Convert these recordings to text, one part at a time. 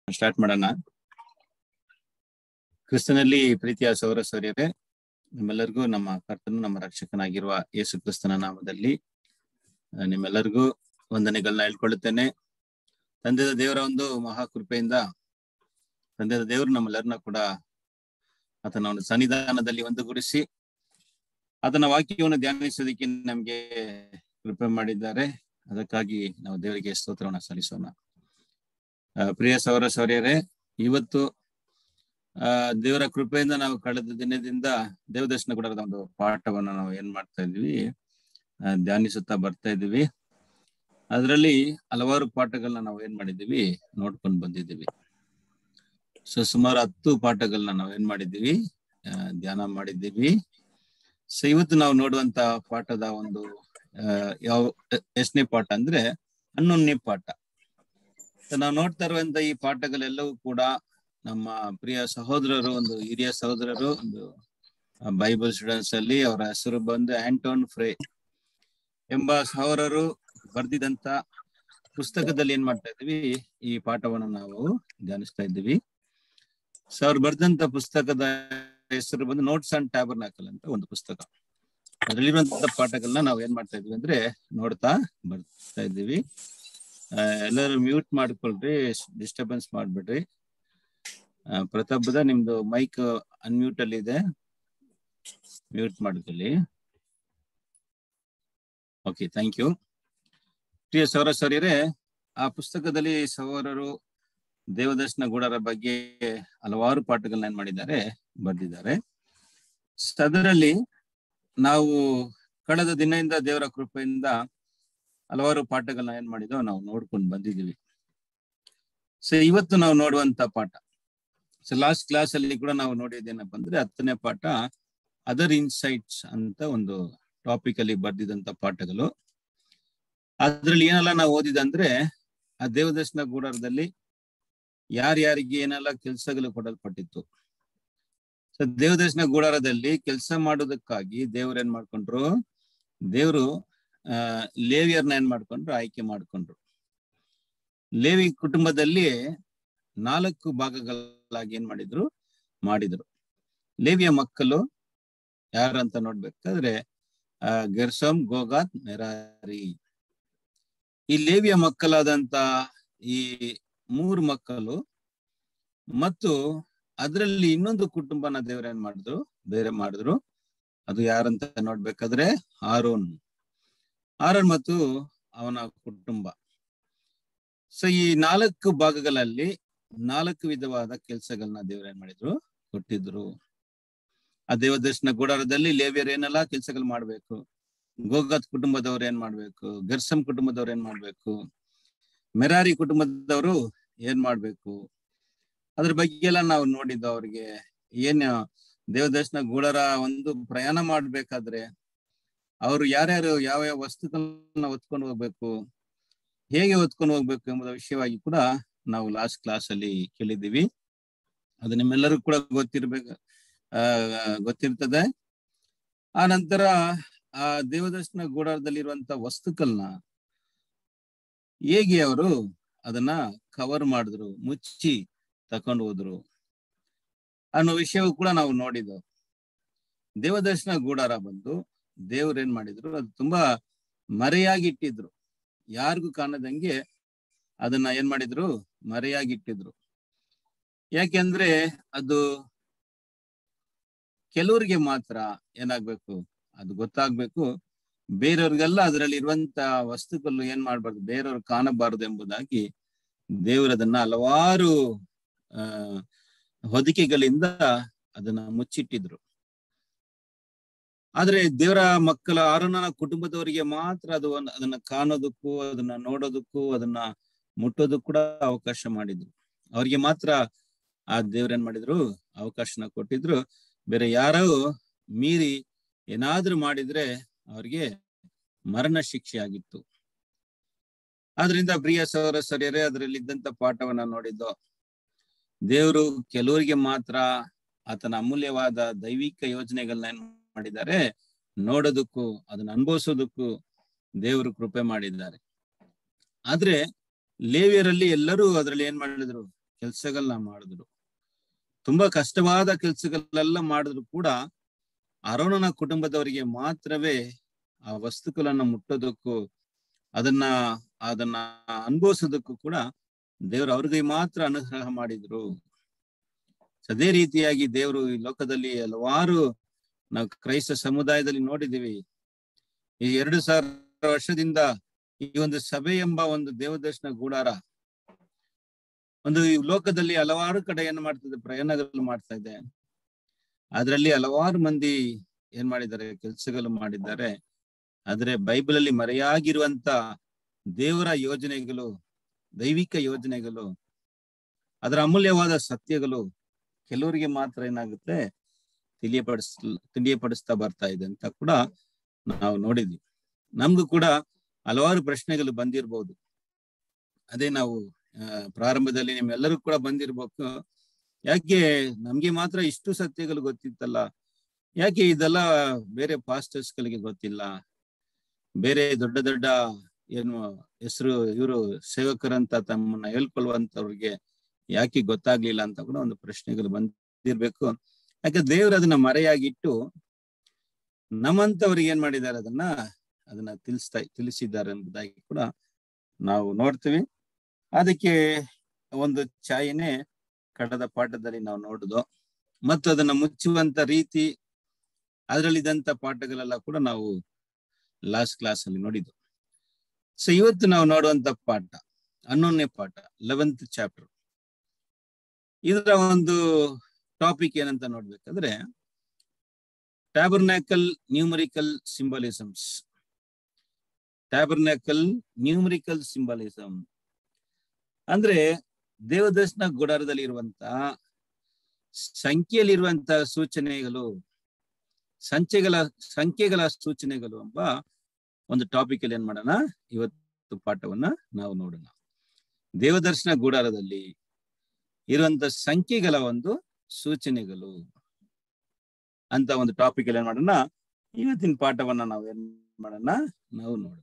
Start ಮಾಡೋಣ ಕ್ರಿಸ್ತನಲ್ಲಿ ಪ್ರೀತಿಯ ಸೌರ ಸೌರ್ಯರೇ ನಿಮ್ಮೆಲ್ಲರಿಗೂ ನಮ್ಮ ಕರ್ತನು ನಮ್ಮ ರಕ್ಷಕನಾಗಿರುವ ಯೇಸು ಕ್ರಿಸ್ತನ ನಾಮದಲ್ಲಿ ಆ, ನಿಮ್ಮೆಲ್ಲರಿಗೂ ವಂದನೆಗಳನ್ನ ಹೇಳ್ಕೊಳ್ಳುತ್ತೇನೆ ತಂದೆಯ ದೇವರ ಒಂದು ಮಹಾಕೃಪೆಯಿಂದ ತಂದೆಯ ದೇವರು ನಮ್ಮೆಲ್ಲರನ್ನ ಕೂಡ ಆತನ ಒಂದು ಸನ್ನಿಧಾನದಲ್ಲಿ ಒಂದುಗೂಡಿಸಿ ಆತನ ವಾಕ್ಯವನ್ನು ಧ್ಯಾನಿಸೋದಕ್ಕೆ ನಮ್ಗೆ ಕೃಪೆ ಮಾಡಿದ್ದಾರೆ ಅದಕ್ಕಾಗಿ ನಾವು ದೇವರಿಗೆ ಸ್ತೋತ್ರವನ್ನು ಸಲ್ಲಿಸೋಣ ಆ, ಪ್ರಿಯ ಸೌರ ಸೌರ್ಯರೇ ಇವತ್ತು ಆ ದೇವರ ಕೃಪೆಯಿಂದ ನಾವು ಕಳೆದ ದಿನದಿಂದ ದೇವದರ್ಶನ ಗುಡರದ ಒಂದು ಪಾಠವನ್ನು ನಾವು ಏನ್ ಮಾಡ್ತಾ ಇದ್ವಿ ಆ, ಧ್ಯಾನಿಸುತ್ತಾ ಬರ್ತಾ ಇದ್ವಿ ಅದರಲ್ಲಿ ಹಲವಾರು ಪಾಠಗಳನ್ನ ನಾವು ಏನ್ ಮಾಡಿದೀವಿ ನೋಡ್ಕೊಂಡು ಬಂದಿದ್ದೀವಿ ಸೊ ಸುಮಾರು ಹತ್ತು ಪಾಠಗಳನ್ನ ನಾವು ಏನ್ ಮಾಡಿದ್ದೀವಿ ಆ, ಧ್ಯಾನ ಮಾಡಿದ್ದೀವಿ ಸೊ ಇವತ್ತು ನಾವು ನೋಡುವಂತ ಪಾಠದ ಒಂದು ಆ, ಯಾವ ಎಷ್ಟನೇ ಪಾಠ ಅಂದ್ರೆ ಹನ್ನೊಂದನೇ ಪಾಠ ಸೊ ನಾವು ನೋಡ್ತಾ ಇರುವಂತ ಈ ಪಾಠಗಳೆಲ್ಲವೂ ಕೂಡ ನಮ್ಮ ಪ್ರಿಯ ಸಹೋದರರು ಒಂದು ಹಿರಿಯ ಸಹೋದರರು ಒಂದು ಬೈಬಲ್ ಸ್ಟೂಡೆಂಟ್ಸ್ ಅಲ್ಲಿ ಅವರ ಹೆಸರು ಬಂದು ಆಂಟೋನ್ ಫ್ರೇ ಎಂಬ ಸಹೋದರರು ಬರ್ದಿದಂತ ಪುಸ್ತಕದಲ್ಲಿ ಏನ್ ಮಾಡ್ತಾ ಇದ್ವಿ ಈ ಪಾಠವನ್ನು ನಾವು ಧ್ಯಾನಿಸ್ತಾ ಇದ್ದೀವಿ ಸೊ ಅವ್ರು ಬರ್ದಂತ ಪುಸ್ತಕದ ಹೆಸರು ಬಂದು ನೋಟ್ಸ್ ಅಂಡ್ ಟ್ಯಾಬರ್ನಾಕಲ್ ಅಂತ ಒಂದು ಪುಸ್ತಕ ಅದರಲ್ಲಿರುವಂತ ಪಾಠಗಳನ್ನ ನಾವು ಏನ್ ಮಾಡ್ತಾ ಇದ್ವಿ ಅಂದ್ರೆ ನೋಡ್ತಾ ಬರ್ತಾ ಇದ್ದೀವಿ ಆ, ಎಲ್ಲರೂ ಮ್ಯೂಟ್ ಮಾಡ್ಕೊಳ್ರಿ ಡಿಸ್ಟರ್ಬೆನ್ಸ್ ಮಾಡ್ಬಿಡ್ರಿ ಆ, ಪ್ರತಾಪ್ದ ನಿಮ್ದು ಮೈಕ್ ಅನ್ಮ್ಯೂಟ್ ಅಲ್ಲಿ ಇದೆ ಮ್ಯೂಟ್ ಮಾಡ್ಕೊಳ್ಳಿ ಓಕೆ ಥ್ಯಾಂಕ್ ಯು ಪ್ರಿಯ ಸೌರ ಸೌರ್ಯರೇ ಆ ಪುಸ್ತಕದಲ್ಲಿ ಸೌರರು ದೇವದರ್ಶನ ಗೂಢರ ಬಗ್ಗೆ ಹಲವಾರು ಪಾಠಗಳನ್ನ ಏನ್ ಮಾಡಿದ್ದಾರೆ ಬರೆದಿದ್ದಾರೆ ಸ- ಅದರಲ್ಲಿ ನಾವು ಕಳೆದ ದಿನದಿಂದ ದೇವರ ಕೃಪೆಯಿಂದ ಹಲವಾರು ಪಾಠಗಳನ್ನ ಏನ್ ಮಾಡಿದೋ ನಾವು ನೋಡ್ಕೊಂಡು ಬಂದಿದ್ದೀವಿ ಸೊ ಇವತ್ತು ನಾವು ನೋಡುವಂತ ಪಾಠ ಸೊ ಲಾಸ್ಟ್ ಕ್ಲಾಸ್ ಅಲ್ಲಿ ಕೂಡ ನಾವು ನೋಡಿದ್ದೇನಪ್ಪ ಅಂದ್ರೆ ಹತ್ತನೇ ಪಾಠ ಅದರ್ ಇನ್ಸೈಟ್ಸ್ ಅಂತ ಒಂದು ಟಾಪಿಕ್ ಅಲ್ಲಿ ಬರ್ದಿದಂತ ಪಾಠಗಳು ಅದ್ರಲ್ಲಿ ಏನೆಲ್ಲ ನಾವು ಓದಿದಂದ್ರೆ ಆ ದೇವದರ್ಶನ ಗೂಡರದಲ್ಲಿ ಯಾರ್ಯಾರಿಗೆ ಏನೆಲ್ಲ ಕೆಲಸಗಳು ಕೊಡಲ್ಪಟ್ಟಿತ್ತು ಸೊ ದೇವದರ್ಶನ ಗೂಡಾರದಲ್ಲಿ ಕೆಲಸ ಮಾಡೋದಕ್ಕಾಗಿ ದೇವ್ರು ಏನ್ ಮಾಡ್ಕೊಂಡ್ರು ದೇವ್ರು ಆ ಲೇವಿಯರ್ನ ಏನ್ ಮಾಡ್ಕೊಂಡ್ರು ಆಯ್ಕೆ ಮಾಡ್ಕೊಂಡ್ರು ಲೇವಿ ಕುಟುಂಬದಲ್ಲಿ ನಾಲ್ಕು ಭಾಗಗಳಾಗಿ ಏನ್ ಮಾಡಿದ್ರು ಮಾಡಿದ್ರು ಲೇವಿಯ ಮಕ್ಕಳು ಯಾರಂತ ನೋಡ್ಬೇಕಾದ್ರೆ ಆ ಗೆರ್ಸಮ್ ಗೋಗಾತ್ ಮೆರಾರಿ ಈ ಲೇವಿಯ ಮಕ್ಕಳಾದಂತ ಈ ಮೂರು ಮಕ್ಕಳು ಮತ್ತು ಅದರಲ್ಲಿ ಇನ್ನೊಂದು ಕುಟುಂಬನ ದೇವ್ರೇನ್ ಮಾಡಿದ್ರು ಬೇರೆ ಮಾಡಿದ್ರು ಅದು ಯಾರಂತ ನೋಡ್ಬೇಕಾದ್ರೆ ಆರೋನ್ ಆರೋನ್ ಮತ್ತು ಅವನ ಕುಟುಂಬ ಸೊ ಈ ನಾಲ್ಕು ಭಾಗಗಳಲ್ಲಿ ನಾಲ್ಕು ವಿಧವಾದ ಕೆಲಸಗಳನ್ನ ದೇವ್ರೇನ್ ಮಾಡಿದ್ರು ಕೊಟ್ಟಿದ್ರು ಆ ದೇವದರ್ಶನ ಗುಡಾರದಲ್ಲಿ ಲೇವಿಯರ್ ಏನೆಲ್ಲ ಕೆಲಸಗಳು ಮಾಡ್ಬೇಕು ಗೋಗತ್ ಕುಟುಂಬದವ್ರು ಏನ್ ಮಾಡ್ಬೇಕು ಗರ್ಸಮ್ ಕುಟುಂಬದವ್ರು ಏನ್ ಮಾಡ್ಬೇಕು ಮೆರಾರಿ ಕುಟುಂಬದವರು ಏನ್ ಮಾಡ್ಬೇಕು ಅದ್ರ ಬಗ್ಗೆ ಎಲ್ಲ ನಾವು ನೋಡಿದ್ದು ಅವ್ರಿಗೆ ಏನ್ ದೇವದರ್ಶನ ಗೂಢರ ಒಂದು ಪ್ರಯಾಣ ಮಾಡ್ಬೇಕಾದ್ರೆ ಅವರು ಯಾರ್ಯಾರು ಯಾವ ಯಾವ ವಸ್ತುಗಳನ್ನ ಹೊತ್ಕೊಂಡು ಹೋಗ್ಬೇಕು ಹೇಗೆ ಹೊತ್ಕೊಂಡು ಹೋಗ್ಬೇಕು ಎಂಬುದ ವಿಷಯವಾಗಿ ಕೂಡ ನಾವು ಲಾಸ್ಟ್ ಕ್ಲಾಸ್ ಅಲ್ಲಿ ಕೇಳಿದ್ದೀವಿ ಅದು ನಿಮ್ಮೆಲ್ಲರಿಗೂ ಕೂಡ ಗೊತ್ತಿರ್ಬೇಕು ಆ ಗೊತ್ತಿರ್ತದೆ ಆ ನಂತರ ಆ ದೇವದರ್ಶನ ಗೂಡಾರದಲ್ಲಿರುವಂತ ವಸ್ತುಗಳನ್ನ ಹೇಗೆ ಅವರು ಅದನ್ನ ಕವರ್ ಮಾಡಿದ್ರು ಮುಚ್ಚಿ ತಕೊಂಡು ಹೋದ್ರು ಅನ್ನೋ ವಿಷಯವೂ ಕೂಡ ನಾವು ನೋಡಿದ್ದು ದೇವದರ್ಶನ ಗೂಡಾರ ಬಂದು ದೇವ್ರು ಏನ್ ಮಾಡಿದ್ರು ಅದು ತುಂಬಾ ಮರೆಯಾಗಿಟ್ಟಿದ್ರು ಯಾರಿಗೂ ಕಾಣದಂಗೆ ಅದನ್ನ ಏನ್ ಮಾಡಿದ್ರು ಮರೆಯಾಗಿಟ್ಟಿದ್ರು ಯಾಕೆಂದ್ರೆ ಅದು ಕೆಲವರಿಗೆ ಮಾತ್ರ ಏನಾಗ್ಬೇಕು ಅದು ಗೊತ್ತಾಗ್ಬೇಕು ಬೇರೆಯವ್ರಿಗೆಲ್ಲ ಅದರಲ್ಲಿ ಇರುವಂತ ವಸ್ತುಗಳು ಏನ್ ಮಾಡ್ಬಾರ್ದು ಬೇರೆಯವ್ರು ಕಾಣಬಾರದು ಎಂಬುದಾಗಿ ದೇವರದನ್ನ ಹಲವಾರು ಆ ಹೊದಿಕೆಗಳಿಂದ ಅದನ್ನ ಮುಚ್ಚಿಟ್ಟಿದ್ರು ಆದ್ರೆ ದೇವರ ಮಕ್ಕಳ ಆರೋನನ ಕುಟುಂಬದವರಿಗೆ ಮಾತ್ರ ಅದು ಒಂದ್- ಅದನ್ನ ಕಾಣೋದಕ್ಕೂ ಅದನ್ನ ನೋಡೋದಕ್ಕೂ ಅದನ್ನ ಮುಟ್ಟೋದಕ್ಕೂ ಕೂಡ ಅವಕಾಶ ಮಾಡಿದ್ರು ಅವ್ರಿಗೆ ಮಾತ್ರ ಆ ದೇವ್ರೇನ್ ಮಾಡಿದ್ರು ಅವಕಾಶನ ಕೊಟ್ಟಿದ್ರು ಬೇರೆ ಯಾರೋ ಮೀರಿ ಏನಾದ್ರೂ ಮಾಡಿದ್ರೆ ಅವ್ರಿಗೆ ಮರಣ ಶಿಕ್ಷೆ ಆಗಿತ್ತು ಆದ್ರಿಂದ ಪ್ರಿಯ ಸೌರ ಸರಿಯರೇ ಅದರಲ್ಲಿ ಇದ್ದಂತ ಪಾಠವನ್ನ ನೋಡಿದ್ದು ದೇವರು ಕೆಲವರಿಗೆ ಮಾತ್ರ ಆತನ ಅಮೂಲ್ಯವಾದ ದೈವಿಕ ಯೋಜನೆಗಳನ್ನ ಏನ್ ಮಾಡಿದ್ದಾರೆ ನೋಡೋದಕ್ಕೂ ಅದನ್ನ ಅನುಭವಿಸೋದಕ್ಕೂ ದೇವರು ಕೃಪೆ ಮಾಡಿದ್ದಾರೆ ಆದ್ರೆ ಲೇವಿಯರಲ್ಲಿ ಎಲ್ಲರೂ ಅದರಲ್ಲಿ ಏನ್ ಮಾಡಿದ್ರು ಕೆಲಸಗಳನ್ನ ಮಾಡಿದ್ರು ತುಂಬಾ ಕಷ್ಟವಾದ ಕೆಲಸಗಳೆಲ್ಲ ಮಾಡಿದ್ರು ಕೂಡ ಅರೋಣನ ಕುಟುಂಬದವರಿಗೆ ಮಾತ್ರವೇ ಆ ವಸ್ತುಗಳನ್ನ ಮುಟ್ಟೋದಕ್ಕೂ ಅದನ್ನ ಅದನ್ನ ಅನುಭವಿಸೋದಕ್ಕೂ ಕೂಡ ದೇವರು ಅವ್ರಿಗೆ ಮಾತ್ರ ಅನುಗ್ರಹ ಮಾಡಿದ್ರು ಅದೇ ರೀತಿಯಾಗಿ ದೇವರು ಈ ಲೋಕದಲ್ಲಿ ಹಲವಾರು ನಾವು ಕ್ರೈಸ್ತ ಸಮುದಾಯದಲ್ಲಿ ನೋಡಿದೀವಿ ಈ ಎರಡು ಸಾವಿರ ವರ್ಷದಿಂದ ಈ ಒಂದು ಸಭೆ ಎಂಬ ಒಂದು ದೇವದರ್ಶನ ಗೂಡಾರ ಒಂದು ಈ ಲೋಕದಲ್ಲಿ ಹಲವಾರು ಕಡೆ ಏನ್ ಮಾಡ್ತಿದೆ ಪ್ರಯಾಣಗಳು ಮಾಡ್ತಾ ಇದೆ ಅದರಲ್ಲಿ ಹಲವಾರು ಮಂದಿ ಏನ್ ಮಾಡಿದ್ದಾರೆ ಕೆಲಸಗಳು ಮಾಡಿದ್ದಾರೆ ಆದ್ರೆ ಬೈಬಲ್ ಅಲ್ಲಿ ಮರೆಯಾಗಿರುವಂತ ದೇವರ ಯೋಜನೆಗಳು ದೈವಿಕ ಯೋಜನೆಗಳು ಅದರ ಅಮೂಲ್ಯವಾದ ಸತ್ಯಗಳು ಕೆಲವರಿಗೆ ಮಾತ್ರ ಏನಾಗುತ್ತೆ ತಿಳಿಯಪಡಿಸ್ ತಿಳಿಯಪಡಿಸ್ತಾ ಬರ್ತಾ ಇದೆ ಅಂತ ಕೂಡ ನಾವು ನೋಡಿದ್ವಿ ನಮ್ಗೂ ಕೂಡ ಹಲವಾರು ಪ್ರಶ್ನೆಗಳು ಬಂದಿರ್ಬೋದು ಅದೇ ನಾವು ಪ್ರಾರಂಭದಲ್ಲಿ ನಿಮ್ಮೆಲ್ಲರೂ ಕೂಡ ಬಂದಿರ್ಬೇಕು ಯಾಕೆ ನಮ್ಗೆ ಮಾತ್ರ ಇಷ್ಟು ಸತ್ಯಗಳು ಗೊತ್ತಿತ್ತಲ್ಲ ಯಾಕೆ ಇದೆಲ್ಲ ಬೇರೆ ಪಾಸ್ಟರ್ಸ್ ಗಳಿಗೆ ಗೊತ್ತಿಲ್ಲ ಬೇರೆ ದೊಡ್ಡ ದೊಡ್ಡ ಏನು ಹೆಸರು ಇವರು ಸೇವಕರಂತ ತಮ್ಮನ್ನ ಹೇಳ್ಕೊಳ್ಳುವಂತವ್ರಿಗೆ ಯಾಕೆ ಗೊತ್ತಾಗ್ಲಿಲ್ಲ ಅಂತ ಕೂಡ ಒಂದು ಪ್ರಶ್ನೆಗಳು ಬಂದಿರ್ಬೇಕು ಯಾಕೆ ದೇವ್ರು ಅದನ್ನ ಮರೆಯಾಗಿಟ್ಟು ನಮ್ಮಂತವ್ರಿಗೆ ಏನ್ ಮಾಡಿದ್ದಾರೆ ಅದನ್ನ ಅದನ್ನ ತಿಳಿಸ್ತಾ ತಿಳಿಸಿದ್ದಾರೆ ಎಂಬುದಾಗಿ ಕೂಡ ನಾವು ನೋಡ್ತೀವಿ ಅದಕ್ಕೆ ಒಂದು ಛಾಯೆನೆ ಕಡದ ಪಾಠದಲ್ಲಿ ನಾವು ನೋಡುದು ಮತ್ತು ಅದನ್ನ ಮುಚ್ಚುವಂತ ರೀತಿ ಅದರಲ್ಲಿದ್ದಂತ ಪಾಠಗಳೆಲ್ಲ ಕೂಡ ನಾವು ಲಾಸ್ಟ್ ಕ್ಲಾಸ್ ಅಲ್ಲಿ ನೋಡಿದ್ದು ಸೊ ಇವತ್ತು ನಾವು ನೋಡುವಂತ ಪಾಠ ಹನ್ನೊಂದನೇ ಪಾಠ ಲೆವೆಂತ್ ಚಾಪ್ಟರ್ ಇದರ ಒಂದು ಟಾಪಿಕ್ ಏನಂತ ನೋಡ್ಬೇಕಾದ್ರೆ tabernacle numerical symbolisms tabernacle numerical symbolism ಅಂದ್ರೆ ದೇವದರ್ಶನ ಗುಡಾರದಲ್ಲಿ ಇರುವಂತ ಸಂಖ್ಯೆಯಲ್ಲಿರುವಂತ ಸೂಚನೆಗಳು ಸಂಖ್ಯೆಗಳ ಸಂಖ್ಯೆಗಳ ಸೂಚನೆಗಳು ಎಂಬ ಒಂದು ಟಾಪಿಕ್ ಅಲ್ಲಿ ಏನ್ ಮಾಡೋಣ ಇವತ್ತು ಪಾಠವನ್ನ ನಾವು ನೋಡೋಣ ದೇವದರ್ಶನ ಗುಡಾರದಲ್ಲಿ ಇರುವಂತ ಸಂಖ್ಯೆಗಳ ಒಂದು ಸೂಚನೆಗಳು ಅಂತ ಒಂದು ಟಾಪಿಕ್ ಅಲ್ಲಿ ಏನ್ ಮಾಡೋಣ ಇವತ್ತಿನ ಪಾಠವನ್ನ ನಾವು ಏನ್ ಮಾಡೋಣ ನಾವು ನೋಡೋಣ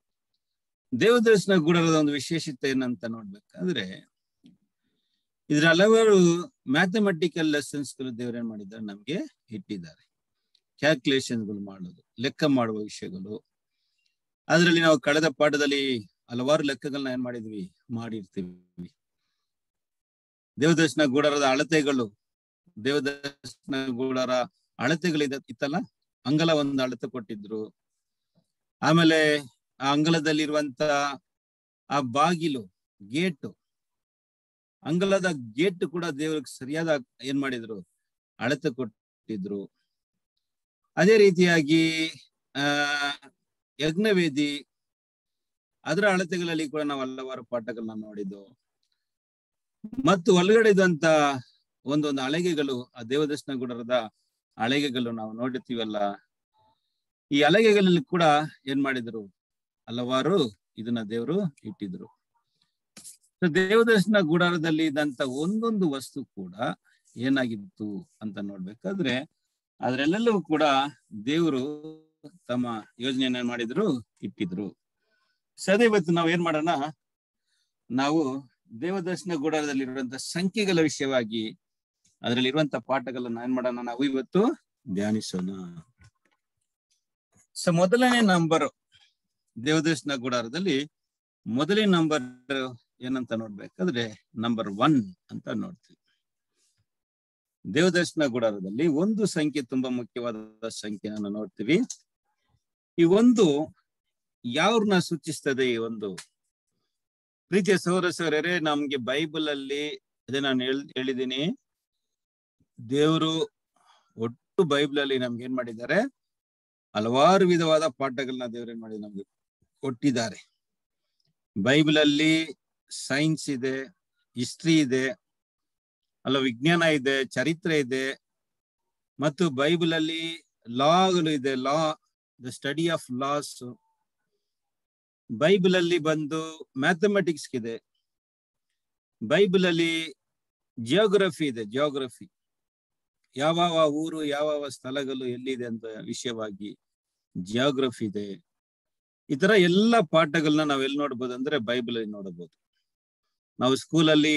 ದೇವದರ್ಶನ ಗುಡಾರದ ಒಂದು ವಿಶೇಷತೆ ಏನಂತ ನೋಡ್ಬೇಕಾದ್ರೆ ಇದ್ರ ಹಲವಾರು ಮ್ಯಾಥಮೆಟಿಕಲ್ ಲೆಸನ್ಸ್ಗಳು ದೇವ್ರು ಏನ್ ಮಾಡಿದ್ದಾರೆ ನಮ್ಗೆ ಇಟ್ಟಿದ್ದಾರೆ ಕ್ಯಾಲ್ಕುಲೇಷನ್ಗಳು ಮಾಡೋದು ಲೆಕ್ಕ ಮಾಡುವ ವಿಷಯಗಳು ಅದರಲ್ಲಿ ನಾವು ಕಳೆದ ಪಾಠದಲ್ಲಿ ಹಲವಾರು ಲೆಕ್ಕಗಳನ್ನ ಏನ್ ಮಾಡಿದ್ವಿ ಮಾಡಿರ್ತೀವಿ ದೇವದರ್ಶನ ಗೂಡಾರದ ಅಳತೆಗಳು ದೇವದರ್ಶನ ಗೂಡಾರ ಅಳತೆಗಳಿದ ಇತ್ತಲ್ಲ ಅಂಗಲ ಒಂದು ಅಳತೆ ಕೊಟ್ಟಿದ್ರು ಆಮೇಲೆ ಆ ಅಂಗಲದಲ್ಲಿರುವಂತ ಆ ಬಾಗಿಲು ಗೇಟು ಅಂಗಲದ ಗೇಟ್ ಕೂಡ ದೇವ್ರಿಗೆ ಸರಿಯಾದ ಏನ್ ಮಾಡಿದ್ರು ಅಳತೆ ಕೊಟ್ಟಿದ್ರು ಅದೇ ರೀತಿಯಾಗಿ ಆ ಯಜ್ಞವೇದಿ ಅದರ ಅಳತೆಗಳಲ್ಲಿ ಕೂಡ ನಾವು ಹಲವಾರು ಪಾಠಗಳನ್ನ ನೋಡಿದ್ದು ಮತ್ತು ಒಳಗಡೆ ಇದ್ದಂತ ಒಂದೊಂದು ಅಳೆಗೆಗಳು ಆ ದೇವದರ್ಶನ ಗುಡರದ ಅಳೆಗೆಗಳು ನಾವು ನೋಡಿರ್ತೀವಲ್ಲ ಈ ಅಲೆಗೆಗಳಲ್ಲಿ ಕೂಡ ಏನ್ ಮಾಡಿದ್ರು ಹಲವಾರು ಇದನ್ನ ದೇವರು ಇಟ್ಟಿದ್ರು ದೇವದರ್ಶನ ಗುಡಾರದಲ್ಲಿ ಇದ್ದಂತ ಒಂದೊಂದು ವಸ್ತು ಕೂಡ ಏನಾಗಿತ್ತು ಅಂತ ನೋಡ್ಬೇಕಾದ್ರೆ ಅದ್ರೆಲ್ಲೆಲ್ಲವೂ ಕೂಡ ದೇವರು ತಮ್ಮ ಯೋಜನೆಯನ್ನ ಮಾಡಿದ್ರು ಇಟ್ಟಿದ್ರು ಸದೇ ಇವತ್ತು ನಾವ್ ಏನ್ ಮಾಡೋಣ ನಾವು ದೇವದರ್ಶನ ಗುಡಾರದಲ್ಲಿರುವಂತ ಸಂಖ್ಯೆಗಳ ವಿಷಯವಾಗಿ ಅದರಲ್ಲಿರುವಂತ ಪಾಠಗಳನ್ನ ಏನ್ ಮಾಡೋಣ ನಾವು ಇವತ್ತು ಧ್ಯಾನಿಸೋಣ ಸೊ ಮೊದಲನೇ ನಂಬರ್ ದೇವದರ್ಶನ ಗುಡಾರದಲ್ಲಿ ಮೊದಲನೇ ನಂಬರ್ ಏನಂತ ನೋಡ್ಬೇಕಾದ್ರೆ ನಂಬರ್ ಒನ್ ಅಂತ ನೋಡ್ತೀವಿ ದೇವದರ್ಶನ ಗುಡಾರದಲ್ಲಿ ಒಂದು ಸಂಖ್ಯೆ ತುಂಬಾ ಮುಖ್ಯವಾದ ಸಂಖ್ಯೆನ ನೋಡ್ತೀವಿ ಈ ಒಂದು ಯಾವ್ರನ್ನ ಸೂಚಿಸ್ತದೆ ಈ ಒಂದು ಪ್ರೀತಿಯ ಸೌರ ಸೌರರೇ ನಮ್ಗೆ ಬೈಬಲ್ ಅಲ್ಲಿ ಅದೇ ನಾನು ಹೇಳ್ ಹೇಳಿದ್ದೀನಿ ದೇವರು ಒಟ್ಟು ಬೈಬಲ್ ಅಲ್ಲಿ ನಮ್ಗೆ ಏನ್ ಮಾಡಿದ್ದಾರೆ ಹಲವಾರು ವಿಧವಾದ ಪಾಠಗಳನ್ನ ದೇವ್ರು ಏನ್ ಮಾಡಿ ನಮ್ಗೆ ಕೊಟ್ಟಿದ್ದಾರೆ ಬೈಬಲ್ ಅಲ್ಲಿ ಸೈನ್ಸ್ ಇದೆ ಹಿಸ್ಟ್ರಿ ಇದೆ ಅಲ್ಲ ವಿಜ್ಞಾನ ಇದೆ ಚರಿತ್ರೆ ಇದೆ ಮತ್ತು ಬೈಬಲ್ ಅಲ್ಲಿ ಲಾಗಳು ಇದೆ law the study of laws Bible ಅಲ್ಲಿ ಬಂದು ಮ್ಯಾಥಮೆಟಿಕ್ಸ್ ಇದೆ ಬೈಬಲ್ ಅಲ್ಲಿ ಜಿಯೋಗ್ರಫಿ ಇದೆ ಜಿಯೋಗ್ರಫಿ ಯಾವ ಊರು ಯಾವ ಸ್ಥಳಗಳು ಎಲ್ಲಿದೆ ಅಂತ ವಿಷಯವಾಗಿ ಜಿಯೋಗ್ರಫಿ ಇದೆ ಈ ತರ ಎಲ್ಲ ಪಾಠಗಳನ್ನ ನಾವ್ ಎಲ್ಲಿ ನೋಡ್ಬೋದು ಅಂದ್ರೆ ಬೈಬಲ್ ಅಲ್ಲಿ ನೋಡಬಹುದು ನಾವು ಸ್ಕೂಲಲ್ಲಿ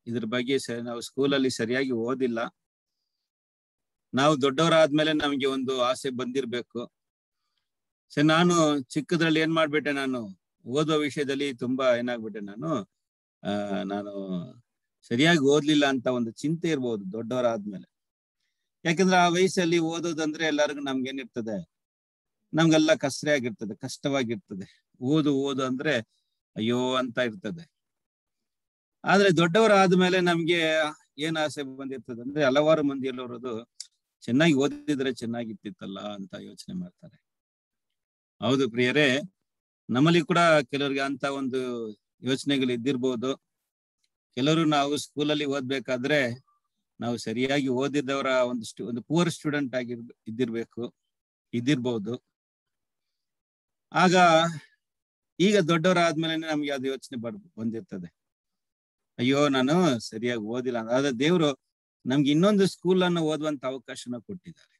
ಇದ್ರ ಬಗ್ಗೆ ಸ ನಾವು ಸ್ಕೂಲಲ್ಲಿ ಸರಿಯಾಗಿ ಓದಿಲ್ಲ ನಾವು ದೊಡ್ಡವರಾದ್ಮೇಲೆ ನಮ್ಗೆ ಒಂದು ಆಸೆ ಬಂದಿರ್ಬೇಕು ಸೊ ನಾನು ಚಿಕ್ಕದ್ರಲ್ಲಿ ಏನ್ ಮಾಡ್ಬಿಟ್ಟೆ ನಾನು ಓದೋ ವಿಷಯದಲ್ಲಿ ತುಂಬಾ ಏನಾಗ್ಬಿಟ್ಟೆ ನಾನು ಆ ನಾನು ಸರಿಯಾಗಿ ಓದ್ಲಿಲ್ಲ ಅಂತ ಒಂದು ಚಿಂತೆ ಇರ್ಬೋದು ದೊಡ್ಡವರಾದ್ಮೇಲೆ ಯಾಕಂದ್ರೆ ಆ ವಯಸ್ಸಲ್ಲಿ ಓದೋದಂದ್ರೆ ಎಲ್ಲರಿಗೂ ನಮ್ಗೇನಿರ್ತದೆ ನಮ್ಗೆಲ್ಲ ಕಸ್ರೆ ಆಗಿರ್ತದೆ ಕಷ್ಟವಾಗಿರ್ತದೆ ಓದು ಓದು ಅಂದ್ರೆ ಅಯ್ಯೋ ಅಂತ ಇರ್ತದೆ ಆದ್ರೆ ದೊಡ್ಡವರಾದ್ಮೇಲೆ ನಮ್ಗೆ ಏನ್ ಆಸೆ ಬಂದಿರ್ತದೆ ಅಂದ್ರೆ ಹಲವಾರು ಮಂದಿ ಎಲ್ಲರೋದು ಚೆನ್ನಾಗಿ ಓದಿದ್ರೆ ಚೆನ್ನಾಗಿರ್ತಿತ್ತಲ್ಲ ಅಂತ ಯೋಚನೆ ಮಾಡ್ತಾರೆ ಹೌದು ಪ್ರಿಯರೇ ನಮ್ಮಲ್ಲಿ ಕೂಡ ಕೆಲವರಿಗೆ ಅಂತ ಒಂದು ಯೋಚನೆಗಳು ಇದ್ದಿರ್ಬೋದು ಕೆಲವರು ನಾವು ಸ್ಕೂಲಲ್ಲಿ ಓದ್ಬೇಕಾದ್ರೆ ನಾವು ಸರಿಯಾಗಿ ಓದಿದವರ ಒಂದು ಸ್ಟು ಒಂದು ಪೂರ್ ಸ್ಟೂಡೆಂಟ್ ಆಗಿರ್ ಇದ್ದಿರ್ಬೇಕು ಇದ್ದಿರ್ಬೋದು ಆಗ ಈಗ ದೊಡ್ಡವರಾದ್ಮೇಲೆ ನಮ್ಗೆ ಅದು ಯೋಚನೆ ಬರ್ ಬಂದಿರ್ತದೆ ಅಯ್ಯೋ ನಾನು ಸರಿಯಾಗಿ ಓದಿಲ್ಲ ಅಂತ ಆದ್ರೆ ದೇವರು ನಮ್ಗೆ ಇನ್ನೊಂದು ಸ್ಕೂಲ್ ಅನ್ನು ಓದುವಂತ ಅವಕಾಶನ ಕೊಟ್ಟಿದ್ದಾರೆ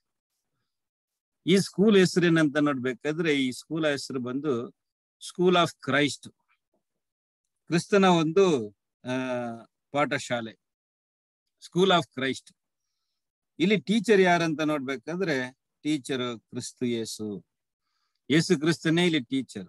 ಈ ಸ್ಕೂಲ್ ಹೆಸರೇನಂತ ನೋಡ್ಬೇಕಾದ್ರೆ ಈ ಸ್ಕೂಲ್ ಹೆಸರು ಬಂದು ಸ್ಕೂಲ್ ಆಫ್ ಕ್ರೈಸ್ಟ್ ಕ್ರಿಸ್ತನ ಒಂದು ಆ ಪಾಠಶಾಲೆ ಸ್ಕೂಲ್ ಆಫ್ ಕ್ರೈಸ್ಟ್ ಇಲ್ಲಿ ಟೀಚರ್ ಯಾರಂತ ನೋಡ್ಬೇಕಾದ್ರೆ ಟೀಚರ್ ಕ್ರಿಸ್ತು ಯೇಸು ಯೇಸು ಕ್ರಿಸ್ತನೇ ಇಲ್ಲಿ ಟೀಚರ್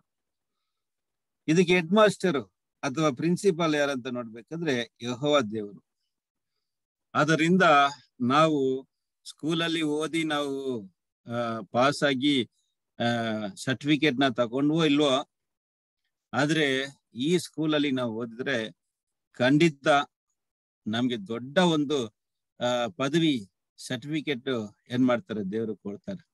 ಇದಕ್ಕೆ ಹೆಡ್ ಮಾಸ್ಟರ್ ಅಥವಾ ಪ್ರಿನ್ಸಿಪಾಲ್ ಯಾರಂತ ನೋಡ್ಬೇಕಾದ್ರೆ ಯಹೋವ ದೇವರು ಆದ್ದರಿಂದ ನಾವು ಸ್ಕೂಲಲ್ಲಿ ಓದಿ ನಾವು ಪಾಸ್ ಆಗಿ ಸರ್ಟಿಫಿಕೇಟ್ ನ ತಗೊಂಡ್ವೋ ಇಲ್ವೋ ಆದ್ರೆ ಈ ಸ್ಕೂಲಲ್ಲಿ ನಾವು ಓದಿದ್ರೆ ಖಂಡಿತ ನಮ್ಗೆ ದೊಡ್ಡ ಒಂದು ಆ ಪದವಿ ಸರ್ಟಿಫಿಕೇಟ್ ಏನ್ ಮಾಡ್ತಾರೆ ದೇವರು ಕೊಡ್ತಾರೆ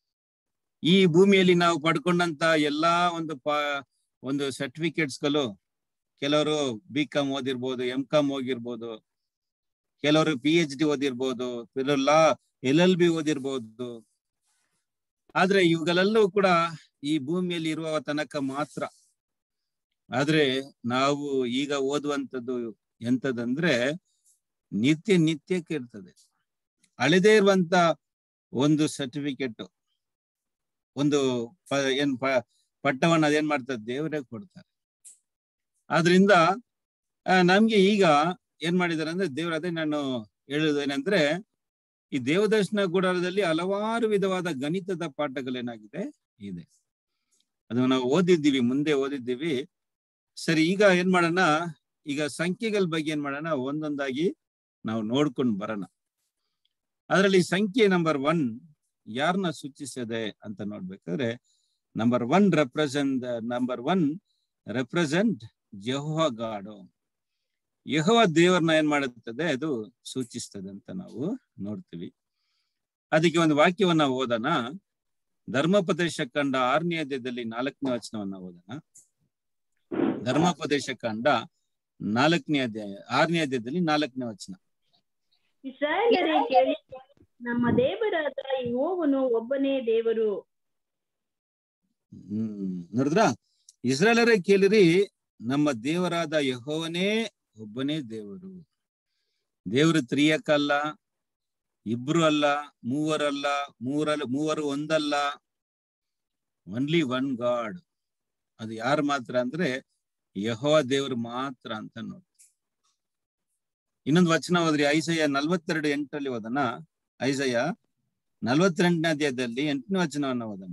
ಈ ಭೂಮಿಯಲ್ಲಿ ನಾವು ಪಡ್ಕೊಂಡಂತ ಎಲ್ಲಾ ಒಂದು ಪಾ ಒಂದು ಸರ್ಟಿಫಿಕೇಟ್ಸ್ಗಳು ಕೆಲವರು ಬಿ ಕಾಮ್ ಓದಿರ್ಬೋದು ಎಂ ಕಾಮ್ ಹೋಗಿರ್ಬೋದು ಕೆಲವರು ಪಿ ಎಚ್ ಡಿ ಓದಿರ್ಬೋದು ಕೆಲವರು ಲಾ ಎಲ್ ಎಲ್ ಬಿ ಓದಿರ್ಬೋದು ಆದ್ರೆ ಇವುಗಳೆಲ್ಲವೂ ಕೂಡ ಈ ಭೂಮಿಯಲ್ಲಿ ಇರುವ ತನಕ ಮಾತ್ರ ಆದ್ರೆ ನಾವು ಈಗ ಓದುವಂಥದ್ದು ಎಂತದಂದ್ರೆ ನಿತ್ಯ ನಿತ್ಯಕ್ಕೆ ಇರ್ತದೆ ಅಳೆದೇ ಇರುವಂತ ಒಂದು ಸರ್ಟಿಫಿಕೇಟ್ ಒಂದು ಪ ಏನ್ ಪ ಪಟ್ಟವನ್ನ ಅದೇನ್ ಮಾಡ್ತಾರೆ ದೇವರೇ ಕೊಡ್ತಾರೆ ಆದ್ರಿಂದ ನಮ್ಗೆ ಈಗ ಏನ್ ಮಾಡಿದಾರೆ ಅಂದ್ರೆ ದೇವ್ರ ಅದೇ ನಾನು ಹೇಳುದು ಏನಂದ್ರೆ ಈ ದೇವದರ್ಶನ ಗುಡಾರದಲ್ಲಿ ಹಲವಾರು ವಿಧವಾದ ಗಣಿತದ ಪಾಠಗಳೇನಾಗಿದೆ ಇದೆ ಅದು ನಾವು ಓದಿದ್ದೀವಿ ಮುಂದೆ ಓದಿದ್ದೀವಿ ಸರಿ ಈಗ ಏನ್ ಮಾಡೋಣ ಈಗ ಸಂಖ್ಯೆಗಳ ಬಗ್ಗೆ ಏನ್ ಮಾಡೋಣ ಒಂದೊಂದಾಗಿ ನಾವು ನೋಡ್ಕೊಂಡು ಬರೋಣ ಅದರಲ್ಲಿ ಸಂಖ್ಯೆ ನಂಬರ್ ಒನ್ ಯಾರನ್ನ ಸೂಚಿಸಿದೆ ಅಂತ ನೋಡ್ಬೇಕಾದ್ರೆ number one represent number one represent ಯಹೋವ ಗಾಡು ಯಹೋವ ದೇವರನ್ನ ಏನ್ ಮಾಡುತ್ತದೆ ಅದು ಸೂಚಿಸ್ತದೆ ಅಂತ ನಾವು ನೋಡ್ತೀವಿ ಅದಕ್ಕೆ ಒಂದು ವಾಕ್ಯವನ್ನ ಓದೋಣ ಧರ್ಮೋಪದೇಶ ಕಂಡ ಆರನೇ ಅಧ್ಯಾಯದಲ್ಲಿ ನಾಲ್ಕನೇ ವಚನವನ್ನ ಓದೋಣ ಧರ್ಮೋಪದೇಶ ಕಂಡ ನಾಲ್ಕನೇ ಅಧ್ಯಾಯ ಆರನೇ ಅಧ್ಯಾಯದಲ್ಲಿ ನಾಲ್ಕನೇ ವಚನ ಇಸ್ರಾಯೇಲರೇ ಕೇಳಿ ನಮ್ಮ ದೇವರಾದ ಯೆಹೋವನು ಒಬ್ಬನೇ ದೇವರು ಹ್ಮ್ ನೋಡಿದ್ರ ಇಸ್ರಾಯೇಲರೇ ಕೇಳಿರಿ ನಮ್ಮ ದೇವರಾದ ಯಹೋವನೇ ಒಬ್ಬನೇ ದೇವರು ದೇವರು ತ್ರಿಯಕ್ಕಲ್ಲ ಇಬ್ರು ಅಲ್ಲ ಮೂವರಲ್ಲ ಮೂರಲ್ಲ ಮೂವರು ಒಂದಲ್ಲ ಒನ್ಲಿ ಒನ್ ಗಾಡ್ ಅದು ಯಾರು ಮಾತ್ರ ಅಂದ್ರೆ ಯಹೋವ ದೇವರು ಮಾತ್ರ ಅಂತ ನೋಡಿ ಇನ್ನೊಂದು ವಚನ ಹೋದ್ರಿ ಐಸಯ್ಯ ನಲ್ವತ್ತೆರಡು ಎಂಟರಲ್ಲಿ ಓದನ ಐಸಯ್ಯ ನಲ್ವತ್ತೆಂಟನೇ ಅಧ್ಯಾಯದಲ್ಲಿ ಎಂಟನೇ ವಚನವನ್ನ ಓದನ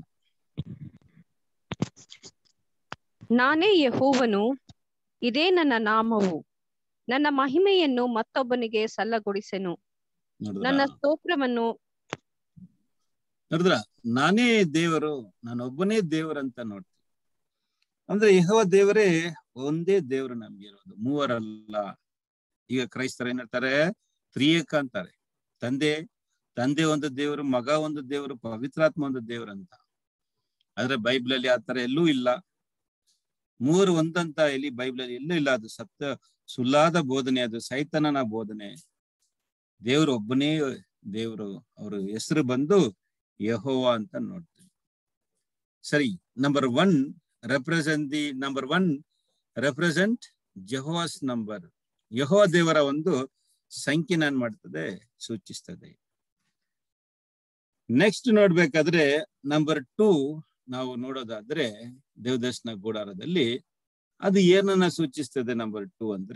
ನಾನೇ ಯಹೋವನು ಇದೇ ನನ್ನ ನಾಮವು ನನ್ನ ಮಹಿಮೆಯನ್ನು ಮತ್ತೊಬ್ಬನಿಗೆ ಸಲ್ಲಗೊಡಿಸೆನು ನನ್ನ ನೋಡಿದ್ರ ಸ್ತೋತ್ರವನ್ನು ನೋಡಿದ್ರ ನಾನೇ ದೇವರು ನಾನೊಬ್ಬನೇ ದೇವರಂತ ನೋಡ್ತೀನಿ ಅಂದ್ರೆ ಯಹೋವ ದೇವರೇ ಒಂದೇ ದೇವರು ನಮ್ಗೆ ಇರೋದು ಮೂವರಲ್ಲ ಈಗ ಕ್ರೈಸ್ತರ ಏನ್ ಹೇಳ್ತಾರೆ ತ್ರಿಯೇಕ ಅಂತಾರೆ ತಂದೆ ತಂದೆ ಒಂದು ದೇವರು ಮಗ ಒಂದು ದೇವರು ಪವಿತ್ರಾತ್ಮ ಒಂದು ದೇವರು ಅಂತ ಆದ್ರೆ ಬೈಬಲಲ್ಲಿ ಆ ತರ ಎಲ್ಲೂ ಇಲ್ಲ ಮೂವರು ಒಂದಂತ ಇಲ್ಲಿ ಬೈಬಲಲ್ಲಿ ಎಲ್ಲೂ ಇಲ್ಲ ಅದು ಸತ್ಯ ಸುಳ್ಳಾದ ಬೋಧನೆ ಅದು ಸೈತನನ ಬೋಧನೆ ದೇವರು ಒಬ್ಬನೇ ದೇವರು ಅವ್ರ ಹೆಸರು ಬಂದು ಯಹೋವ ಅಂತ ನೋಡ್ತೀವಿ ಸರಿ number one represent the number one represent Jehovah's number ಯಹೋವ ದೇವರ ಒಂದು ಸಂಖ್ಯೆ ಏನ್ ಮಾಡ್ತದೆ ಸೂಚಿಸ್ತದೆ ನೆಕ್ಸ್ಟ್ ನೋಡ್ಬೇಕಾದ್ರೆ ನಂಬರ್ ಟೂ ನಾವು ನೋಡೋದಾದ್ರೆ ದೇವದರ್ಶನ ಗೂಡಾರದಲ್ಲಿ ಅದು ಏನನ್ನ ಸೂಚಿಸ್ತದೆ ನಂಬರ್ ಟೂ ಅಂದ್ರೆ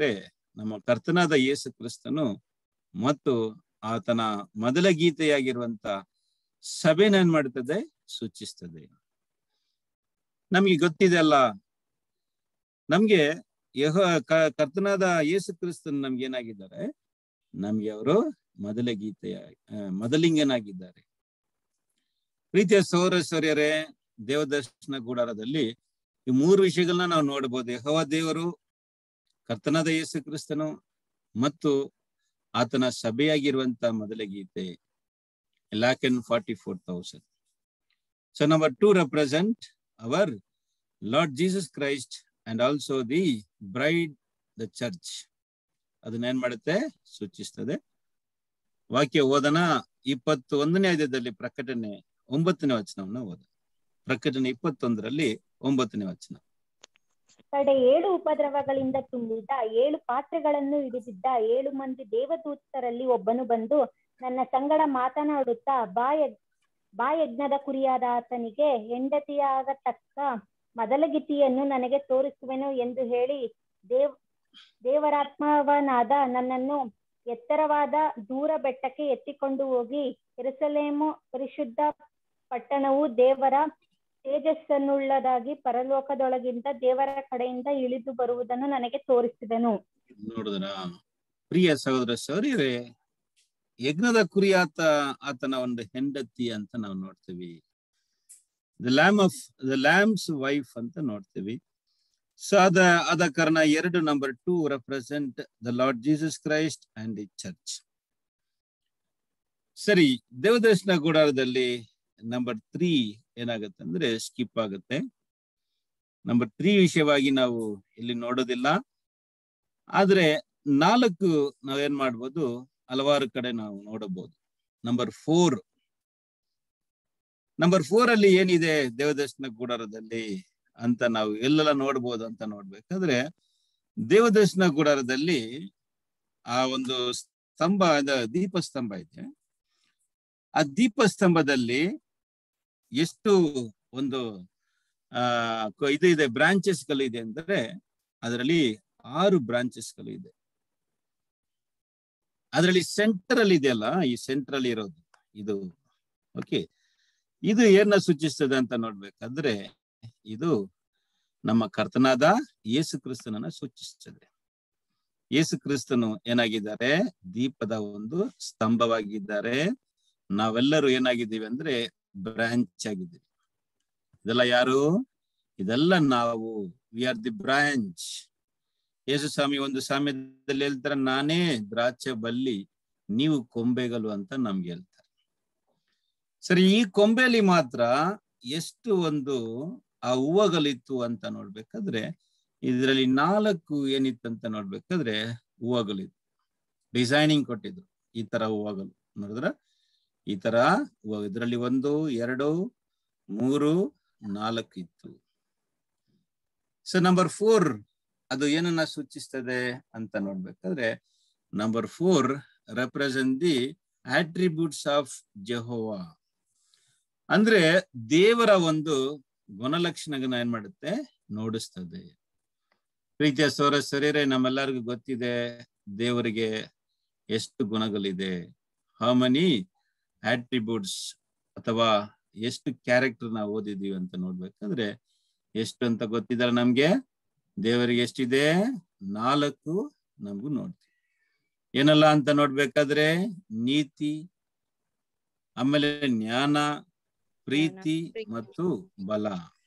ನಮ್ಮ ಕರ್ತನಾದ ಯೇಸು ಕ್ರಿಸ್ತನು ಮತ್ತು ಆತನ ಮೊದಲ ಗೀತೆಯಾಗಿರುವಂತ ಸಭೆನ ಏನ್ ಮಾಡ್ತದೆ ಸೂಚಿಸ್ತದೆ ನಮ್ಗೆ ಗೊತ್ತಿದೆ ಅಲ್ಲ ನಮ್ಗೆ ಯಹ ಕ- ಕರ್ತನಾದ ಯೇಸು ಕ್ರಿಸ್ತನ್ ನಮ್ಗೆ ಏನಾಗಿದ್ದಾರೆ ನಮ್ಗೆ ಅವರು ಮೊದಲ ಗೀತೆಯ ಆ, ಮೊದಲಿಂಗನಾಗಿದ್ದಾರೆ ಪ್ರೀತಿಯ ಸೌರ ಸೌರ್ಯರೇ ದೇವದರ್ಶನ ಗುಡಾರದಲ್ಲಿ ಈ ಮೂರು ವಿಷಯಗಳನ್ನ ನಾವು ನೋಡಬಹುದು ಯಹೋವ ದೇವರು ಕರ್ತನಾದ ಯೇಸು ಕ್ರಿಸ್ತನು ಮತ್ತು ಆತನ ಸಭೆಯಾಗಿರುವಂತ ಮೊದಲ ಗೀತೆ lakh and forty four thousand so number two represent our Lord Jesus Christ and also the bride the church ಅದನ್ನ ಏನ್ ಮಾಡುತ್ತೆ ಸೂಚಿಸ್ತದೆ ವಾಕ್ಯ ಓದನ ಇಪ್ಪತ್ತು ಒಂದನೇ ಅಧ್ಯಾಯದಲ್ಲಿ ಪ್ರಕಟಣೆ ಒಂಬತ್ತನೇ ವಚನವನ್ನ ಓದ ಪ್ರಕಟಣೆ ಇಪ್ಪತ್ತೊಂದರಲ್ಲಿ ಒಂಬತ್ತನೇ ವಚನ ಕಡೆ ಏಳು ಉಪದ್ರವಗಳಿಂದ ತುಂಬಿದ ಏಳು ಪಾತ್ರೆಗಳನ್ನು ಹಿಡಿದಿದ್ದ ಏಳು ಮಂದಿ ದೇವದೂತರಲ್ಲಿ ಒಬ್ಬನು ಬಂದು ನನ್ನ ಸಂಗಡ ಮಾತನಾಡುತ್ತಾ ಬಾಯ ಬಾಯಜ್ಞದ ಕುರಿಯಾದ ಆತನಿಗೆ ಹೆಂಡತಿಯಾಗತಕ್ಕ ಮೊದಲಗಿತ್ತಿಯನ್ನು ನನಗೆ ತೋರಿಸುವೆನು ಎಂದು ಹೇಳಿ ದೇವ್ ದೇವರಾತ್ಮವನಾದ ನನ್ನನ್ನು ಎತ್ತರವಾದ ದೂರ ಬೆಟ್ಟಕ್ಕೆ ಎತ್ತಿಕೊಂಡು ಹೋಗಿ ಎರುಸಲೇಮು ಪರಿಶುದ್ಧ ಪಟ್ಟಣವು ದೇವರ ತೇಜಸ್ಸನ್ನುಳ್ಳದಾಗಿ ಪರಲೋಕದೊಳಗಿಂದ ದೇವರ ಕಡೆಯಿಂದ ಇಳಿದು ಬರುವುದನ್ನು ನನಗೆ ತೋರಿಸಿದನು ನೋಡಿದ್ರ ಪ್ರಿಯ ಸಹೋದರ ಸೌರ್ಯರೇ ಯಜ್ಞದ ಕುರಿ ಆತ ಆತನ ಒಂದು ಹೆಂಡತಿ ಅಂತ ನಾವು ನೋಡ್ತೀವಿ the lamb of the lamb's wife ಅಂತ ನೋಡ್ತೀವಿ ಸೊ ಅದ ಅದ ಕಾರಣ ಎರಡು number two represent the Lord Jesus Christ and the church ಸರಿ ದೇವದರ್ಶನ ಗುಡಾರದಲ್ಲಿ ನಂಬರ್ ತ್ರೀ ಏನಾಗುತ್ತೆ ಅಂದ್ರೆ ಸ್ಕಿಪ್ ಆಗುತ್ತೆ ನಂಬರ್ ತ್ರೀ ವಿಷಯವಾಗಿ ನಾವು ಇಲ್ಲಿ ನೋಡೋದಿಲ್ಲ ಆದ್ರೆ ನಾಲ್ಕು ನಾವೇನ್ ಮಾಡ್ಬೋದು ಹಲವಾರು ಕಡೆ ನಾವು ನೋಡಬಹುದು ನಂಬರ್ ಫೋರ್ ನಂಬರ್ ಫೋರ್ ಅಲ್ಲಿ ಏನಿದೆ ದೇವದರ್ಶನ ಗುಡಾರದಲ್ಲಿ ಅಂತ ನಾವು ಎಲ್ಲೆಲ್ಲ ನೋಡ್ಬೋದು ಅಂತ ನೋಡ್ಬೇಕಾದ್ರೆ ದೇವದರ್ಶನ ಗುಡಾರದಲ್ಲಿ ಆ ಒಂದು ಸ್ತಂಭ ಅದ ದೀಪ ಸ್ತಂಭ ಇದೆ ಆ ದೀಪ ಸ್ತಂಭದಲ್ಲಿ ಎಷ್ಟು ಒಂದು ಆ ಕ- ಇದು ಇದೆ ಬ್ರಾಂಚಸ್ ಗಳು ಇದೆ ಅಂದ್ರೆ ಅದರಲ್ಲಿ ಆರು ಬ್ರಾಂಚಸ್ ಗಳು ಇದೆ ಅದರಲ್ಲಿ ಸೆಂಟರ್ ಅಲ್ಲಿ ಇದೆಯಲ್ಲ ಈ ಸೆಂಟರ್ ಅಲ್ಲಿ ಇರೋದು ಇದು ಓಕೆ ಇದು ಏನ ಸೂಚಿಸ್ತದೆ ಅಂತ ನೋಡ್ಬೇಕಾದ್ರೆ ಇದು ನಮ್ಮ ಕರ್ತನಾದ ಯೇಸು ಕ್ರಿಸ್ತನನ್ನ ಸೂಚಿಸ್ತದೆ ಯೇಸು ಕ್ರಿಸ್ತನು ಏನಾಗಿದ್ದಾರೆ ದೀಪದ ಒಂದು ಸ್ತಂಭವಾಗಿದ್ದಾರೆ ನಾವೆಲ್ಲರೂ ಏನಾಗಿದ್ದೀವಿ ಅಂದ್ರೆ ಬ್ರಾಂಚ್ ಆಗಿದ್ದೀವಿ ಇದೆಲ್ಲ ಯಾರು ಇದೆಲ್ಲ ನಾವು ವಿ ಆರ್ ದಿ ಬ್ರಾಂಚ್ ಯೇಸು ಸ್ವಾಮಿ ಒಂದು ಸಾಮ್ಯದಲ್ಲಿ ಹೇಳ್ತಾರೆ ನಾನೇ ದ್ರಾಕ್ಷೆ ಬಲ್ಲಿ ನೀವು ಕೊಂಬೆಗಳು ಅಂತ ನಮ್ಗೆ ಹೇಳ್ತಾರೆ ಸರಿ ಈ ಕೊಂಬೆಲಿ ಮಾತ್ರ ಎಷ್ಟು ಒಂದು ಆ ಹೂವಗಳಿತ್ತು ಅಂತ ನೋಡ್ಬೇಕಾದ್ರೆ ಇದರಲ್ಲಿ ನಾಲ್ಕು ಏನಿತ್ತು ಅಂತ ನೋಡ್ಬೇಕಾದ್ರೆ ಹೂವಗಳಿತ್ತು ಡಿಸೈನಿಂಗ್ ಕೊಟ್ಟಿದ್ರು ಈ ತರ ಹೂವಗಳು ನೋಡಿದ್ರ ಈ ತರ ಹೂವ ಇದರಲ್ಲಿ ಒಂದು ಎರಡು ಮೂರು ನಾಲ್ಕು ಇತ್ತು ಸೊ ನಂಬರ್ ಫೋರ್ ಅದು ಏನನ್ನ ಸೂಚಿಸ್ತದೆ ಅಂತ ನೋಡ್ಬೇಕಾದ್ರೆ number four represent the attributes of Jehovah ಅಂದ್ರೆ ದೇವರ ಒಂದು ಗುಣಲಕ್ಷಣಗಳನ್ನ ಏನ್ ಮಾಡುತ್ತೆ ನೋಡಿಸ್ತದೆ ಪ್ರೀತಿಯ ಸೌರ ಶರೀರ ನಮ್ಮೆಲ್ಲರಿಗೂ ಗೊತ್ತಿದೆ ದೇವರಿಗೆ ಎಷ್ಟು ಗುಣಗಳಿದೆ ಹೌ ಮನಿ ಆಟ್ರಿಬ್ಯೂಟ್ಸ್ ಅಥವಾ ಎಷ್ಟು ಕ್ಯಾರೆಕ್ಟರ್ ನಾವು ಓದಿದೀವಿ ಅಂತ ನೋಡ್ಬೇಕಾದ್ರೆ ಎಷ್ಟು ಅಂತ ಗೊತ್ತಿದ್ದಾರೆ ನಮ್ಗೆ ದೇವರಿಗೆ ಎಷ್ಟಿದೆ ನಾಲ್ಕು ನಮಗೂ ನೋಡ್ತೀವಿ ಏನಲ್ಲ ಅಂತ ನೋಡ್ಬೇಕಾದ್ರೆ ನೀತಿ ಆಮೇಲೆ ಜ್ಞಾನ ಪ್ರೀತಿ ಪ್ರೀತಿ. ಮತ್ತು ಬಲ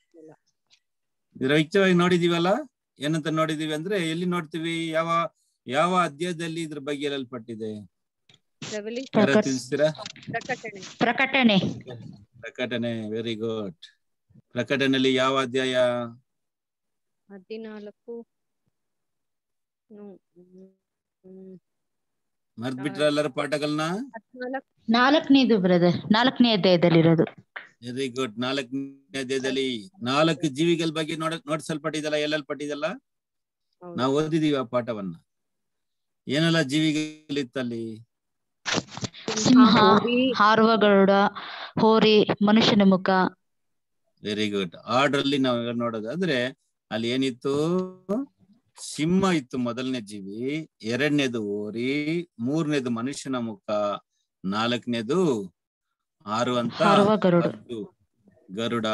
ರೈತವಾಗಿ ನೋಡಿದೀವಲ್ಲ ಏನಂತ ನೋಡಿದೀವಿ ಅಂದ್ರೆ ಎಲ್ಲಿ ನೋಡ್ತೀವಿ ಯಾವ ಯಾವ ಅಧ್ಯಾಯದಲ್ಲಿ ಇದ್ರ ಬಗ್ಗೆ ಹೇಳಲ್ಪಟ್ಟಿದೆ Revelation, ಯಾರ ಪ್ರಕಟ- ತಿಳಿಸ್ತೀರಾ ಪ್ರಕಟಣೆ ಪ್ರಕಟಣೆ ಪ್ರಕಟಣೆ ವೆರಿ ಗುಡ್ ಪ್ರಕಟಣೆಯಲ್ಲಿ ಯಾವ ಅಧ್ಯಾಯ ಹದಿನಾಲ್ಕು ಹ್ಮ್, ಹ್ಮ್, ಹ್ಮ್, ಮರ್ತ್ಬಿಟ್ರ ಎಲ್ಲರ ಪಾಠಗಳನ್ನ ಹದ್ನಾಲ್ಕು ನಾಲ್ಕನೇದು ಬ್ರದರ್ ನಾಲ್ಕನೇ ಅಧ್ಯಾಯದಲ್ಲಿರೋದು ವೆರಿ ಗುಡ್ ನಾಲ್ಕನೇ ಅಧ್ಯಾಯದಲ್ಲಿ ನಾಲ್ಕು ಜೀವಿಗಳ ಬಗ್ಗೆ ನೋಡ ನೋಡ್ಸಲ್ಪಟ್ಟಿದಲ್ಲ ಎಲ್ಲಲ್ಪಟ್ಟಿದಲ್ಲ ಹೌದು. ನಾವು ಓದಿದೀವಿ ಆ ಪಾಠವನ್ನ ಏನೆಲ್ಲ ಜೀವಿಗಳಿತ್ತಲ್ಲಿ ಸಿಂಹ ಹೋರಿ, ಹಾರುವ ಗರುಡ ಹೋರಿ ಮನುಷ್ಯನ ಮುಖ ವೆರಿ ಗುಡ್ ಆರ್ಡರ್ ಅಲ್ಲಿ ನಾವು ನೋಡೋದಾದ್ರೆ ಅಲ್ಲಿ ಏನಿತ್ತು ಸಿಂಹ ಇತ್ತು ಮೊದಲನೇ ಜೀವಿ ಎರಡನೇದು ಓರಿ ಮೂರನೇದು ಮನುಷ್ಯನ ಮುಖ ನಾಲ್ಕನೇದು ಹಾರುವಂತ ಹಾರುವ ಗರುಡ ಹದ್ದು, ಗರುಡ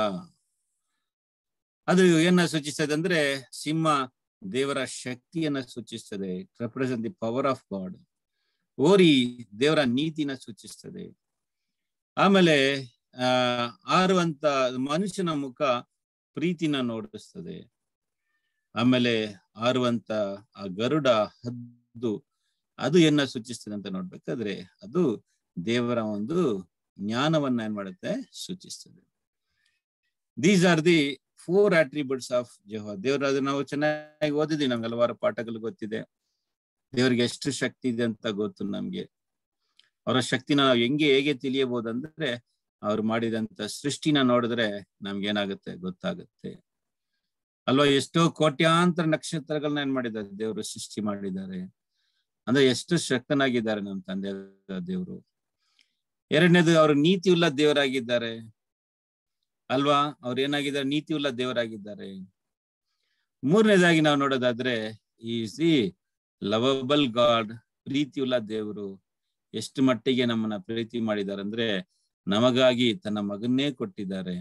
ಅದು ಏನ ಸೂಚಿಸ್ತದೆ ಅಂದ್ರೆ ಸಿಂಹ ದೇವರ ಶಕ್ತಿಯನ್ನ ಸೂಚಿಸ್ತದೆ represent the power of God ಓರಿ ದೇವರ ನೀತಿನ ಸೂಚಿಸ್ತದೆ ಆಮೇಲೆ ಆ ಆರುವಂತ ಮನುಷ್ಯನ ಮುಖ ಪ್ರೀತಿನ ನೋಡಿಸ್ತದೆ ಆಮೇಲೆ ಆರುವಂತ ಆ ಗರುಡ ಹದ್ದು ಅದು ಏನ ಸೂಚಿಸ್ತದೆ ಅಂತ ನೋಡ್ಬೇಕಾದ್ರೆ ಅದು ದೇವರ ಒಂದು ಜ್ಞಾನವನ್ನ ಏನ್ ಮಾಡುತ್ತೆ ಸೂಚಿಸ್ತದೆ these are the four attributes of Jehovah ದೇವರ ಅದು ನಾವು ಚೆನ್ನಾಗಿ ಓದಿದ್ವಿ ನಮ್ಗೆ ಹಲವಾರು ಪಾಠಗಳು ಗೊತ್ತಿದೆ ದೇವರಿಗೆ ಎಷ್ಟು ಶಕ್ತಿ ಇದೆ ಅಂತ ಗೊತ್ತು ನಮ್ಗೆ ಅವರ ಶಕ್ತಿನ ನಾವು ಹೆಂಗೆ ಹೇಗೆ ತಿಳಿಯಬಹುದಂದ್ರೆ ಅವ್ರು ಮಾಡಿದಂತ ಸೃಷ್ಟಿನ ನೋಡಿದ್ರೆ ನಮ್ಗೆ ಏನಾಗುತ್ತೆ ಗೊತ್ತಾಗುತ್ತೆ ಅಲ್ವಾ ಎಷ್ಟೋ ಕೋಟ್ಯಾಂತರ ನಕ್ಷತ್ರಗಳನ್ನ ಏನ್ ಮಾಡಿದ್ದಾರೆ ದೇವರು ಸೃಷ್ಟಿ ಮಾಡಿದ್ದಾರೆ ಅಂದ್ರೆ ಎಷ್ಟು ಶಕ್ತನಾಗಿದ್ದಾರೆ ನಮ್ಮ ತಂದೆ ದೇವರು ಎರಡನೇದು ಅವರು ನೀತಿ ಉಳ್ಳ ದೇವರಾಗಿದ್ದಾರೆ ಅಲ್ವಾ ಅವ್ರು ಏನಾಗಿದ್ದಾರೆ ನೀತಿ ಉಳ್ಳ ದೇವರಾಗಿದ್ದಾರೆ ಮೂರನೇದಾಗಿ ನಾವು ನೋಡೋದಾದ್ರೆ ಈಸ್ ದಿ ಲವಬಲ್ ಗಾಡ್ ಪ್ರೀತಿಯುಳ್ಳ ದೇವರು ಎಷ್ಟು ಮಟ್ಟಿಗೆ ನಮ್ಮನ್ನ ಪ್ರೀತಿ ಮಾಡಿದ್ದಾರೆ ಅಂದ್ರೆ ನಮಗಾಗಿ ತನ್ನ ಮಗನ್ನೇ ಕೊಟ್ಟಿದ್ದಾರೆ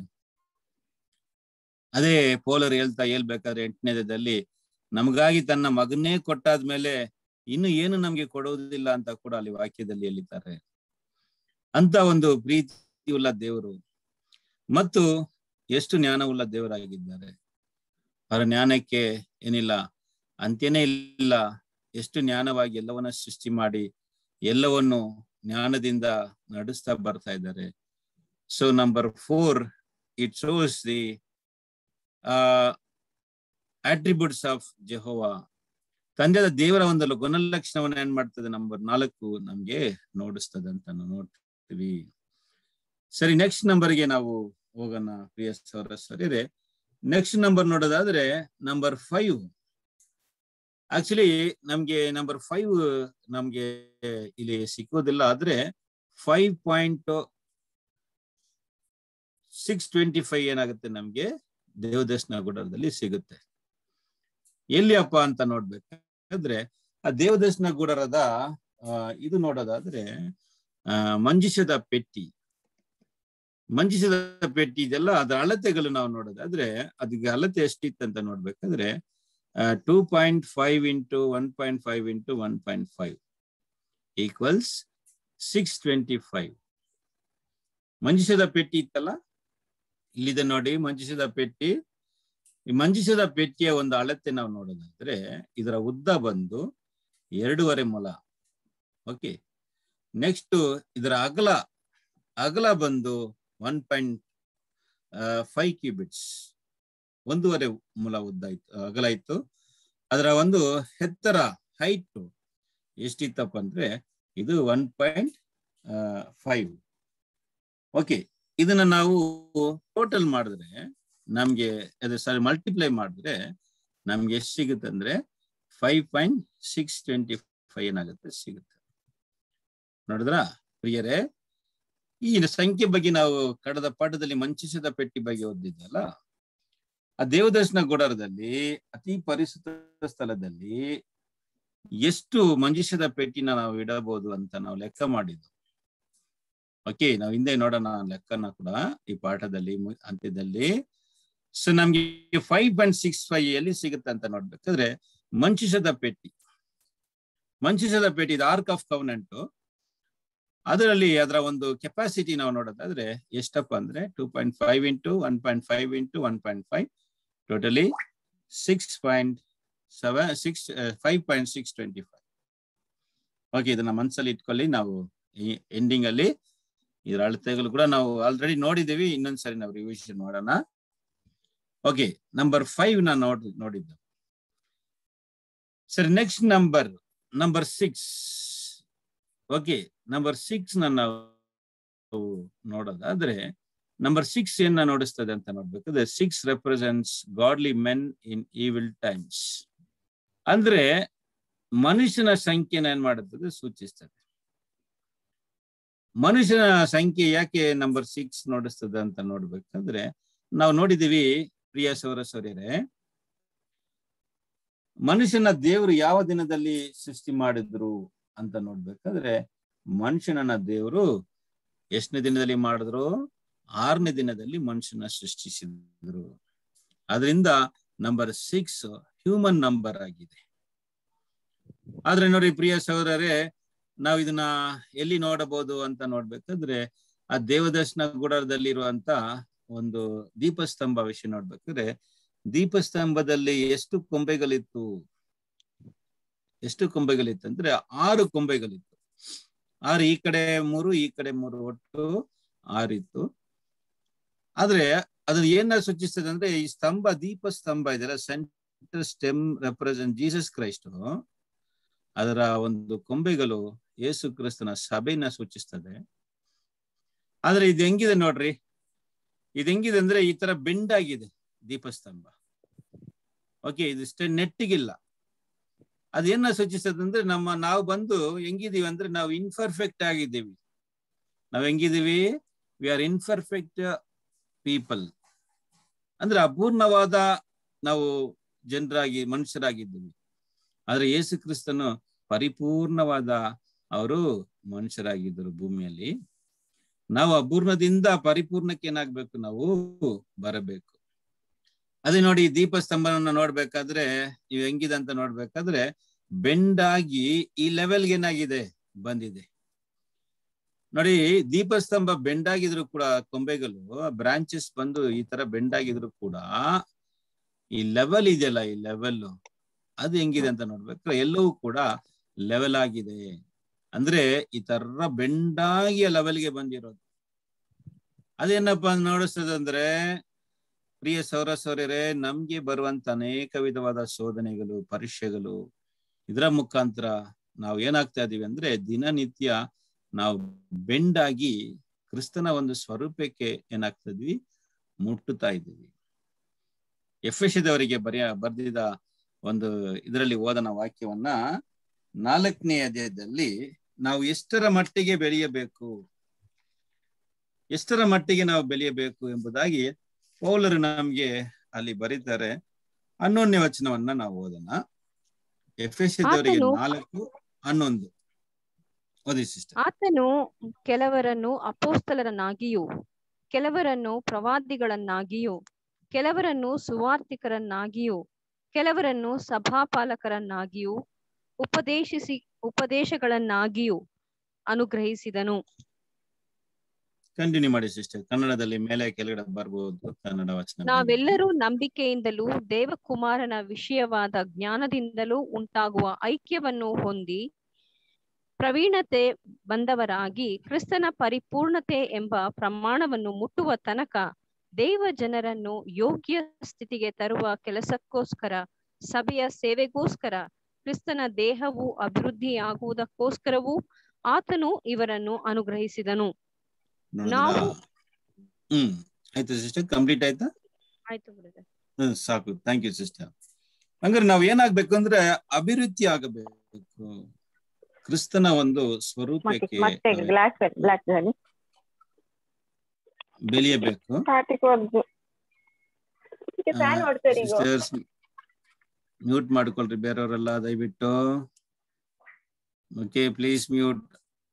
ಅದೇ ಪೋಲರ್ ಹೇಳ್ತಾ ಹೇಳ್ಬೇಕಾದ್ರೆ ಎಂಟನೇದಲ್ಲಿ ನಮಗಾಗಿ ತನ್ನ ಮಗನ್ನೇ ಕೊಟ್ಟಾದ್ಮೇಲೆ ಇನ್ನು ಏನು ನಮ್ಗೆ ಕೊಡುವುದಿಲ್ಲ ಅಂತ ಕೂಡ ಅಲ್ಲಿ ವಾಕ್ಯದಲ್ಲಿ ಹೇಳಿದ್ದಾರೆ ಅಂತ ಒಂದು ಪ್ರೀತಿಯುಳ್ಳ ದೇವರು ಮತ್ತು ಎಷ್ಟು ಜ್ಞಾನವುಳ್ಳ ದೇವರಾಗಿದ್ದಾರೆ ಅವರ ಜ್ಞಾನಕ್ಕೆ ಏನಿಲ್ಲ ಅಂತ್ಯನೇ ಇಲ್ಲ ಎಷ್ಟು ಜ್ಞಾನವಾಗಿ ಎಲ್ಲವನ್ನ ಸೃಷ್ಟಿ ಮಾಡಿ ಎಲ್ಲವನ್ನು ಜ್ಞಾನದಿಂದ ನಡೆಸ್ತಾ ಬರ್ತಾ ಇದ್ದಾರೆ so number four it shows the attributes of Jehovah ತಂದೆದ ದೇವರ ಒಂದು ಗುಣಲಕ್ಷಣವನ್ನ ಏನ್ ಮಾಡ್ತದೆ ನಂಬರ್ ನಾಲ್ಕು ನಮ್ಗೆ ನೋಡಿಸ್ತದೆ ಅಂತ ನಾವು ನೋಡ್ತೀವಿ ಸರಿ ನೆಕ್ಸ್ಟ್ ನಂಬರ್ಗೆ ನಾವು ಹೋಗೋಣ ಪ್ರಿಯ ಸೌರ ಸರಿ ನೆಕ್ಸ್ಟ್ ನಂಬರ್ ನೋಡೋದಾದ್ರೆ ನಂಬರ್ ಫೈವ್ ಆಕ್ಚುಲಿ ನಮ್ಗೆ ನಂಬರ್ ಫೈವ್ ನಮ್ಗೆ ಇಲ್ಲಿ ಸಿಕ್ಕೋದಿಲ್ಲ ಆದ್ರೆ five point six twenty five ಏನಾಗುತ್ತೆ ನಮ್ಗೆ ದೇವದರ್ಶನ ಗುಡರದಲ್ಲಿ ಸಿಗುತ್ತೆ ಎಲ್ಲಿ ಅಪ್ಪ ಅಂತ ನೋಡ್ಬೇಕಾದ್ರೆ ಆ ದೇವದರ್ಶನ ಗುಡರದ ಆ ಇದು ನೋಡೋದಾದ್ರೆ ಆ ಮಂಜಿಸದ ಪೆಟ್ಟಿ ಮಂಜಿಸದ ಪೆಟ್ಟಿ ಇದೆಲ್ಲ ಅದರ ಅಳತೆಗಳು ನಾವು ನೋಡೋದಾದ್ರೆ ಅದಕ್ಕೆ ಅಳತೆ ಎಷ್ಟಿತ್ತಂತ ನೋಡ್ಬೇಕಾದ್ರೆ two point five into one point five into one point five equals six twenty five ಮಂಜಿಸದ ಪೆಟ್ಟಿ ಇತ್ತಲ್ಲ ಇಲ್ಲಿದೆ ನೋಡಿ ಮಂಜಿಸದ ಪೆಟ್ಟಿ ಈ ಮಂಜಿಸದ ಪೆಟ್ಟಿಯ ಒಂದು ಅಳತೆ ನಾವು ನೋಡೋದಾದ್ರೆ ಇದರ ಉದ್ದ ಬಂದು ಎರಡೂವರೆ ಮೊಲ ಓಕೆ ನೆಕ್ಸ್ಟ್ ಇದರ ಅಗಲ ಅಗಲ ಬಂದು ಒನ್ ಪಾಯಿಂಟ್ ಫೈವ್ ಕ್ಯೂಬಿಟ್ಸ್ ಒಂದೂವರೆ ಮೂಲ ಉದ್ದ ಇತ್ತು ಅಗಲ ಇತ್ತು ಅದರ ಒಂದು ಎತ್ತರ ಹೈಟ್ ಎಷ್ಟಿತ್ತಪ್ಪ ಅಂದ್ರೆ ಇದು ಒನ್ ಪಾಯಿಂಟ್ ಫೈವ್ ಓಕೆ ಇದನ್ನ ನಾವು ಟೋಟಲ್ ಮಾಡಿದ್ರೆ ನಮ್ಗೆ ಅದು ಸರಿ ಮಲ್ಟಿಪ್ಲೈ ಮಾಡಿದ್ರೆ ನಮ್ಗೆ ಎಷ್ಟು ಸಿಗುತ್ತೆ ಅಂದ್ರೆ five point six twenty five ಏನಾಗುತ್ತೆ ಸಿಗುತ್ತೆ ನೋಡಿದ್ರ ಪ್ರಿಯರೇ ಈ ಸಂಖ್ಯೆ ಬಗ್ಗೆ ನಾವು ಕಳೆದ ಪಾಠದಲ್ಲಿ ಮಂಚಿಸಿದ ಪೆಟ್ಟಿ ಬಗ್ಗೆ ಓದಿದ್ದಲ್ಲ ಆ ದೇವದರ್ಶನ ಗುಡರದಲ್ಲಿ ಅತಿ ಪರಿಶುದ್ಧ ಸ್ಥಳದಲ್ಲಿ ಎಷ್ಟು ಮಂಜಿಸದ ಪೆಟ್ಟಿನ ನಾವು ಇಡಬಹುದು ಅಂತ ನಾವು ಲೆಕ್ಕ ಮಾಡಿದ್ದು ಓಕೆ ನಾವು ಹಿಂದೆ ನೋಡೋಣ ಲೆಕ್ಕನ ಕೂಡ ಈ ಪಾಠದಲ್ಲಿ ಅಂತ್ಯದಲ್ಲಿ ಸೊ ನಮ್ಗೆ ಫೈವ್ ಪಾಯಿಂಟ್ ಸಿಕ್ಸ್ ಫೈವ್ ಎಲ್ಲಿ ಸಿಗುತ್ತೆ ಅಂತ ನೋಡ್ಬೇಕಾದ್ರೆ ಮಂಚಿಸದ ಪೆಟ್ಟಿ ಮಂಚಿಸದ ಪೆಟ್ಟಿ ಇದು ಆರ್ಕ್ ಆಫ್ ಕವನೆಂಟ್ ಅದರಲ್ಲಿ ಅದರ ಒಂದು ಕೆಪಾಸಿಟಿ ನಾವು ನೋಡೋದಾದ್ರೆ ಎಷ್ಟಪ್ಪ ಅಂದ್ರೆ two point five into one point five into one point five totally six point seven six five point six twenty five okay ಇದನ್ನ ಮನ್ಸಲ್ಲಿ ಇಟ್ಕೊಳ್ಳಿ ನಾವು ಈ ಎಂಡಿಂಗ್ ಅಲ್ಲಿ ಇದರ ಅಳತೆಗಳು ಕೂಡ ನಾವು ಆಲ್ರೆಡಿ ನೋಡಿದ್ದೀವಿ ಇನ್ನೊಂದ್ಸರಿ ನಾವು ರಿವಿಷನ್ ಮಾಡೋಣ ಓಕೆ ನಂಬರ್ ಫೈವ್ ನ ನೋಡ್ ನೋಡಿದ್ದು ಸರಿ next number number six okay number six ನ ನಾವು ನೋಡೋದಾದ್ರೆ ನಂಬರ್ ಸಿಕ್ಸ್ ಏನ ನೋಡಿಸ್ತದೆ ಅಂತ ನೋಡ್ಬೇಕಾದ್ರೆ six represents godly men in evil times ಅಂದ್ರೆ ಮನುಷ್ಯನ ಸಂಖ್ಯೆನ ಏನ್ ಮಾಡುತ್ತದೆ ಸೂಚಿಸ್ತದೆ ಮನುಷ್ಯನ ಸಂಖ್ಯೆ ಯಾಕೆ ನಂಬರ್ ಸಿಕ್ಸ್ ನೋಡಿಸ್ತದೆ ಅಂತ ನೋಡ್ಬೇಕಂದ್ರೆ ನಾವು ನೋಡಿದೀವಿ ಪ್ರಿಯ ಸೌರ ಸೌರ್ಯರೇ ಮನುಷ್ಯನ ದೇವರು ಯಾವ ದಿನದಲ್ಲಿ ಸೃಷ್ಟಿ ಮಾಡಿದ್ರು ಅಂತ ನೋಡ್ಬೇಕಾದ್ರೆ ಮನುಷ್ಯನನ್ನ ದೇವರು ಎಷ್ಟನೇ ದಿನದಲ್ಲಿ ಮಾಡಿದ್ರು ಆರನೇ ದಿನದಲ್ಲಿ ಮನುಷ್ಯನ ಸೃಷ್ಟಿಸಿದ್ರು ಅದರಿಂದ ನಂಬರ್ ಸಿಕ್ಸ್ ಹ್ಯೂಮನ್ ನಂಬರ್ ಆಗಿದೆ ಆದ್ರೆ ನೋಡಿ ಪ್ರಿಯ ಸಹೋದರರೇ ನಾವು ಇದನ್ನ ಎಲ್ಲಿ ನೋಡಬಹುದು ಅಂತ ನೋಡ್ಬೇಕಾದ್ರೆ ಆ ದೇವದರ್ಶನ ಗುಡಾರದಲ್ಲಿರುವಂತ ಒಂದು ದೀಪಸ್ತಂಭ ವಿಷಯ ನೋಡ್ಬೇಕಾದ್ರೆ ದೀಪಸ್ತಂಭದಲ್ಲಿ ಎಷ್ಟು ಕೊಂಬೆಗಳಿತ್ತು ಎಷ್ಟು ಕೊಂಬೆಗಳಿತ್ತು ಅಂದ್ರೆ ಆರು ಕೊಂಬೆಗಳಿತ್ತು ಆರು ಈ ಕಡೆ ಮೂರು ಈ ಕಡೆ ಮೂರು ಒಟ್ಟು ಆರಿತ್ತು ಆದ್ರೆ ಅದು ಏನ ಸೂಚಿಸ್ತದೆ ಅಂದ್ರೆ ಈ ಸ್ತಂಭ ದೀಪ ಸ್ತಂಭ ಇದೆಲ್ಲ centre stem represent Jesus Christ ಅದರ ಒಂದು ಕೊಂಬೆಗಳು ಯೇಸು ಕ್ರಿಸ್ತನ ಸಭೆನ ಸೂಚಿಸ್ತದೆ ಆದ್ರೆ ಇದು ಹೆಂಗಿದೆ ನೋಡ್ರಿ ಇದು ಹೆಂಗಿದೆ ಅಂದ್ರೆ ಈ ತರ ಬೆಂಡ್ ಆಗಿದೆ ದೀಪಸ್ತಂಭ ಓಕೆ ಇದಿಷ್ಟೇ ನೆಟ್ಟಿಗಿಲ್ಲ ಅದೇನ ಸೂಚಿಸ್ತದೆ ಅಂದ್ರೆ ನಮ್ಮ ನಾವು ಬಂದು ಹೆಂಗಿದೀವಿ ಅಂದ್ರೆ ನಾವು ಇನ್ಪರ್ಫೆಕ್ಟ್ ಆಗಿದ್ದೀವಿ ನಾವ್ ಹೆಂಗಿದೀವಿ ವಿ ಆರ್ ಇನ್ಪರ್ಫೆಕ್ಟ್ ಪೀಪಲ್ ಅಂದ್ರೆ ಅಪೂರ್ಣವಾದ ನಾವು ಜನರಾಗಿ ಮನುಷ್ಯರಾಗಿದ್ದೀವಿ ಆದ್ರೆ ಯೇಸು ಕ್ರಿಸ್ತನು ಪರಿಪೂರ್ಣವಾದ ಅವರು ಮನುಷ್ಯರಾಗಿದ್ದರು ಭೂಮಿಯಲ್ಲಿ ನಾವು ಅಪೂರ್ಣದಿಂದ ಪರಿಪೂರ್ಣಕ್ಕೆ ಏನಾಗ್ಬೇಕು ನಾವು ಬರಬೇಕು ಅದೇ ನೋಡಿ ದೀಪಸ್ತಂಭನ ನೋಡ್ಬೇಕಾದ್ರೆ ನೀವು ಹೆಂಗಿದೆ ಅಂತ ನೋಡ್ಬೇಕಾದ್ರೆ ಬೆಂಡಾಗಿ ಈ ಲೆವೆಲ್ಗೆ ಏನಾಗಿದೆ ಬಂದಿದೆ ನೋಡಿ ದೀಪಸ್ತಂಭ ಬೆಂಡಾಗಿದ್ರು ಕೂಡ ಕೊಂಬೆಗಳು ಬ್ರಾಂಚಸ್ ಬಂದು ಈ ತರ ಬೆಂಡಾಗಿದ್ರು ಕೂಡ ಈ ಲೆವೆಲ್ ಇದೆಯಲ್ಲ ಈ ಲೆವೆಲ್ ಅದು ಹೆಂಗಿದೆ ಅಂತ ನೋಡ್ಬೇಕು ಎಲ್ಲವೂ ಕೂಡ ಲೆವೆಲ್ ಆಗಿದೆ ಅಂದ್ರೆ ಈ ತರ ಬೆಂಡಾಗಿ ಲೆವೆಲ್ಗೆ ಬಂದಿರೋದು ಅದೇನಪ್ಪ ನೋಡಿಸ್ತದೆ ಅಂದ್ರೆ ಪ್ರಿಯ ಸೌರ ಸೌರ್ಯರೇ ನಮ್ಗೆ ಬರುವಂತ ಅನೇಕ ವಿಧವಾದ ಶೋಧನೆಗಳು ಪರೀಕ್ಷೆಗಳು ಇದರ ಮುಖಾಂತರ ನಾವು ಏನಾಗ್ತಾ ಇದೀವಿ ಅಂದ್ರೆ ದಿನನಿತ್ಯ ನಾವು ಬೆಂಡಾಗಿ ಕ್ರಿಸ್ತನ ಒಂದು ಸ್ವರೂಪಕ್ಕೆ ಏನಾಗ್ತಿದ್ವಿ ಮುಟ್ಟುತ್ತಾ ಇದ್ದೀವಿ ಎಫ್ ಎಶದವರಿಗೆ ಬರೆಯ ಬರ್ದಿದ ಒಂದು ಇದರಲ್ಲಿ ಓದನ ವಾಕ್ಯವನ್ನ ನಾಲ್ಕನೇ ಅಧ್ಯಾಯದಲ್ಲಿ ನಾವು ಎಷ್ಟರ ಮಟ್ಟಿಗೆ ಬೆಳೆಯಬೇಕು ಎಷ್ಟರ ಮಟ್ಟಿಗೆ ನಾವು ಬೆಳೆಯಬೇಕು ಎಂಬುದಾಗಿ ಪೌಲರು ನಮ್ಗೆ ಅಲ್ಲಿ ಬರೀತಾರೆ ಹನ್ನೊಂದನೇ ವಚನವನ್ನ ನಾವು ಓದೋಣ ಎಫ್ ಎಸ್ ದವರಿಗೆ ಆತನು- ನಾಲ್ಕು ಹನ್ನೊಂದು ಓದಿ ಸಿಸ್ಟರ್ ಆತನು ಕೆಲವರನ್ನು ಅಪೋಸ್ತಲರನ್ನಾಗಿಯೂ ಕೆಲವರನ್ನು ಪ್ರವಾದಿಗಳನ್ನಾಗಿಯೂ ಕೆಲವರನ್ನು ಸುವಾರ್ತಿಕರನ್ನಾಗಿಯೂ ಕೆಲವರನ್ನು ಸಭಾಪಾಲಕರನ್ನಾಗಿಯೂ ಉಪದೇಶಿಸಿ ಉಪದೇಶಗಳನ್ನಾಗಿಯೂ ಅನುಗ್ರಹಿಸಿದನು ಕಂಟಿನ್ಯೂ ಮಾಡಿ ಸಿಸ್ಟರ್ ಕನ್ನಡದಲ್ಲಿ ಮೇಲೆ ಕೆಳಗಡೆ ಬರ್ಬೋದು ಕನ್ನಡ ವಚನ ನಾವೆಲ್ಲರೂ ನಂಬಿಕೆಯಿಂದಲೂ ದೇವಕುಮಾರನ ವಿಷಯವಾದ ಜ್ಞಾನದಿಂದಲೂ ಉಂಟಾಗುವ ಐಕ್ಯವನ್ನು ಹೊಂದಿ ಪ್ರವೀಣತೆ ಬಂದವರಾಗಿ ಕ್ರಿಸ್ತನ ಪರಿಪೂರ್ಣತೆ ಎಂಬ ಪ್ರಮಾಣವನ್ನು ಮುಟ್ಟುವ ತನಕ ದೇವ ಜನರನ್ನು ಯೋಗ್ಯ ಸ್ಥಿತಿಗೆ ತರುವ ಕೆಲಸಕ್ಕೋಸ್ಕರ ಸಭೆಯ ಸೇವೆಗೋಸ್ಕರ ಕ್ರಿಸ್ತನ ದೇಹವು ಅಭಿವೃದ್ಧಿಯಾಗುವುದಕ್ಕೋಸ್ಕರವೂ ಆತನು ಇವರನ್ನು ಅನುಗ್ರಹಿಸಿದನು ನೋಡಿದ್ರಾ? ನಾವು- ಹ್ಮ್ ಆಯ್ತು ಸಿಸ್ಟರ್ ಕಂಪ್ಲೀಟ್ ಆಯ್ತಾ ಆಯ್ತು brother. ಹ್ಮ್ ಸಾಕು ಥ್ಯಾಂಕ್ ಯು ಸಿಸ್ಟರ್ ಹಂಗಾರೆ ನಾವ್ ಏನಾಗ್ಬೇಕು ಅಂದ್ರೆ ಅಭಿವೃದ್ಧಿ ಆಗಬೇಕು ಕ್ರಿಸ್ತನ ಒಂದು ಸ್ವರೂಪಕ್ಕೆ ಮತ್ತೆ ನಾವು ಬ್ಲಾಕ್ ಬ್ಲಾಕ್ ಅಲ್ಲಿ ಬೆಳೆಯಬೇಕು ಸ್ಟಾರ್ಟಿಗೆ ಹೋದ್ದು ಫ್ಯಾನ್ ನೋಡ್ತಾರೆ ಈಗ ಸಿಸ್ಟರ್ಸ್ ಮ್ಯೂಟ್ ಮಾಡ್ಕೊಳ್ರಿ ಬೇರೆಯವರೆಲ್ಲ ದಯವಿಟ್ಟು okay please mute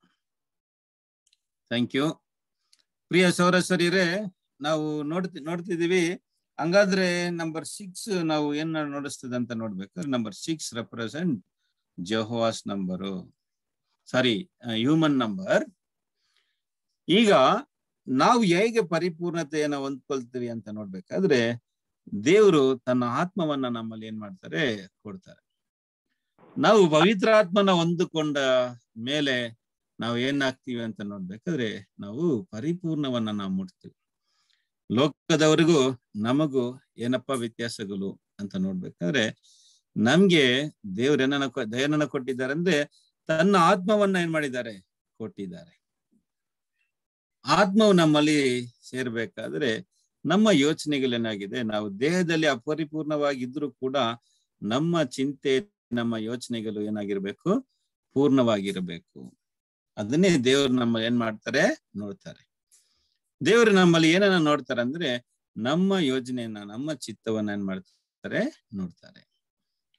thank you ಪ್ರಿಯ ಸೌರಸರಿರೇ ನಾವು ನೋಡ್ತಿ ನೋಡ್ತಿದೀವಿ ಹಂಗಾದ್ರೆ ನಂಬರ್ ಸಿಕ್ಸ್ ನಾವು ಏನ್ ನೋಡಿಸ್ತದೆ ಅಂತ ನೋಡ್ಬೇಕಾದ್ರೆ number six represent Jehovah's number sorry human number ಈಗ ನಾವು ಹೇಗೆ ಪರಿಪೂರ್ಣತೆಯನ್ನ ಹೊಂದ್ಕೊಳ್ತೀವಿ ಅಂತ ನೋಡ್ಬೇಕಾದ್ರೆ ದೇವರು ತನ್ನ ಆತ್ಮವನ್ನ ನಮ್ಮಲ್ಲಿ ಏನ್ ಮಾಡ್ತಾರೆ ಕೊಡ್ತಾರೆ ನಾವು ಪವಿತ್ರಾತ್ಮನ ಹೊಂದಿಕೊಂಡ ಮೇಲೆ ನಾವು ಏನಾಗ್ತೀವಿ ಅಂತ ನೋಡ್ಬೇಕಾದ್ರೆ ನಾವು ಪರಿಪೂರ್ಣವನ್ನ ನಾವು ಮುಟ್ತೀವಿ ಲೋಕದವರಿಗೂ ನಮಗೂ ಏನಪ್ಪ ವ್ಯತ್ಯಾಸಗಳು ಅಂತ ನೋಡ್ಬೇಕಾದ್ರೆ ನಮ್ಗೆ ದೇವ್ರ ಏನನ್ನ ಕೊ- ಏನನ್ನ ಕೊಟ್ಟಿದ್ದಾರೆ ಅಂದ್ರೆ ತನ್ನ ಆತ್ಮವನ್ನ ಏನ್ ಮಾಡಿದ್ದಾರೆ ಕೊಟ್ಟಿದ್ದಾರೆ ಆತ್ಮವು ನಮ್ಮಲ್ಲಿ ಸೇರ್ಬೇಕಾದ್ರೆ ನಮ್ಮ ಯೋಚನೆಗಳೇನಾಗಿದೆ ನಾವು ದೇಹದಲ್ಲಿ ಅಪರಿಪೂರ್ಣವಾಗಿದ್ರು ಕೂಡ ನಮ್ಮ ಚಿಂತೆ ನಮ್ಮ ಯೋಚನೆಗಳು ಏನಾಗಿರ್ಬೇಕು ಪೂರ್ಣವಾಗಿರಬೇಕು ಅದನ್ನೇ ದೇವರು ನಮ್ಮ ಏನ್ ಮಾಡ್ತಾರೆ ನೋಡ್ತಾರೆ ದೇವರು ನಮ್ಮಲ್ಲಿ ಏನನ್ನ ನೋಡ್ತಾರೆ ಅಂದ್ರೆ ನಮ್ಮ ಯೋಜನೆಯನ್ನ ನಮ್ಮ ಚಿತ್ತವನ್ನ ಏನ್ ಮಾಡ್ತಾರೆ ನೋಡ್ತಾರೆ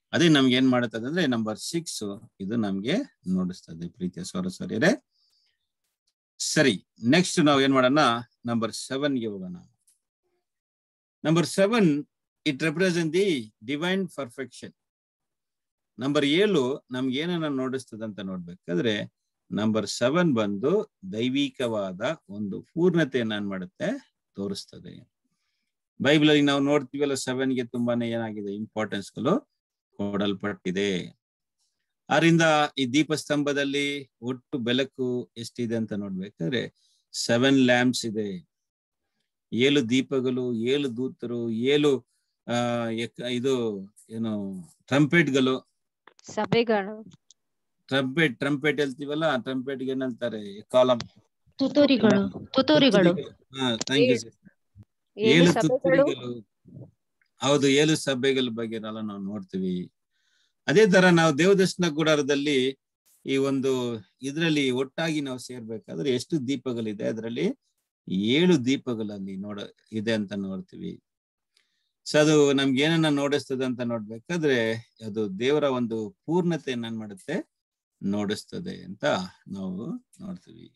ಅದೇ ನಮ್ಗೆ ಏನ್ ಮಾಡುತ್ತದೆ ಅಂದ್ರೆ ನಂಬರ್ ಸಿಕ್ಸ್ ಇದು ನಮ್ಗೆ ನೋಡಿಸ್ತದೆ ಪ್ರೀತಿಯ ಸೌರ ಸೌರ್ಯರೇ ಸರಿ ನೆಕ್ಸ್ಟ್ ನಾವು ಏನ್ ಮಾಡೋಣ ನಂಬರ್ ಸೆವೆನ್ಗೆ ಹೋಗೋಣ number seven it represent the divine perfection number ಏಳು ನಮ್ಗೆ ಏನನ್ನ ನೋಡಿಸ್ತದೆ ಅಂತ ನೋಡ್ಬೇಕಾದ್ರೆ ನಂಬರ್ ಸೆವೆನ್ ಬಂದು ದೈವಿಕವಾದ ಒಂದು ಪೂರ್ಣತೆಯನ್ನ ಏನ್ ಮಾಡುತ್ತೆ ತೋರಿಸ್ತದೆ ಬೈಬಲ್ ಅಲ್ಲಿ ನಾವು ನೋಡ್ತೀವಲ್ಲ ಸೆವೆನ್ಗೆ ತುಂಬಾನೇ ಏನಾಗಿದೆ ಇಂಪಾರ್ಟೆನ್ಸ್ಗಳು ಕೊಡಲ್ಪಟ್ಟಿದೆ ಆದ್ರಿಂದ ಈ ದೀಪಸ್ತಂಭದಲ್ಲಿ ಒಟ್ಟು ಬೆಳಕು ಎಷ್ಟಿದೆ ಅಂತ ನೋಡ್ಬೇಕಾದ್ರೆ ಸೆವೆನ್ ಲ್ಯಾಂಪ್ಸ್ ಇದೆ ಏಳು ದೀಪಗಳು ಏಳು ದೂತರು ಏಳು ಆ ಎಕ್- ಇದು ಏನು ಟ್ರಂಪೆಟ್ಗಳು ಸಭೆಗಳು ಟ್ರಂಪೆಟ್ ಟ್ರಂಪೆಟ್ ಹೇಳ್ತೀವಲ್ಲ ಟ್ರಂಪೆಟ್ ಏನಂತಾರೆ ಕಾಲಂ ತುತೂರಿಗಳು ತುತೂರಿಗಳು ಹಾ ಥ್ಯಾಂಕ್ ಯು ಏಳು ಏಳು ಸಭೆಗಳು ತುತ್ತೂರಿಗಳು ಹೌದು ಏಳು ಸಭೆಗಳ ಬಗ್ಗೆ ಎಲ್ಲ ನಾವು ನೋಡ್ತೀವಿ ಅದೇ ತರ ನಾವು ದೇವದರ್ಶನ ಗುಡಾರದಲ್ಲಿ ಈ ಒಂದು ಇದರಲ್ಲಿ ಒಟ್ಟಾಗಿ ನಾವು ಸೇರ್ಬೇಕಾದ್ರೆ ಎಷ್ಟು ದೀಪಗಳಿದೆ ಅದರಲ್ಲಿ ಏಳು ದೀಪಗಳಲ್ಲಿ ನೋಡ ಇದೆ ಅಂತ ನೋಡ್ತೀವಿ ಸೊ ಅದು ನಮ್ಗೆ ಏನನ್ನ ನೋಡಿಸ್ತದೆ ಅಂತ ನೋಡ್ಬೇಕಾದ್ರೆ ಅದು ದೇವರ ಒಂದು ಪೂರ್ಣತೆಯನ್ನ ಏನ್ ಮಾಡುತ್ತೆ ನೋಡಿಸ್ತದೆ ಅಂತ ನಾವು ನೋಡ್ತೀವಿ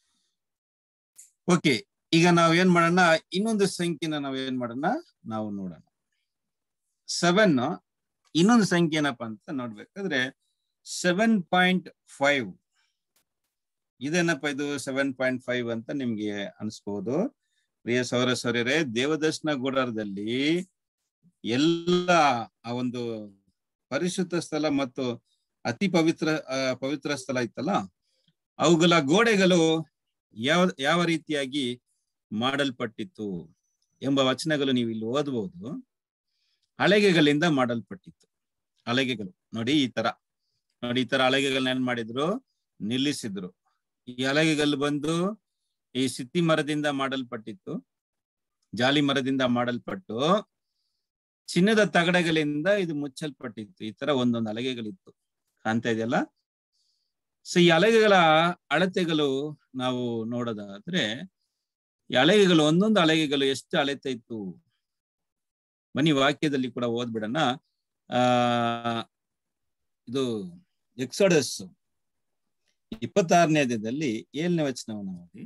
ಓಕೆ ಈಗ ನಾವ್ ಏನ್ ಮಾಡೋಣ ಇನ್ನೊಂದು ಸಂಖ್ಯೆನ ನಾವ್ ಏನ್ ಮಾಡೋಣ ನಾವು ನೋಡೋಣ ಸೆವೆನ್ ಇನ್ನೊಂದು ಸಂಖ್ಯೆ ಏನಪ್ಪಾ ಅಂತ ನೋಡ್ಬೇಕಾದ್ರೆ ಸೆವೆನ್ ಪಾಯಿಂಟ್ ಫೈವ್ ಇದೇನಪ್ಪ ಇದು ಸೆವೆನ್ ಪಾಯಿಂಟ್ ಫೈವ್ ಅಂತ ನಿಮ್ಗೆ ಅನ್ಸ್ಬೋದು ಪ್ರಿಯ ಸೌರ ಸೌರ್ಯರೇ ದೇವದರ್ಶನ ಗುಡಾರದಲ್ಲಿ ಎಲ್ಲ ಆ ಒಂದು ಪರಿಶುದ್ಧ ಸ್ಥಳ ಮತ್ತು ಅತಿ ಪವಿತ್ರ ಆ, ಪವಿತ್ರ ಸ್ಥಳ ಇತ್ತಲ್ಲ ಅವುಗಳ ಗೋಡೆಗಳು ಯಾವ ಯಾವ ರೀತಿಯಾಗಿ ಮಾಡಲ್ಪಟ್ಟಿತ್ತು ಎಂಬ ವಚನಗಳು ನೀವು ಇಲ್ಲಿ ಓದಬಹುದು ಹಲಗೆಗಳಿಂದ ಮಾಡಲ್ಪಟ್ಟಿತ್ತು ಹಲಗೆಗಳು ನೋಡಿ ಈ ತರ ನೋಡಿ ಈ ತರ ಹಲಗೆಗಳನ್ನ ಏನ್ ಮಾಡಿದ್ರು ನಿಲ್ಲಿಸಿದ್ರು ಈ ಹಲಗೆಗಳು ಬಂದು ಈ ಸಿತ್ತಿ ಮರದಿಂದ ಮಾಡಲ್ಪಟ್ಟಿತ್ತು ಜಾಲಿ ಮರದಿಂದ ಮಾಡಲ್ಪಟ್ಟು ಚಿನ್ನದ ತಗಡಗಳಿಂದ ಇದು ಮುಚ್ಚಲ್ಪಟ್ಟಿತ್ತು ಈ ತರ ಒಂದೊಂದು ಹಲಗೆಗಳಿತ್ತು ಕಾಣ್ತಾ ಇದೆಯಲ್ಲ ಸೊ ಈ ಹಲಗೆಗಳ ಅಳತೆಗಳು ನಾವು ನೋಡೋದಾದ್ರೆ ಈ ಹಲಗೆಗಳು ಒಂದೊಂದು ಹಲಗೆಗಳು ಎಷ್ಟು ಅಳತೆ ಇತ್ತು ಬನ್ನಿ ವಾಕ್ಯದಲ್ಲಿ ಕೂಡ ಓದ್ಬಿಡೋಣ ಆ ಇದು ಎಕ್ಸೋಡಸ್ ಇಪ್ಪತ್ತಾರನೇ ಅಧ್ಯಾಯದಲ್ಲಿ ಏಳನೇ ವಚನವನ್ನು ಓದಿ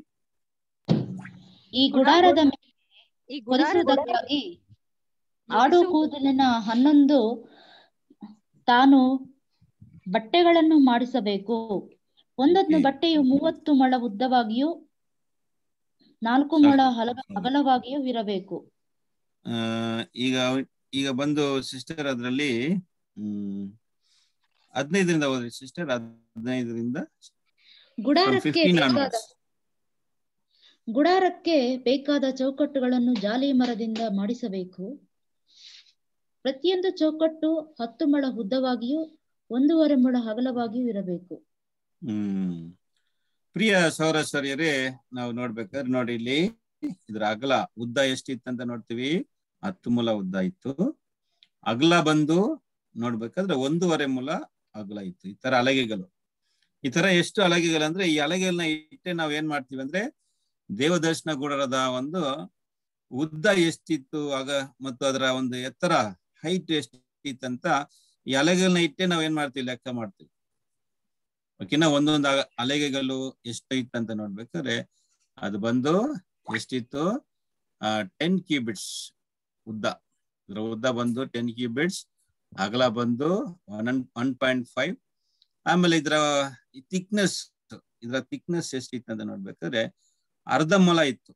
ಈ ಗುಡಾರದ ಮೇಲೆ ಈ ಗುಡಾರದ ಹೊರಿಸುವುದಕ್ಕಾಗಿ ಆಡು ಕೂದಲಿನ ಹನ್ನೊಂದು ತಾನು ಬಟ್ಟೆಗಳನ್ನು ಮಾಡಿಸಬೇಕು ಒಂದೊಂದು Okay. ಬಟ್ಟೆಯು ಮೂವತ್ತು ಮೊಳ ಉದ್ದವಾಗಿಯೂ ನಾಲ್ಕು ಮೊಳ ಹಲ ಅಗಲವಾಗಿಯೂ ಇರಬೇಕು ಆ ಈಗ ಈಗ ಬಂದು ಸಿಸ್ಟರ್ ಅದರಲ್ಲಿ ಹ್ಮ್ ಹದಿನೈದರಿಂದ ಓದ್ರಿ ಸಿಸ್ಟರ್ ಹದಿನೈದರಿಂದ ಗುಡಾರಕ್ಕೆ ಫಿಫ್ಟೀನ್ ಬೇಕಾದ ಗುಡಾರಕ್ಕೆ ಬೇಕಾದ ಚೌಕಟ್ಟುಗಳನ್ನು ಜಾಲಿ ಮರದಿಂದ ಮಾಡಿಸಬೇಕು ಪ್ರತಿಯೊಂದು ಚೌಕಟ್ಟು ಹತ್ತು ಮೊಳ ಉದ್ದವಾಗಿಯೂ ಒಂದೂವರೆ ಮೊಳ ಅಗಲವಾಗಿಯೂ ಇರಬೇಕು ಹ್ಮ್ ಪ್ರಿಯ ಸೌರಸ್ವರ್ಯರೇ ನಾವು ನೋಡ್ಬೇಕಾದ್ರೆ ನೋಡಿ ಇಲ್ಲಿ ಇದ್ರ ಅಗಲ ಉದ್ದ ಎಷ್ಟಿತ್ತಂತ ನೋಡ್ತೀವಿ ಹತ್ತು ಮೊಲ ಉದ್ದ ಇತ್ತು ಅಗಲ ಬಂದು ನೋಡ್ಬೇಕಾದ್ರೆ ಒಂದೂವರೆ ಮೊಲ ಅಗಲ ಇತ್ತು ಈ ತರ ಅಲಗೆಗಳು ಈ ತರ ಎಷ್ಟು ಅಲಗೆಗಳು ಅಂದ್ರೆ ಈ ಅಲಗೆಗಳನ್ನ ಇಟ್ಟೆ ನಾವ್ ಏನ್ ಮಾಡ್ತೀವಿ ಅಂದ್ರೆ ದೇವದರ್ಶನ ಗುಡರದ ಒಂದು ಉದ್ದ ಎಷ್ಟಿತ್ತು ಆಗ ಮತ್ತು ಅದರ ಒಂದು ಎತ್ತರ ಹೈಟ್ ಎಷ್ಟಿತ್ತಂತ ಈ ಅಲೆಗಳನ್ನ ಇಟ್ಟೆ ನಾವ್ ಏನ್ ಮಾಡ್ತೀವಿ ಲೆಕ್ಕ ಮಾಡ್ತೀವಿ ಓಕೆನಾ ಒಂದೊಂದು ಅ- ಅಲೆಗೆಗಳು ಎಷ್ಟೈತ್ ಅಂತ ನೋಡ್ಬೇಕಾದ್ರೆ ಅದು ಬಂದು ಎಷ್ಟಿತ್ತು ಟೆನ್ ಕ್ಯೂಬಿಟ್ಸ್ ಉದ್ದ ಇದ್ರ ಉದ್ದ ಬಂದು ಟೆನ್ ಕ್ಯೂಬಿಟ್ಸ್ ಅಗಲ ಬಂದು ಒನ್ ಒನ್ ಪಾಯಿಂಟ್ ಫೈವ್ ಆಮೇಲೆ ಇದ್ರ ಥಿಕ್ನೆಸ್ ಇದ್ರ ಥಿಕ್ನೆಸ್ ಎಷ್ಟಿತ್ತು ಅಂತ ನೋಡ್ಬೇಕಾದ್ರೆ ಅರ್ಧ ಮೊಲ ಇತ್ತು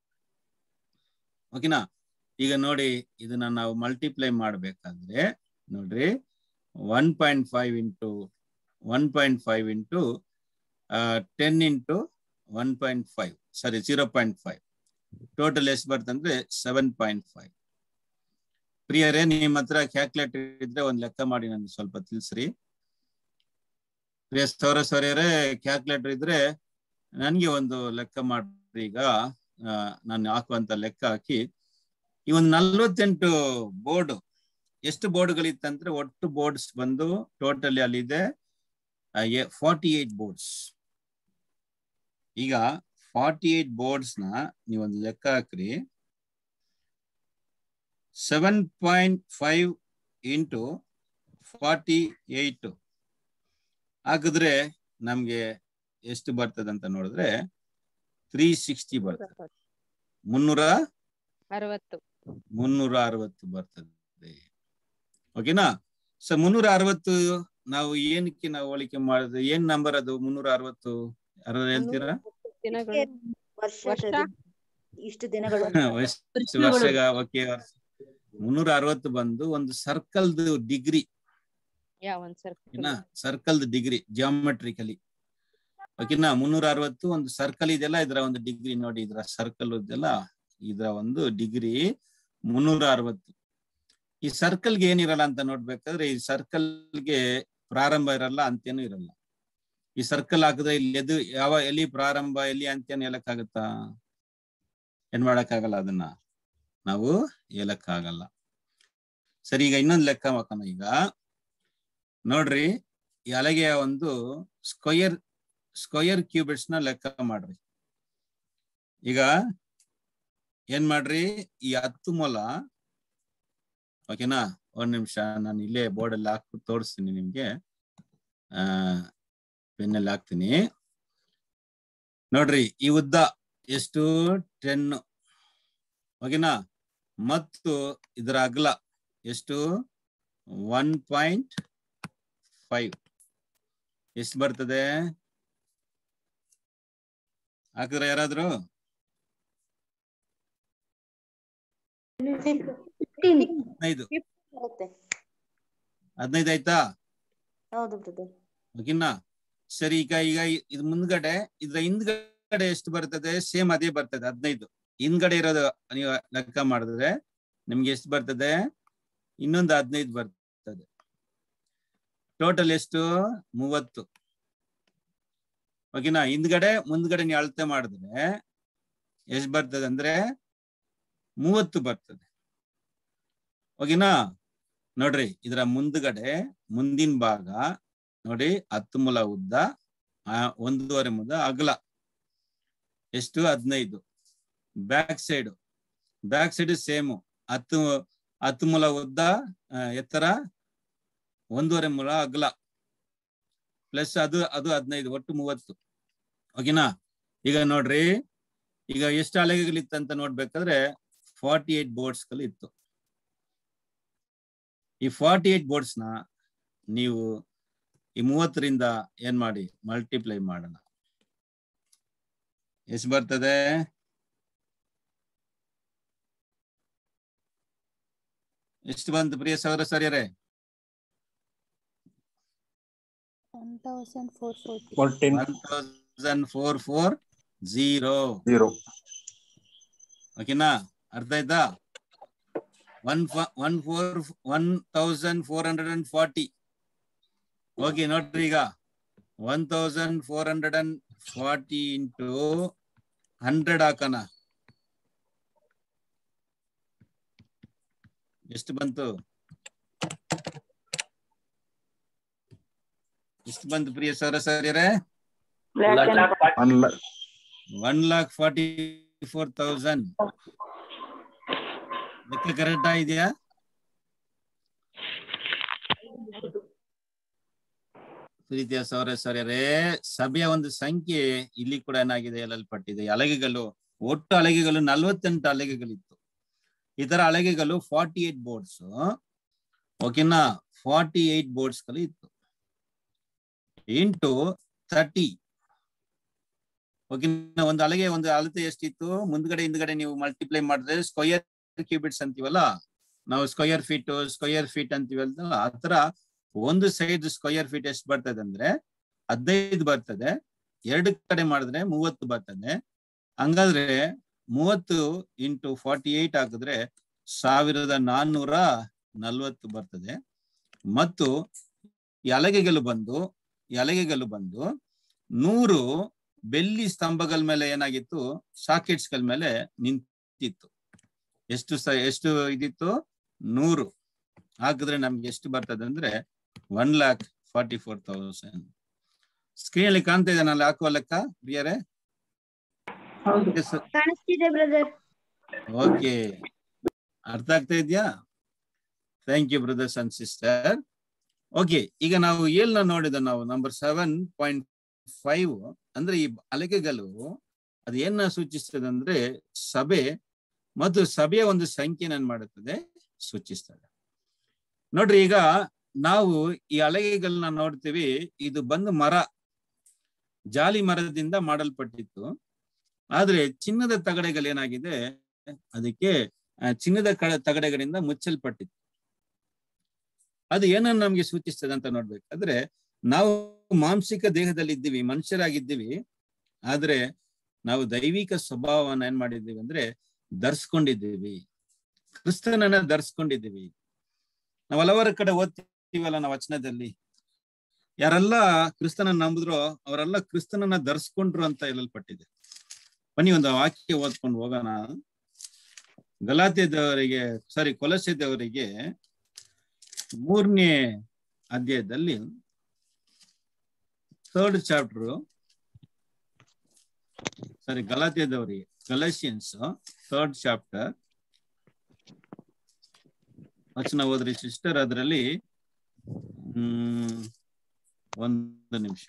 ಓಕೆನಾ ಈಗ ನೋಡಿ ಇದನ್ನ ನಾವು ಮಲ್ಟಿಪ್ಲೈ ಮಾಡ್ಬೇಕಾದ್ರೆ ನೋಡ್ರಿ one point five into one point five into ten into one point five sorry zero point five total ಎಷ್ಟು ಬರ್ತಂದ್ರೆ ಸೆವೆನ್ ಪಾಯಿಂಟ್ ಫೈವ್ ಪ್ರಿಯರೇ ನಿಮ್ಮ ಹತ್ರ ಕ್ಯಾಲ್ಕುಲೇಟರ್ ಇದ್ರೆ ಒಂದ್ ಲೆಕ್ಕ ಮಾಡಿ ನನ್ಗೆ ಸ್ವಲ್ಪ ತಿಳಿಸ್ರಿ ಪ್ರಿಯ ಸೌರ ಸೌರ್ಯರೇ ಕ್ಯಾಲ್ಕುಲೇಟರ್ ಇದ್ರೆ ನನ್ಗೆ ಒಂದು ಲೆಕ್ಕ ಮಾಡ್ರಿ ಈಗ ಆ, ನಾನು ಹಾಕುವಂತ ಲೆಕ್ಕ ಹಾಕಿ ಈ ಒಂದು ನಲ್ವತ್ತೆಂಟು ಬೋರ್ಡ್ ಎಷ್ಟು ಬೋರ್ಡ್ಗಳಿತ್ತಂದ್ರೆ ಒಟ್ಟು ಬೋರ್ಡ್ಸ್ ಬಂದು ಟೋಟಲಿ ಅಲ್ಲಿದೆ ಫಾರ್ಟಿ ಏಟ್ ಬೋರ್ಡ್ಸ್ ಈಗ ಫಾರ್ಟಿ ಏಟ್ ಬೋರ್ಡ್ಸ್ ನ ನೀವೊಂದು ಲೆಕ್ಕ ಹಾಕ್ರಿ seven point five into forty eight ಹಾಕಿದ್ರೆ ನಮ್ಗೆ ಎಷ್ಟು ಬರ್ತದೆ ಅಂತ ನೋಡಿದ್ರೆ ತ್ರೀ ಸಿಕ್ಸ್ಟಿ ಬರ್ತದೆ ಮುನ್ನೂರ ಅರವತ್ತು ಮುನ್ನೂರ ಅರವತ್ತು ಬರ್ತದೆ ಓಕೆನಾ ಸೊ ಮುನ್ನೂರ ಅರವತ್ತು ನಾವು ಏನಕ್ಕೆ ನಾವು ಹೋಲಿಕೆ ಮಾಡಿದ್ರೆ ಏನ್ ನಂಬರ್ ಅದು ಮುನ್ನೂರ ಅರವತ್ತು ಯಾರು ಹೇಳ್ತೀರಾ ದಿನಗಳು ವರ್ಷ ವರ್ಷ? ಇಷ್ಟು ದಿನಗಳು ವರ್ಷ ವರ್ಷಗ ಓಕೆ ಮುನ್ನೂರ ಅರವತ್ತು ಬಂದು ಒಂದು ಸರ್ಕಲ್ದು ಡಿಗ್ರಿ ಯಾವ ಒಂದ್ ಸರ್ಕಲ್ ಓಕೆನಾ ಸರ್ಕಲ್ದು ಡಿಗ್ರಿ ಜಿಯೋಮೆಟ್ರಿಕಲಿ ಓಕೆನಾ ಮುನ್ನೂರ ಅರವತ್ತು ಒಂದು ಸರ್ಕಲ್ ಇದೆಲ್ಲ ಇದರ ಒಂದು ಡಿಗ್ರಿ ನೋಡಿ ಇದರ ಸರ್ಕಲ್ ಇದೆಲ್ಲ ಇದರ ಒಂದು ಡಿಗ್ರಿ ಮುನ್ನೂರ ಅರವತ್ತು ಈ ಸರ್ಕಲ್ಗೆ ಏನಿರಲ್ಲ ಅಂತ ನೋಡ್ಬೇಕಾದ್ರೆ ಈ ಸರ್ಕಲ್ಗೆ ಪ್ರಾರಂಭ ಇರಲ್ಲ ಅಂತ್ಯನೂ ಇರಲ್ಲ ಈ ಸರ್ಕಲ್ ಹಾಕಿದ್ರೆ ಇಲ್ಲಿ ಎದು ಯಾವ ಎಲ್ಲಿ ಪ್ರಾರಂಭ ಎಲ್ಲಿ ಅಂತ್ಯನೂ ಹೇಳಕ್ಕಾಗತ್ತಾ ಏನ್ ಮಾಡಕ್ಕಾಗಲ್ಲ ಅದನ್ನ ನಾವು ಹೇಳಕ್ಕಾಗಲ್ಲ ಸರಿ ಈಗ ಇನ್ನೊಂದು ಲೆಕ್ಕ ಹಾಕೋಣ ಈಗ ನೋಡ್ರಿ ಈ ಅಲೆಗೆಯ ಒಂದು ಸ್ಕ್ವಯರ್ ಸ್ಕ್ವಯರ್ ಕ್ಯೂಬಿಟ್ಸ್ ನ ಲೆಕ್ಕ ಮಾಡ್ರಿ ಈಗ ಏನ್ ಮಾಡ್ರಿ ಈ ಹತ್ತು ಮೊಲ ಓಕೆನಾ ಒಂದ್ ನಿಮಿಷ ನಾನು ಇಲ್ಲೇ ಬೋರ್ಡ್ ಅಲ್ಲಿ ಹಾಕ್ಬಿಟ್ಟು ತೋರಿಸ್ತೀನಿ ನಿಮ್ಗೆ ಆ ಪೆನ್ನಲ್ಲಿ ಹಾಕ್ತೀನಿ ನೋಡ್ರಿ ಈ ಉದ್ದ ಎಷ್ಟು ಟೆನ್ ಓಕೆನಾ ಮತ್ತು ಇದರ ಅಗಲ ಎಷ್ಟು ಒನ್ ಪಾಯಿಂಟ್ ಫೈವ್ ಎಷ್ಟು ಬರ್ತದೆ ಹಾಕಿದ್ರ ಯಾರಾದ್ರು ಹದಿನೈದು ಬರುತ್ತೆ ಹದಿನೈದು ಆಯ್ತಾ ಹೌದು ಬ್ರದರ್ ಓಕೆನಾ ಸರಿ ಈಗ ಈಗ ಇದು ಮುಂದ್ಗಡೆ ಇದ್ರ ಹಿಂದ್ಗಡೆ ಎಷ್ಟು ಬರ್ತದೆ ಸೇಮ್ ಅದೇ ಬರ್ತದೆ ಹದಿನೈದು ಹಿಂದ್ಗಡೆ ಇರೋದು ನೀವು ಲೆಕ್ಕ ಮಾಡಿದ್ರೆ ನಿಮ್ಗೆ ಎಷ್ಟು ಬರ್ತದೆ ಇನ್ನೊಂದು ಹದಿನೈದು ಬರ್ತದೆ ಟೋಟಲ್ ಎಷ್ಟು ಮೂವತ್ತು ಓಕೆನಾ ಹಿಂದ್ಗಡೆ ಮುಂದ್ಗಡೆ ನೀವು ಅಳತೆ ಮಾಡಿದ್ರೆ ಎಷ್ಟು ಬರ್ತದೆ ಅಂದ್ರೆ ಮೂವತ್ತು ಬರ್ತದೆ ಓಕೆನಾ ನೋಡ್ರಿ ಇದರ ಮುಂದ್ಗಡೆ ಮುಂದಿನ ಭಾಗ ನೋಡಿ ಹತ್ತು ಮುಲ ಉದ್ದ ಆ ಒಂದೂವರೆ ಮುದ ಅಗಲ ಎಷ್ಟು ಹದಿನೈದು back side back side same ಹತ್ತು ಹತ್ತು ಮುಲ ಉದ್ದ ಆ, ಎತ್ತರ ಒಂದೂವರೆ ಮುಲ ಅಗಲ ಪ್ಲಸ್ ಅದು ಅದು ಹದಿನೈದು ಒಟ್ಟು ಮೂವತ್ತು ಓಕೆನಾ ಈಗ ನೋಡ್ರಿ ಈಗ ಎಷ್ಟು ಅಲೆಗಳಿತ್ತಂತ ನೋಡ್ಬೇಕಾದ್ರೆ ಫಾರ್ಟಿ ಏಟ್ ಬೋರ್ಡ್ಸ್ ಗಳು ಇತ್ತು ಈ ಫಾರ್ಟಿ ಏಟ್ ಬೋರ್ಡ್ಸ್ ನ ನೀವು ಈ ಮೂವತ್ತರಿಂದ ಏನ್ ಮಾಡಿ ಮಲ್ಟಿಪ್ಲೈ ಮಾಡೋಣ ಎಷ್ಟು ಬರ್ತದೆ ಎಷ್ಟು ಬಂತು ಪ್ರಿಯ ಸೌರ ಸರಿಯರೇ one thousand four forty fourteen one thousand four four zero zero ಓಕೆನಾ ಅರ್ಥ ಆಯ್ತಾ one one four one thousand four hundred and forty okay ನೋಡ್ರಿ ಈಗ one thousand four hundred and forty into hundred ಹಾಕೋಣ ಎಷ್ಟು ಬಂತು ಎಷ್ಟು ಬಂತು ಪ್ರಿಯ ಸೌರ ಸರಿಯರೇ one one lakh forty four thousand ಲೆಕ್ಕ ಕರೆಕ್ಟ್ ಇದೆಯಾ ಪ್ರೀತಿಯ ಸೌರ ಸೌರ್ಯರೇ ಸಭೆಯ ಒಂದು ಸಂಖ್ಯೆ ಇಲ್ಲಿ ಕೂಡ ಏನಾಗಿದೆ ಹೇಳಲ್ಪಟ್ಟಿದೆ ಅಲಗೆಗಳು ಒಟ್ಟು ಅಲಗೆಗಳು ನಲವತ್ತೆಂಟು ಅಲಗೆಗಳಿತ್ತು ಇತರ ಅಲಗೆಗಳು ಫಾರ್ಟಿ ಏಟ್ ಬೋರ್ಡ್ಸ್ ಓಕೆನಾ ಫಾರ್ಟಿ ಏಟ್ ಬೋರ್ಡ್ಸ್ ಗಳು ಇತ್ತು ಇಂಟು ತರ್ಟಿ ಓಕೆನಾ ಒಂದು ಅಲಗೆ ಒಂದು ಅಳತೆ ಎಷ್ಟಿತ್ತು ಮುಂದ್ಗಡೆ ಹಿಂದ್ಗಡೆ ನೀವು ಮಲ್ಟಿಪ್ಲೈ ಮಾಡಿದ್ರೆ ಸ್ಕ್ವಯರ್ ಕ್ಯೂಬಿಟ್ಸ್ ಅಂತೀವಲ್ಲ ನಾವು ಸ್ಕ್ವಯರ್ ಫೀಟ್ ಸ್ಕ್ವಯರ್ ಫೀಟ್ ಅಂತೀವಲ್ಲ ಆ ತರ ಒಂದು ಸೈಡ್ ಸ್ಕ್ವಯರ್ ಫೀಟ್ ಎಷ್ಟು ಬರ್ತದೆ ಅಂದ್ರೆ ಹದಿನೈದು ಬರ್ತದೆ ಎರಡು ಕಡೆ ಮಾಡಿದ್ರೆ ಮೂವತ್ತು ಬರ್ತದೆ ಹಂಗಾದ್ರೆ ಮೂವತ್ತು ಇಂಟು ಫಾರ್ಟಿ ಏಟ್ ಹಾಕಿದ್ರೆ ಸಾವಿರದ ನಾನ್ನೂರ ನಲ್ವತ್ತು ಬರ್ತದೆ ಮತ್ತು ಈ ಅಲಗೆಗಳು ಬಂದು ಈ ಅಲಗೆಗಳು ಬಂದು ನೂರು ಬೆಳ್ಳಿ ಸ್ತಂಭಗಳ ಮೇಲೆ ಏನಾಗಿತ್ತು ಸಾಕೆಟ್ಸ್ ಗಳ ಮೇಲೆ ನಿಂತಿತ್ತು ಎಷ್ಟು ಸ ಎಷ್ಟು ಇದಿತ್ತು ನೂರು ಹಾಕಿದ್ರೆ ನಮ್ಗೆ ಎಷ್ಟು ಬರ್ತದೆ ಅಂದ್ರೆ one lakh forty four thousand screen ಅಲ್ಲಿ ಕಾಣ್ತಾ ಇದೆ ನಾನು ಹಾಕುವ ಲೆಕ್ಕ ಪ್ರಿಯರೇ ಕಾಣಿಸ್ತಿದೆ ಬ್ರದರ್ ಓಕೆ ಅರ್ಥ ಆಗ್ತಾ ಇದೆಯಾ thank you brothers and sister okay ಈಗ ನಾವು ಏಳ್ನ ನೋಡಿದ ನಾವು ನಂಬರ್ ಸೆವೆನ್ ಪಾಯಿಂಟ್ ಫೈವ್ ಅಂದ್ರೆ ಈ ಅಲೆಕೆಗಳು ಅದು ಏನ ಸೂಚಿಸ್ತದೆ ಅಂದ್ರೆ ಸಭೆ ಮತ್ತು ಸಭೆಯ ಒಂದು ಸಂಖ್ಯೆನ ಮಾಡುತ್ತದೆ ಸೂಚಿಸ್ತದೆ ನೋಡ್ರಿ ಈಗ ನಾವು ಈ ಅಲೆಗೆಗಳನ್ನ ನೋಡ್ತೀವಿ ಇದು ಬಂದು ಮರ ಜಾಲಿ ಮರದಿಂದ ಮಾಡಲ್ಪಟ್ಟಿತ್ತು ಆದ್ರೆ ಚಿನ್ನದ ತಗಡೆಗಳು ಏನಾಗಿದೆ ಅದಕ್ಕೆ ಆ, ಚಿನ್ನದ ಕಡ ತಗಡೆಗಳಿಂದ ಮುಚ್ಚಲ್ಪಟ್ಟಿತ್ತು ಅದು ಏನನ್ನು ನಮ್ಗೆ ಸೂಚಿಸ್ತದೆ ಅಂತ ನೋಡ್ಬೇಕಾದ್ರೆ ನಾವು ಮಾಂಸಿಕ ದೇಹದಲ್ಲಿ ಇದ್ದೀವಿ ಮನುಷ್ಯರಾಗಿದ್ದೀವಿ ಆದ್ರೆ ನಾವು ದೈವಿಕ ಸ್ವಭಾವವನ್ನ ಏನ್ ಮಾಡಿದ್ದೀವಿ ಅಂದ್ರೆ ಧರಿಸ್ಕೊಂಡಿದ್ದೀವಿ ಕ್ರಿಸ್ತನನ್ನ ಧರಿಸ್ಕೊಂಡಿದ್ದೀವಿ ನಾವು ಹಲವಾರು ಕಡೆ ಓದ್ತೀವಲ್ಲ ನಾವು ವಚನದಲ್ಲಿ ಯಾರೆಲ್ಲ ಕ್ರಿಸ್ತನನ್ನ ನಂಬಿದ್ರೋ ಅವರೆಲ್ಲ ಕ್ರಿಸ್ತನನ್ನ ಧರಿಸ್ಕೊಂಡ್ರು ಅಂತ ಹೇಳಲ್ಪಟ್ಟಿದೆ ಬನ್ನಿ ಒಂದು ವಾಕ್ಯ ಓದ್ಕೊಂಡು ಹೋಗೋಣ ಗಲಾತ್ಯದವರಿಗೆ ಸಾರಿ ಕೊಲಸೆದವರಿಗೆ ಮೂರನೇ ಅಧ್ಯಾಯದಲ್ಲಿ ಥರ್ಡ್ ಚಾಪ್ಟರ್ ಸಾರಿ ಗಲಾತ್ಯದವರಿಗೆ ಗಲಸಿಯನ್ಸ್ ಥರ್ಡ್ ಚಾಪ್ಟರ್ ವಚನ ಹೋದ್ರಿ ಸಿಸ್ಟರ್ ಅದರಲ್ಲಿ ಹ್ಮ್ ಒಂದು ನಿಮಿಷ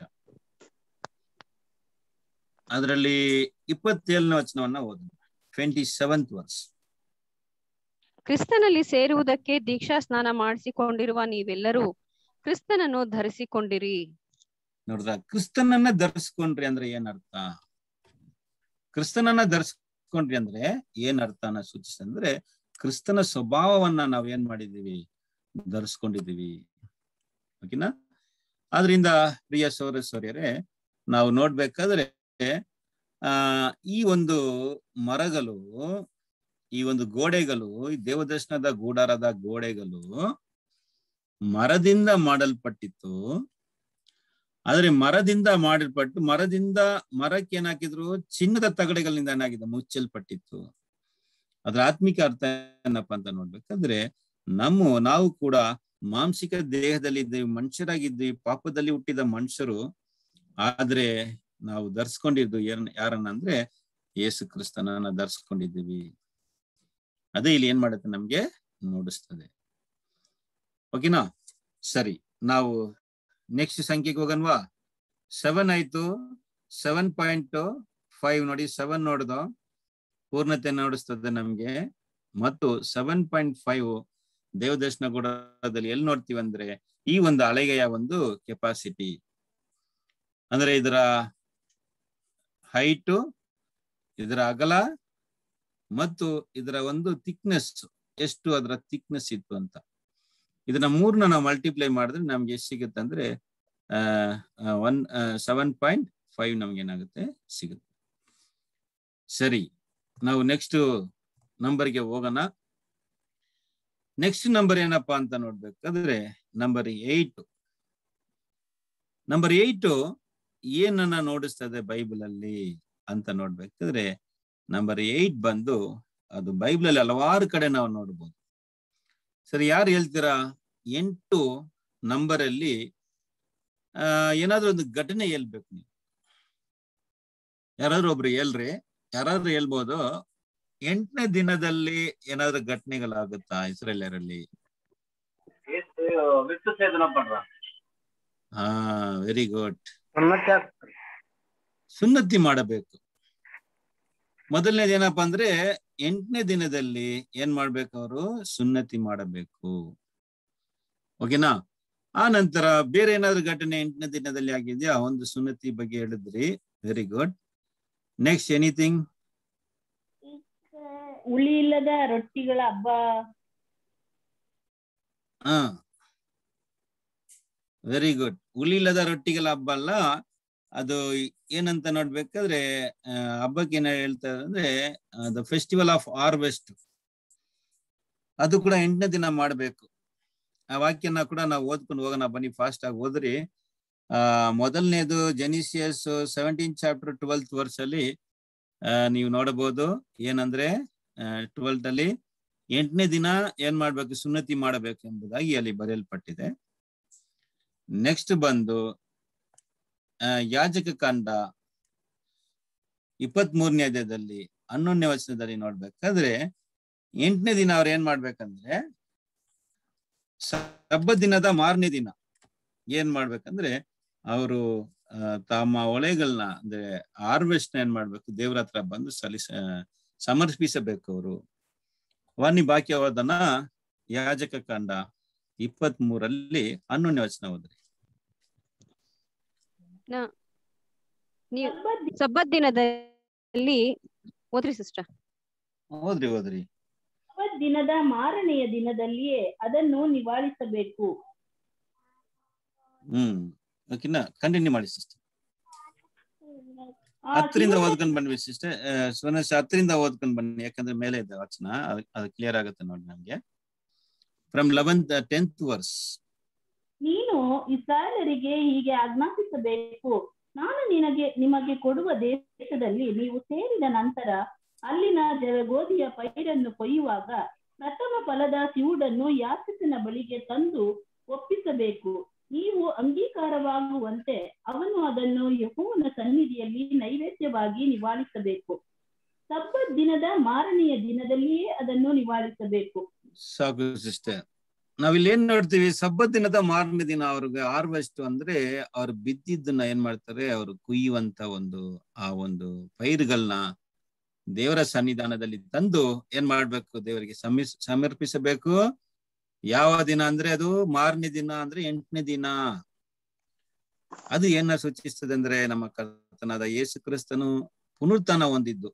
ಅದರಲ್ಲಿ ಇಪ್ಪತ್ತೇಳನೇ ವಚನವನ್ನ ಓದೋಣ ಟ್ವೆಂಟಿ ಸೆವೆಂತ್ ವರ್ಸ್ ಕ್ರಿಸ್ತನಲ್ಲಿ ಸೇರುವುದಕ್ಕೆ ದೀಕ್ಷಾ ಸ್ನಾನ ಮಾಡಿಸಿಕೊಂಡಿರುವ ನೀವೆಲ್ಲರೂ ಕ್ರಿಸ್ತನನ್ನು ಧರಿಸಿಕೊಂಡಿರಿ ನೋಡ್ರ ಕ್ರಿಸ್ತನನ್ನ ಧರಿಸ್ಕೊಂಡ್ರಿ ಅಂದ್ರೆ ಏನ್ ಅರ್ಥ ಕ್ರಿಸ್ತನನ್ನ ಧರಿಸ್ಕೊಂಡ್ರಿ ಅಂದ್ರೆ ಏನ್ ಅರ್ಥನ ಸೂಚಿಸ್ತಂದ್ರೆ ಕ್ರಿಸ್ತನ ಸ್ವಭಾವವನ್ನ ನಾವ್ ಏನ್ ಮಾಡಿದೀವಿ ಧರಿಸ್ಕೊಂಡಿದೀವಿ ಓಕೆನಾ ಆದ್ರಿಂದ ಪ್ರಿಯ ಸೌರ ಸೌರ್ಯರೇ ನಾವು ನೋಡ್ಬೇಕಾದ್ರೆ ಆ ಈ ಒಂದು ಮರಗಳು ಈ ಒಂದು ಗೋಡೆಗಳು ಈ ದೇವದರ್ಶನದ ಗೂಡಾರದ ಗೋಡೆಗಳು ಮರದಿಂದ ಮಾಡಲ್ಪಟ್ಟಿತ್ತು ಆದ್ರೆ ಮರದಿಂದ ಮಾಡಲ್ಪಟ್ಟು ಮರದಿಂದ ಮರಕ್ಕೆ ಏನಾಕಿದ್ರು ಚಿನ್ನದ ತಗಡೆಗಳಿಂದ ಏನಾಗಿದೆ ಮುಚ್ಚಲ್ಪಟ್ಟಿತ್ತು ಅದ್ರ ಆತ್ಮಿಕ ಅರ್ಥ ಏನಪ್ಪ ಅಂತ ನೋಡ್ಬೇಕಾದ್ರೆ ನಮ್ಮ ನಾವು ಕೂಡ ಮಾಂಸಿಕ ದೇಹದಲ್ಲಿ ಇದ್ದೀವಿ ಮನುಷ್ಯರಾಗಿದ್ದೀವಿ ಪಾಪದಲ್ಲಿ ಹುಟ್ಟಿದ ಮನುಷ್ಯರು ಆದ್ರೆ ನಾವು ಧರಿಸ್ಕೊಂಡಿದ್ದು ಏನ್ ಯಾರನ್ನ ಅಂದ್ರೆ ಯೇಸು ಕ್ರಿಸ್ತನನ್ನ ಧರಿಸ್ಕೊಂಡಿದ್ದೀವಿ ಅದೇ ಇಲ್ಲಿ ಏನ್ ಮಾಡುತ್ತೆ ನಮ್ಗೆ ನೋಡಿಸ್ತದೆ ಓಕೆನಾ ಸರಿ ನಾವು ನೆಕ್ಸ್ಟ್ ಸಂಖ್ಯೆಗೆ ಹೋಗನ್ವಾ ಸೆವೆನ್ ಆಯ್ತು ಸೆವೆನ್ ಪಾಯಿಂಟ್ ಫೈವ್ ನೋಡಿ ಸೆವೆನ್ ನೋಡ್ದು ಪೂರ್ಣತೆ ನೋಡಿಸ್ತದೆ ನಮ್ಗೆ ಮತ್ತು ಸೆವೆನ್ ಪಾಯಿಂಟ್ ಫೈವ್ ದೇವದರ್ಶನ ಗುಡದಲ್ಲಿ ಎಲ್ಲಿ ನೋಡ್ತೀವಿ ಅಂದ್ರೆ ಈ ಒಂದು ಅಲೆಗೆಯ ಒಂದು ಕೆಪಾಸಿಟಿ ಅಂದ್ರೆ ಇದರ ಹೈಟು ಇದರ ಅಗಲ ಮತ್ತು ಇದರ ಒಂದು ಥಿಕ್ನೆಸ್ ಎಷ್ಟು ಅದರ ಥಿಕ್ನೆಸ್ ಇತ್ತು ಅಂತ ಇದನ್ನ ಮೂರ್ನ ನಾವು ಮಲ್ಟಿಪ್ಲೈ ಮಾಡಿದ್ರೆ ನಮ್ಗೆ ಎಷ್ಟು ಸಿಗುತ್ತೆ ಅಂದ್ರೆ ಒನ್ ಸೆವೆನ್ ಪಾಯಿಂಟ್ ಫೈವ್ ನಮ್ಗೆ ಏನಾಗುತ್ತೆ ಸಿಗುತ್ತೆ ಸರಿ ನಾವು ನೆಕ್ಸ್ಟ್ ನಂಬರ್ಗೆ ಹೋಗೋಣ ನೆಕ್ಸ್ಟ್ ನಂಬರ್ ಏನಪ್ಪಾ ಅಂತ ನೋಡ್ಬೇಕಾದ್ರೆ ನಂಬರ್ ಏಟ್ ನಂಬರ್ ಏಟ್ ಏನನ್ನ ನೋಡಿಸ್ತದೆ ಬೈಬಲ್ ಅಲ್ಲಿ ಅಂತ ನೋಡ್ಬೇಕಾದ್ರೆ ನಂಬರ್ ಏಟ್ ಬಂದು ಅದು ಬೈಬಲ್ ಅಲ್ಲಿ ಹಲವಾರು ಕಡೆ ನಾವು ನೋಡ್ಬೋದು ಸರಿ ಯಾರು ಹೇಳ್ತೀರಾ ಎಂಟು ನಂಬರ್ ಅಲ್ಲಿ ಆ ಏನಾದ್ರೂ ಒಂದು ಘಟನೆ ಹೇಳ್ಬೇಕು ನೀವು ಯಾರಾದ್ರೂ ಒಬ್ರು ಹೇಳ್ರಿ ಯಾರಾದ್ರೂ ಹೇಳ್ಬೋದು ಎಂಟನೇ ದಿನದಲ್ಲಿ ಏನಾದ್ರೂ ಘಟನೆಗಳಾಗುತ್ತಾ ಇಸ್ರೇಲಿಯರಲ್ಲಿ விட்டு சேதனை பண்றான் ಹಾ ವೆರಿ ಗುಡ್ ಸುನ್ನತಿ ಮಾಡಬೇಕು ಮೊದಲನೇದು ಏನಪ್ಪಾ ಅಂದ್ರೆ ಎಂಟನೇ ದಿನದಲ್ಲಿ ಏನ್ ಮಾಡ್ಬೇಕು ಅವರು ಸುನ್ನತಿ ಮಾಡಬೇಕು ಓಕೆನಾ ಆ ನಂತರ ಬೇರೆ ಏನಾದ್ರು ಘಟನೆ ಎಂಟನೇ ದಿನದಲ್ಲಿ ಆಗಿದೆಯಾ ಒಂದು ಸುನ್ನತಿ ಬಗ್ಗೆ ಹೇಳಿದ್ರಿ ವೆರಿ ಗುಡ್ ನೆಕ್ಸ್ಟ್ ಎನಿಥಿಂಗ್ ಹುಳಿ ಇಲ್ಲದ ರೊಟ್ಟಿಗಳ ಹಬ್ಬ ಹಾ ವೆರಿ ಗುಡ್ ಉಳಿಲ್ಲದ ರೊಟ್ಟಿಗಳ ಹಬ್ಬ ಅಲ್ಲ ಅದು ಏನಂತ ನೋಡ್ಬೇಕಾದ್ರೆ ಆ, ಹಬ್ಬಕ್ಕೆ ಏನ ಹೇಳ್ತಾರೆ ಅಂದ್ರೆ ದ ಫೆಸ್ಟಿವಲ್ ಆಫ್ ಹಾರ್ವೆಸ್ಟ್ ಅದು ಕೂಡ ಎಂಟನೇ ದಿನ ಮಾಡ್ಬೇಕು ಆ ವಾಕ್ಯನ ಕೂಡ ನಾವು ಓದ್ಕೊಂಡು ಹೋಗೋಣ ಬನ್ನಿ ಫಾಸ್ಟ್ ಆಗಿ ಓದ್ರಿ ಆ ಮೊದಲನೇದು Genesis seventeen chapter twelfth verse ಅಲ್ಲಿ ಆ, ನೀವು ನೋಡಬಹುದು ಏನಂದ್ರೆ ಟ್ವೆಲ್ತ್ ಅಲ್ಲಿ ಎಂಟನೇ ದಿನ ಏನ್ ಮಾಡ್ಬೇಕು ಸುನ್ನತಿ ಮಾಡಬೇಕು ಎಂಬುದಾಗಿ ಅಲ್ಲಿ ಬರೆಯಲ್ಪಟ್ಟಿದೆ ನೆಕ್ಸ್ಟ್ ಬಂದು ಆ, ಯಾಜಕ ಕಾಂಡ ಇಪ್ಪತ್ತ್ ಮೂರನೇ ಅಧ್ಯಾಯದಲ್ಲಿ ಹನ್ನೊಂದನೇ ವಚನದಲ್ಲಿ ನೋಡ್ಬೇಕಾದ್ರೆ ಎಂಟನೇ ದಿನ ಅವ್ರು ಏನ್ ಮಾಡ್ಬೇಕಂದ್ರೆ ಸಬ್ಬ ದಿನದ ಮಾರನೇ ದಿನ ಏನ್ ಮಾಡ್ಬೇಕಂದ್ರೆ ಅವರು ತಮ್ಮ ಒಳೆಗಳನ್ನ ಅಂದ್ರೆ ಹಾರ್ವೆಸ್ಟ್ ಏನ್ ಮಾಡ್ಬೇಕು ದೇವ್ರ ಹತ್ರ ಬಂದು ಸಲ್ಲಿಸ ಸಮರ್ಪಿಸಬೇಕು ಅವರು ವಾಣಿ ಬಾಕ್ಯವಾದನ ಯಾಜಕ ಕಾಂಡ ಇಪ್ಪತ್ತ್ ಮೂರಲ್ಲಿ ಹನ್ನೊಂದನೇ ವಚನ ಓದ್ರಿ ನೀವು ಸಬ್ಬತ್ ದಿ- ಸಬ್ಬತ್ ದಿನದಲ್ಲಿ ಓದ್ರಿ ಸಿಸ್ಟರ್ ಓದ್ರಿ ಓದ್ರಿ ಸಬ್ಬತ್ ದಿನದ ಮಾರನೆಯ ದಿನದಲ್ಲಿಯೇ ಅದನ್ನು ನಿವಾಳಿಸಬೇಕು ಹ್ಮ್ ಓಕೆನಾ ಕಂಟಿನ್ಯೂ ಮಾಡಿ ಸಿಸ್ಟರ್ ಆ ಹತ್ತರಿಂದ ಶಿವನ- ಓದ್ಕೊಂಡ್ ಬನ್ನಿ ಸಿಸ್ಟರ್ ಸುವರ್ಣೇಶ್ ಹತ್ತರಿಂದ ಓದ್ಕೊಂಡ್ ಬನ್ನಿ ಯಾಕಂದ್ರೆ ಮೇಲೆ ಇದೆ ವಚನ ಅದು- ಅದು ಕ್ಲಿಯರ್ ಆಗುತ್ತೆ ನೋಡಿ ನಮ್ಗೆ ಫ್ರಮ್ ಲೆವೆಂತ್ ಟೆಂತ್ ವರ್ಸ್ ನೀನು ಇಸ್ರಾಯೇಲರಿಗೆ ಹೀಗೆ ಆಜ್ಞಾಪಿಸಬೇಕು ನಾನು ನಿನಗೆ ನಿಮಗೆ ಕೊಡುವ ದೇಶದಲ್ಲಿ ನೀವು ಸೇರಿದ ನಂತರ ಅಲ್ಲಿನ ಜ ಗೋಧಿಯ ಪೈರನ್ನು ಕೊಯ್ಯುವಾಗ ಪ್ರಥಮ ಫಲದ ಸಿವುಡನ್ನು ಯಾಜಕನ ಬಳಿಗೆ ತಂದು ಒಪ್ಪಿಸಬೇಕು ನೀವು ಅಂಗೀಕಾರವಾಗುವಂತೆ ಅವನು ಅದನ್ನು ಯೆಹೋವನ ಸನ್ನಿಧಿಯಲ್ಲಿ ನೈವೇದ್ಯವಾಗಿ ನಿವಾಳಿಸಬೇಕು ಸಬ್ಬತ್ ದಿನದ ಮಾರನೆಯ ದಿನದಲ್ಲಿಯೇ ಅದನ್ನು ನಿವಾಳಿಸಬೇಕು ಸಾಕು ಸಿಸ್ಟರ್ ನಾವಿಲ್ಲಿ ಏನ್ ನೋಡ್ತೀವಿ ಸಬ್ಬತ್ ದಿನದ ಮಾರನೇ ದಿನ ಅವ್ರಿಗೆ ಹಾರ್ವೆಸ್ಟ್ ಅಂದ್ರೆ ಅವ್ರು ಬಿದ್ದಿದ್ದನ್ನ ಏನ್ ಮಾಡ್ತಾರೆ ಅವ್ರು ಕುಯ್ಯುವಂತ ಒಂದು ಆ ಒಂದು ಪೈರುಗಳನ್ನ ದೇವರ ಸನ್ನಿಧಾನದಲ್ಲಿ ತಂದು ಏನ್ ಮಾಡ್ಬೇಕು ದೇವರಿಗೆ ಸಮಿ ಸಮರ್ಪಿಸಬೇಕು ಯಾವ ದಿನ ಅಂದ್ರೆ ಅದು ಮಾರನೇ ದಿನ ಅಂದ್ರೆ ಎಂಟನೇ ದಿನ ಅದು ಏನ ಸೂಚಿಸ್ತದೆ ಅಂದ್ರೆ ನಮ್ಮ ಕರ್ತನಾದ ಯೇಸು ಕ್ರಿಸ್ತನು ಪುನರುತ್ಥಾನ ಹೊಂದಿದ್ದು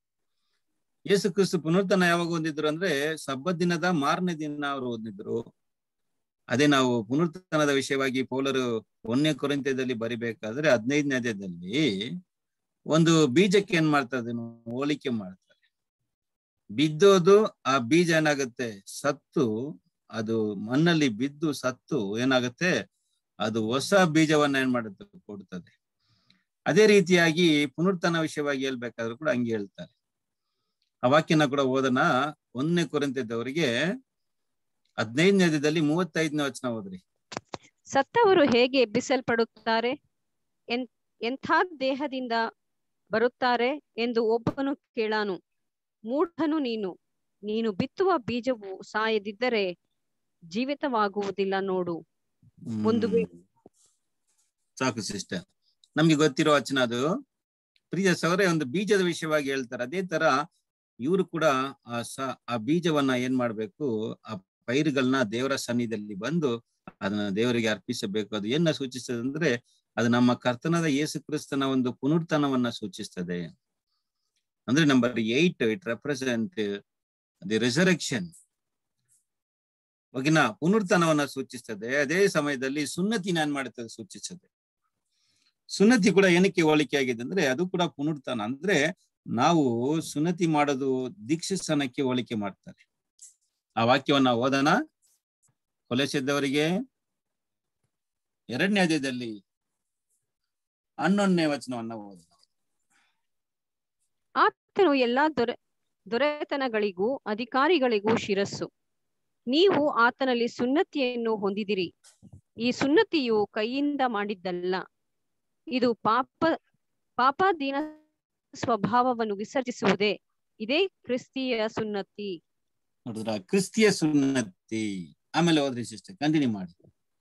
ಯೇಸು ಕ್ರಿಸ್ತು ಪುನರುತ್ಥಾನ ಯಾವಾಗ ಹೊಂದಿದ್ರು ಅಂದ್ರೆ ಸಬ್ಬತ್ ದಿನದ ಮಾರನೇ ದಿನ ಅವರು ಹೊಂದಿದ್ರು ಅದೇ ನಾವು ಪುನರುತ್ಥಾನದ ವಿಷಯವಾಗಿ ಪೌಲರು ಒಂದನೇ ಕೊರಿಂತ್ಯದಲ್ಲಿ ಬರಿಬೇಕಾದ್ರೆ ಹದಿನೈದನೇ ಅಧ್ಯಾಯದಲ್ಲಿ ಒಂದು ಬೀಜಕ್ಕೆ ಏನ್ ಮಾಡ್ತಾರೆ ಹೋಲಿಕೆ ಮಾಡ್ತಾರೆ ಬಿದ್ದೋದು ಆ ಬೀಜ ಏನಾಗುತ್ತೆ ಸತ್ತು ಅದು ಮಣ್ಣಲ್ಲಿ ಬಿದ್ದು ಸತ್ತು ಏನಾಗುತ್ತೆ ಅದು ಹೊಸ ಬೀಜವನ್ನ ಏನ್ ಮಾಡುತ್ತೆ ಕೊಡುತ್ತದೆ ಅದೇ ರೀತಿಯಾಗಿ ಪುನರುತ್ಥಾನ ವಿಷಯವಾಗಿ ಹೇಳ್ಬೇಕಾದ್ರೂ ಕೂಡ ಹಂಗೆ ಹೇಳ್ತಾರೆ ಆ ವಾಕ್ಯನ ಕೂಡ ಓದನ ಒಂದನೇ ಕೊರಂತಿದ್ದವರಿಗೆ ಹದಿನೈದನೇ ಅಧ್ಯಾಯದಲ್ಲಿ ಮೂವತ್ತೈದನೇ ವಚನ ಓದ್ರಿ ಸತ್ತವರು ಹೇಗೆ ಎಬ್ಬಿಸಲ್ಪಡುತ್ತಾರೆ ಎನ್ ಎಂಥ ದೇಹದಿಂದ ಬರುತ್ತಾರೆ ಎಂದು ಒಬ್ಬನು ಕೇಳಾನು ಮೂಢನು ನೀನು ನೀನು ಬಿತ್ತುವ ಬೀಜವು ಸಾಯದಿದ್ದರೆ ಜೀವಿತವಾಗುವುದಿಲ್ಲ ನೋಡು ಒಂದು ವೇಳೆ- ಹ್ಮ್. ಸಾಕು ಸಿಸ್ಟರ್ ನಮ್ಗೆ ಗೊತ್ತಿರೋ ವಚನ ಅದು ಪ್ರಿಯ ಸವರೇ ಒಂದು ಬೀಜದ ವಿಷಯವಾಗಿ ಹೇಳ್ತಾರೆ ಅದೇ ತರ ಇವರು ಕೂಡ ಆ ಸ ಆ ಬೀಜವನ್ನ ಏನ್ ಮಾಡ್ಬೇಕು ಆ ಪೈರುಗಳನ್ನ ದೇವರ ಸನ್ನಿಧಿಯಲ್ಲಿ ಬಂದು ಅದನ್ನ ದೇವರಿಗೆ ಅರ್ಪಿಸಬೇಕು ಅದು ಏನ ಸೂಚಿಸ್ತದೆ ಅಂದ್ರೆ ಅದು ನಮ್ಮ ಕರ್ತನಾದ ಯೇಸು ಕ್ರಿಸ್ತನ ಒಂದು ಪುನರುತ್ಥಾನವನ್ನ ಸೂಚಿಸ್ತದೆ ಅಂದ್ರೆ number eight it represent the resurrection ಓಕೆನಾ ಪುನರುತ್ಥಾನವನ್ನ ಸೂಚಿಸ್ತದೆ ಅದೇ ಸಮಯದಲ್ಲಿ ಸುನ್ನತಿನ ಏನ್ ಮಾಡುತ್ತದೆ ಸೂಚಿಸ್ತದೆ ಸುನ್ನತಿ ಕೂಡ ಏನಕ್ಕೆ ಹೋಲಿಕೆ ಆಗಿದೆ ಅಂದ್ರೆ ಅದು ಕೂಡ ಪುನರುತ್ಥಾನ ಅಂದ್ರೆ ನಾವು ಸುನ್ನತಿ ಮಾಡೋದು ದೀಕ್ಷಿಸ್ತನಕ್ಕೆ ಹೋಲಿಕೆ ಮಾಡ್ತಾರೆ ಆ ವಾಕ್ಯವನ್ನ ಓದೋಣ ಕೊಲೆಸಿದ್ದವರಿಗೆ ಎರಡನೇ ಅಧ್ಯಾಯದಲ್ಲಿ ಹನ್ನೊಂದನೇ ವಚನವನ್ನ ಓದೋಣ ಆತನು ಎಲ್ಲಾ ದೊರೆ ದೊರೆತನಗಳಿಗೂ ಅಧಿಕಾರಿಗಳಿಗೂ ಶಿರಸ್ಸು ನೀವು ಆತನಲ್ಲಿ ಸುನ್ನತಿಯನ್ನು ಹೊಂದಿದಿರಿ ಈ ಸುನ್ನತಿಯು ಕೈಯಿಂದ ಮಾಡಿದ್ದಲ್ಲ ಇದು ಪಾಪ ಪಾಪಾಧೀನ ಸ್ವಭಾವವನ್ನು ವಿಸರ್ಜಿಸುವುದೇ ಇದೇ ಕ್ರಿಸ್ತಿಯ ಸುನ್ನತಿ ನೋಡಿದ್ರ ಕ್ರಿಸ್ತಿಯ ಸುನ್ನತಿ ಆಮೇಲೆ ಓದ್ರಿ ಸಿಸ್ಟರ್ ಕಂಟಿನ್ಯೂ ಮಾಡಿ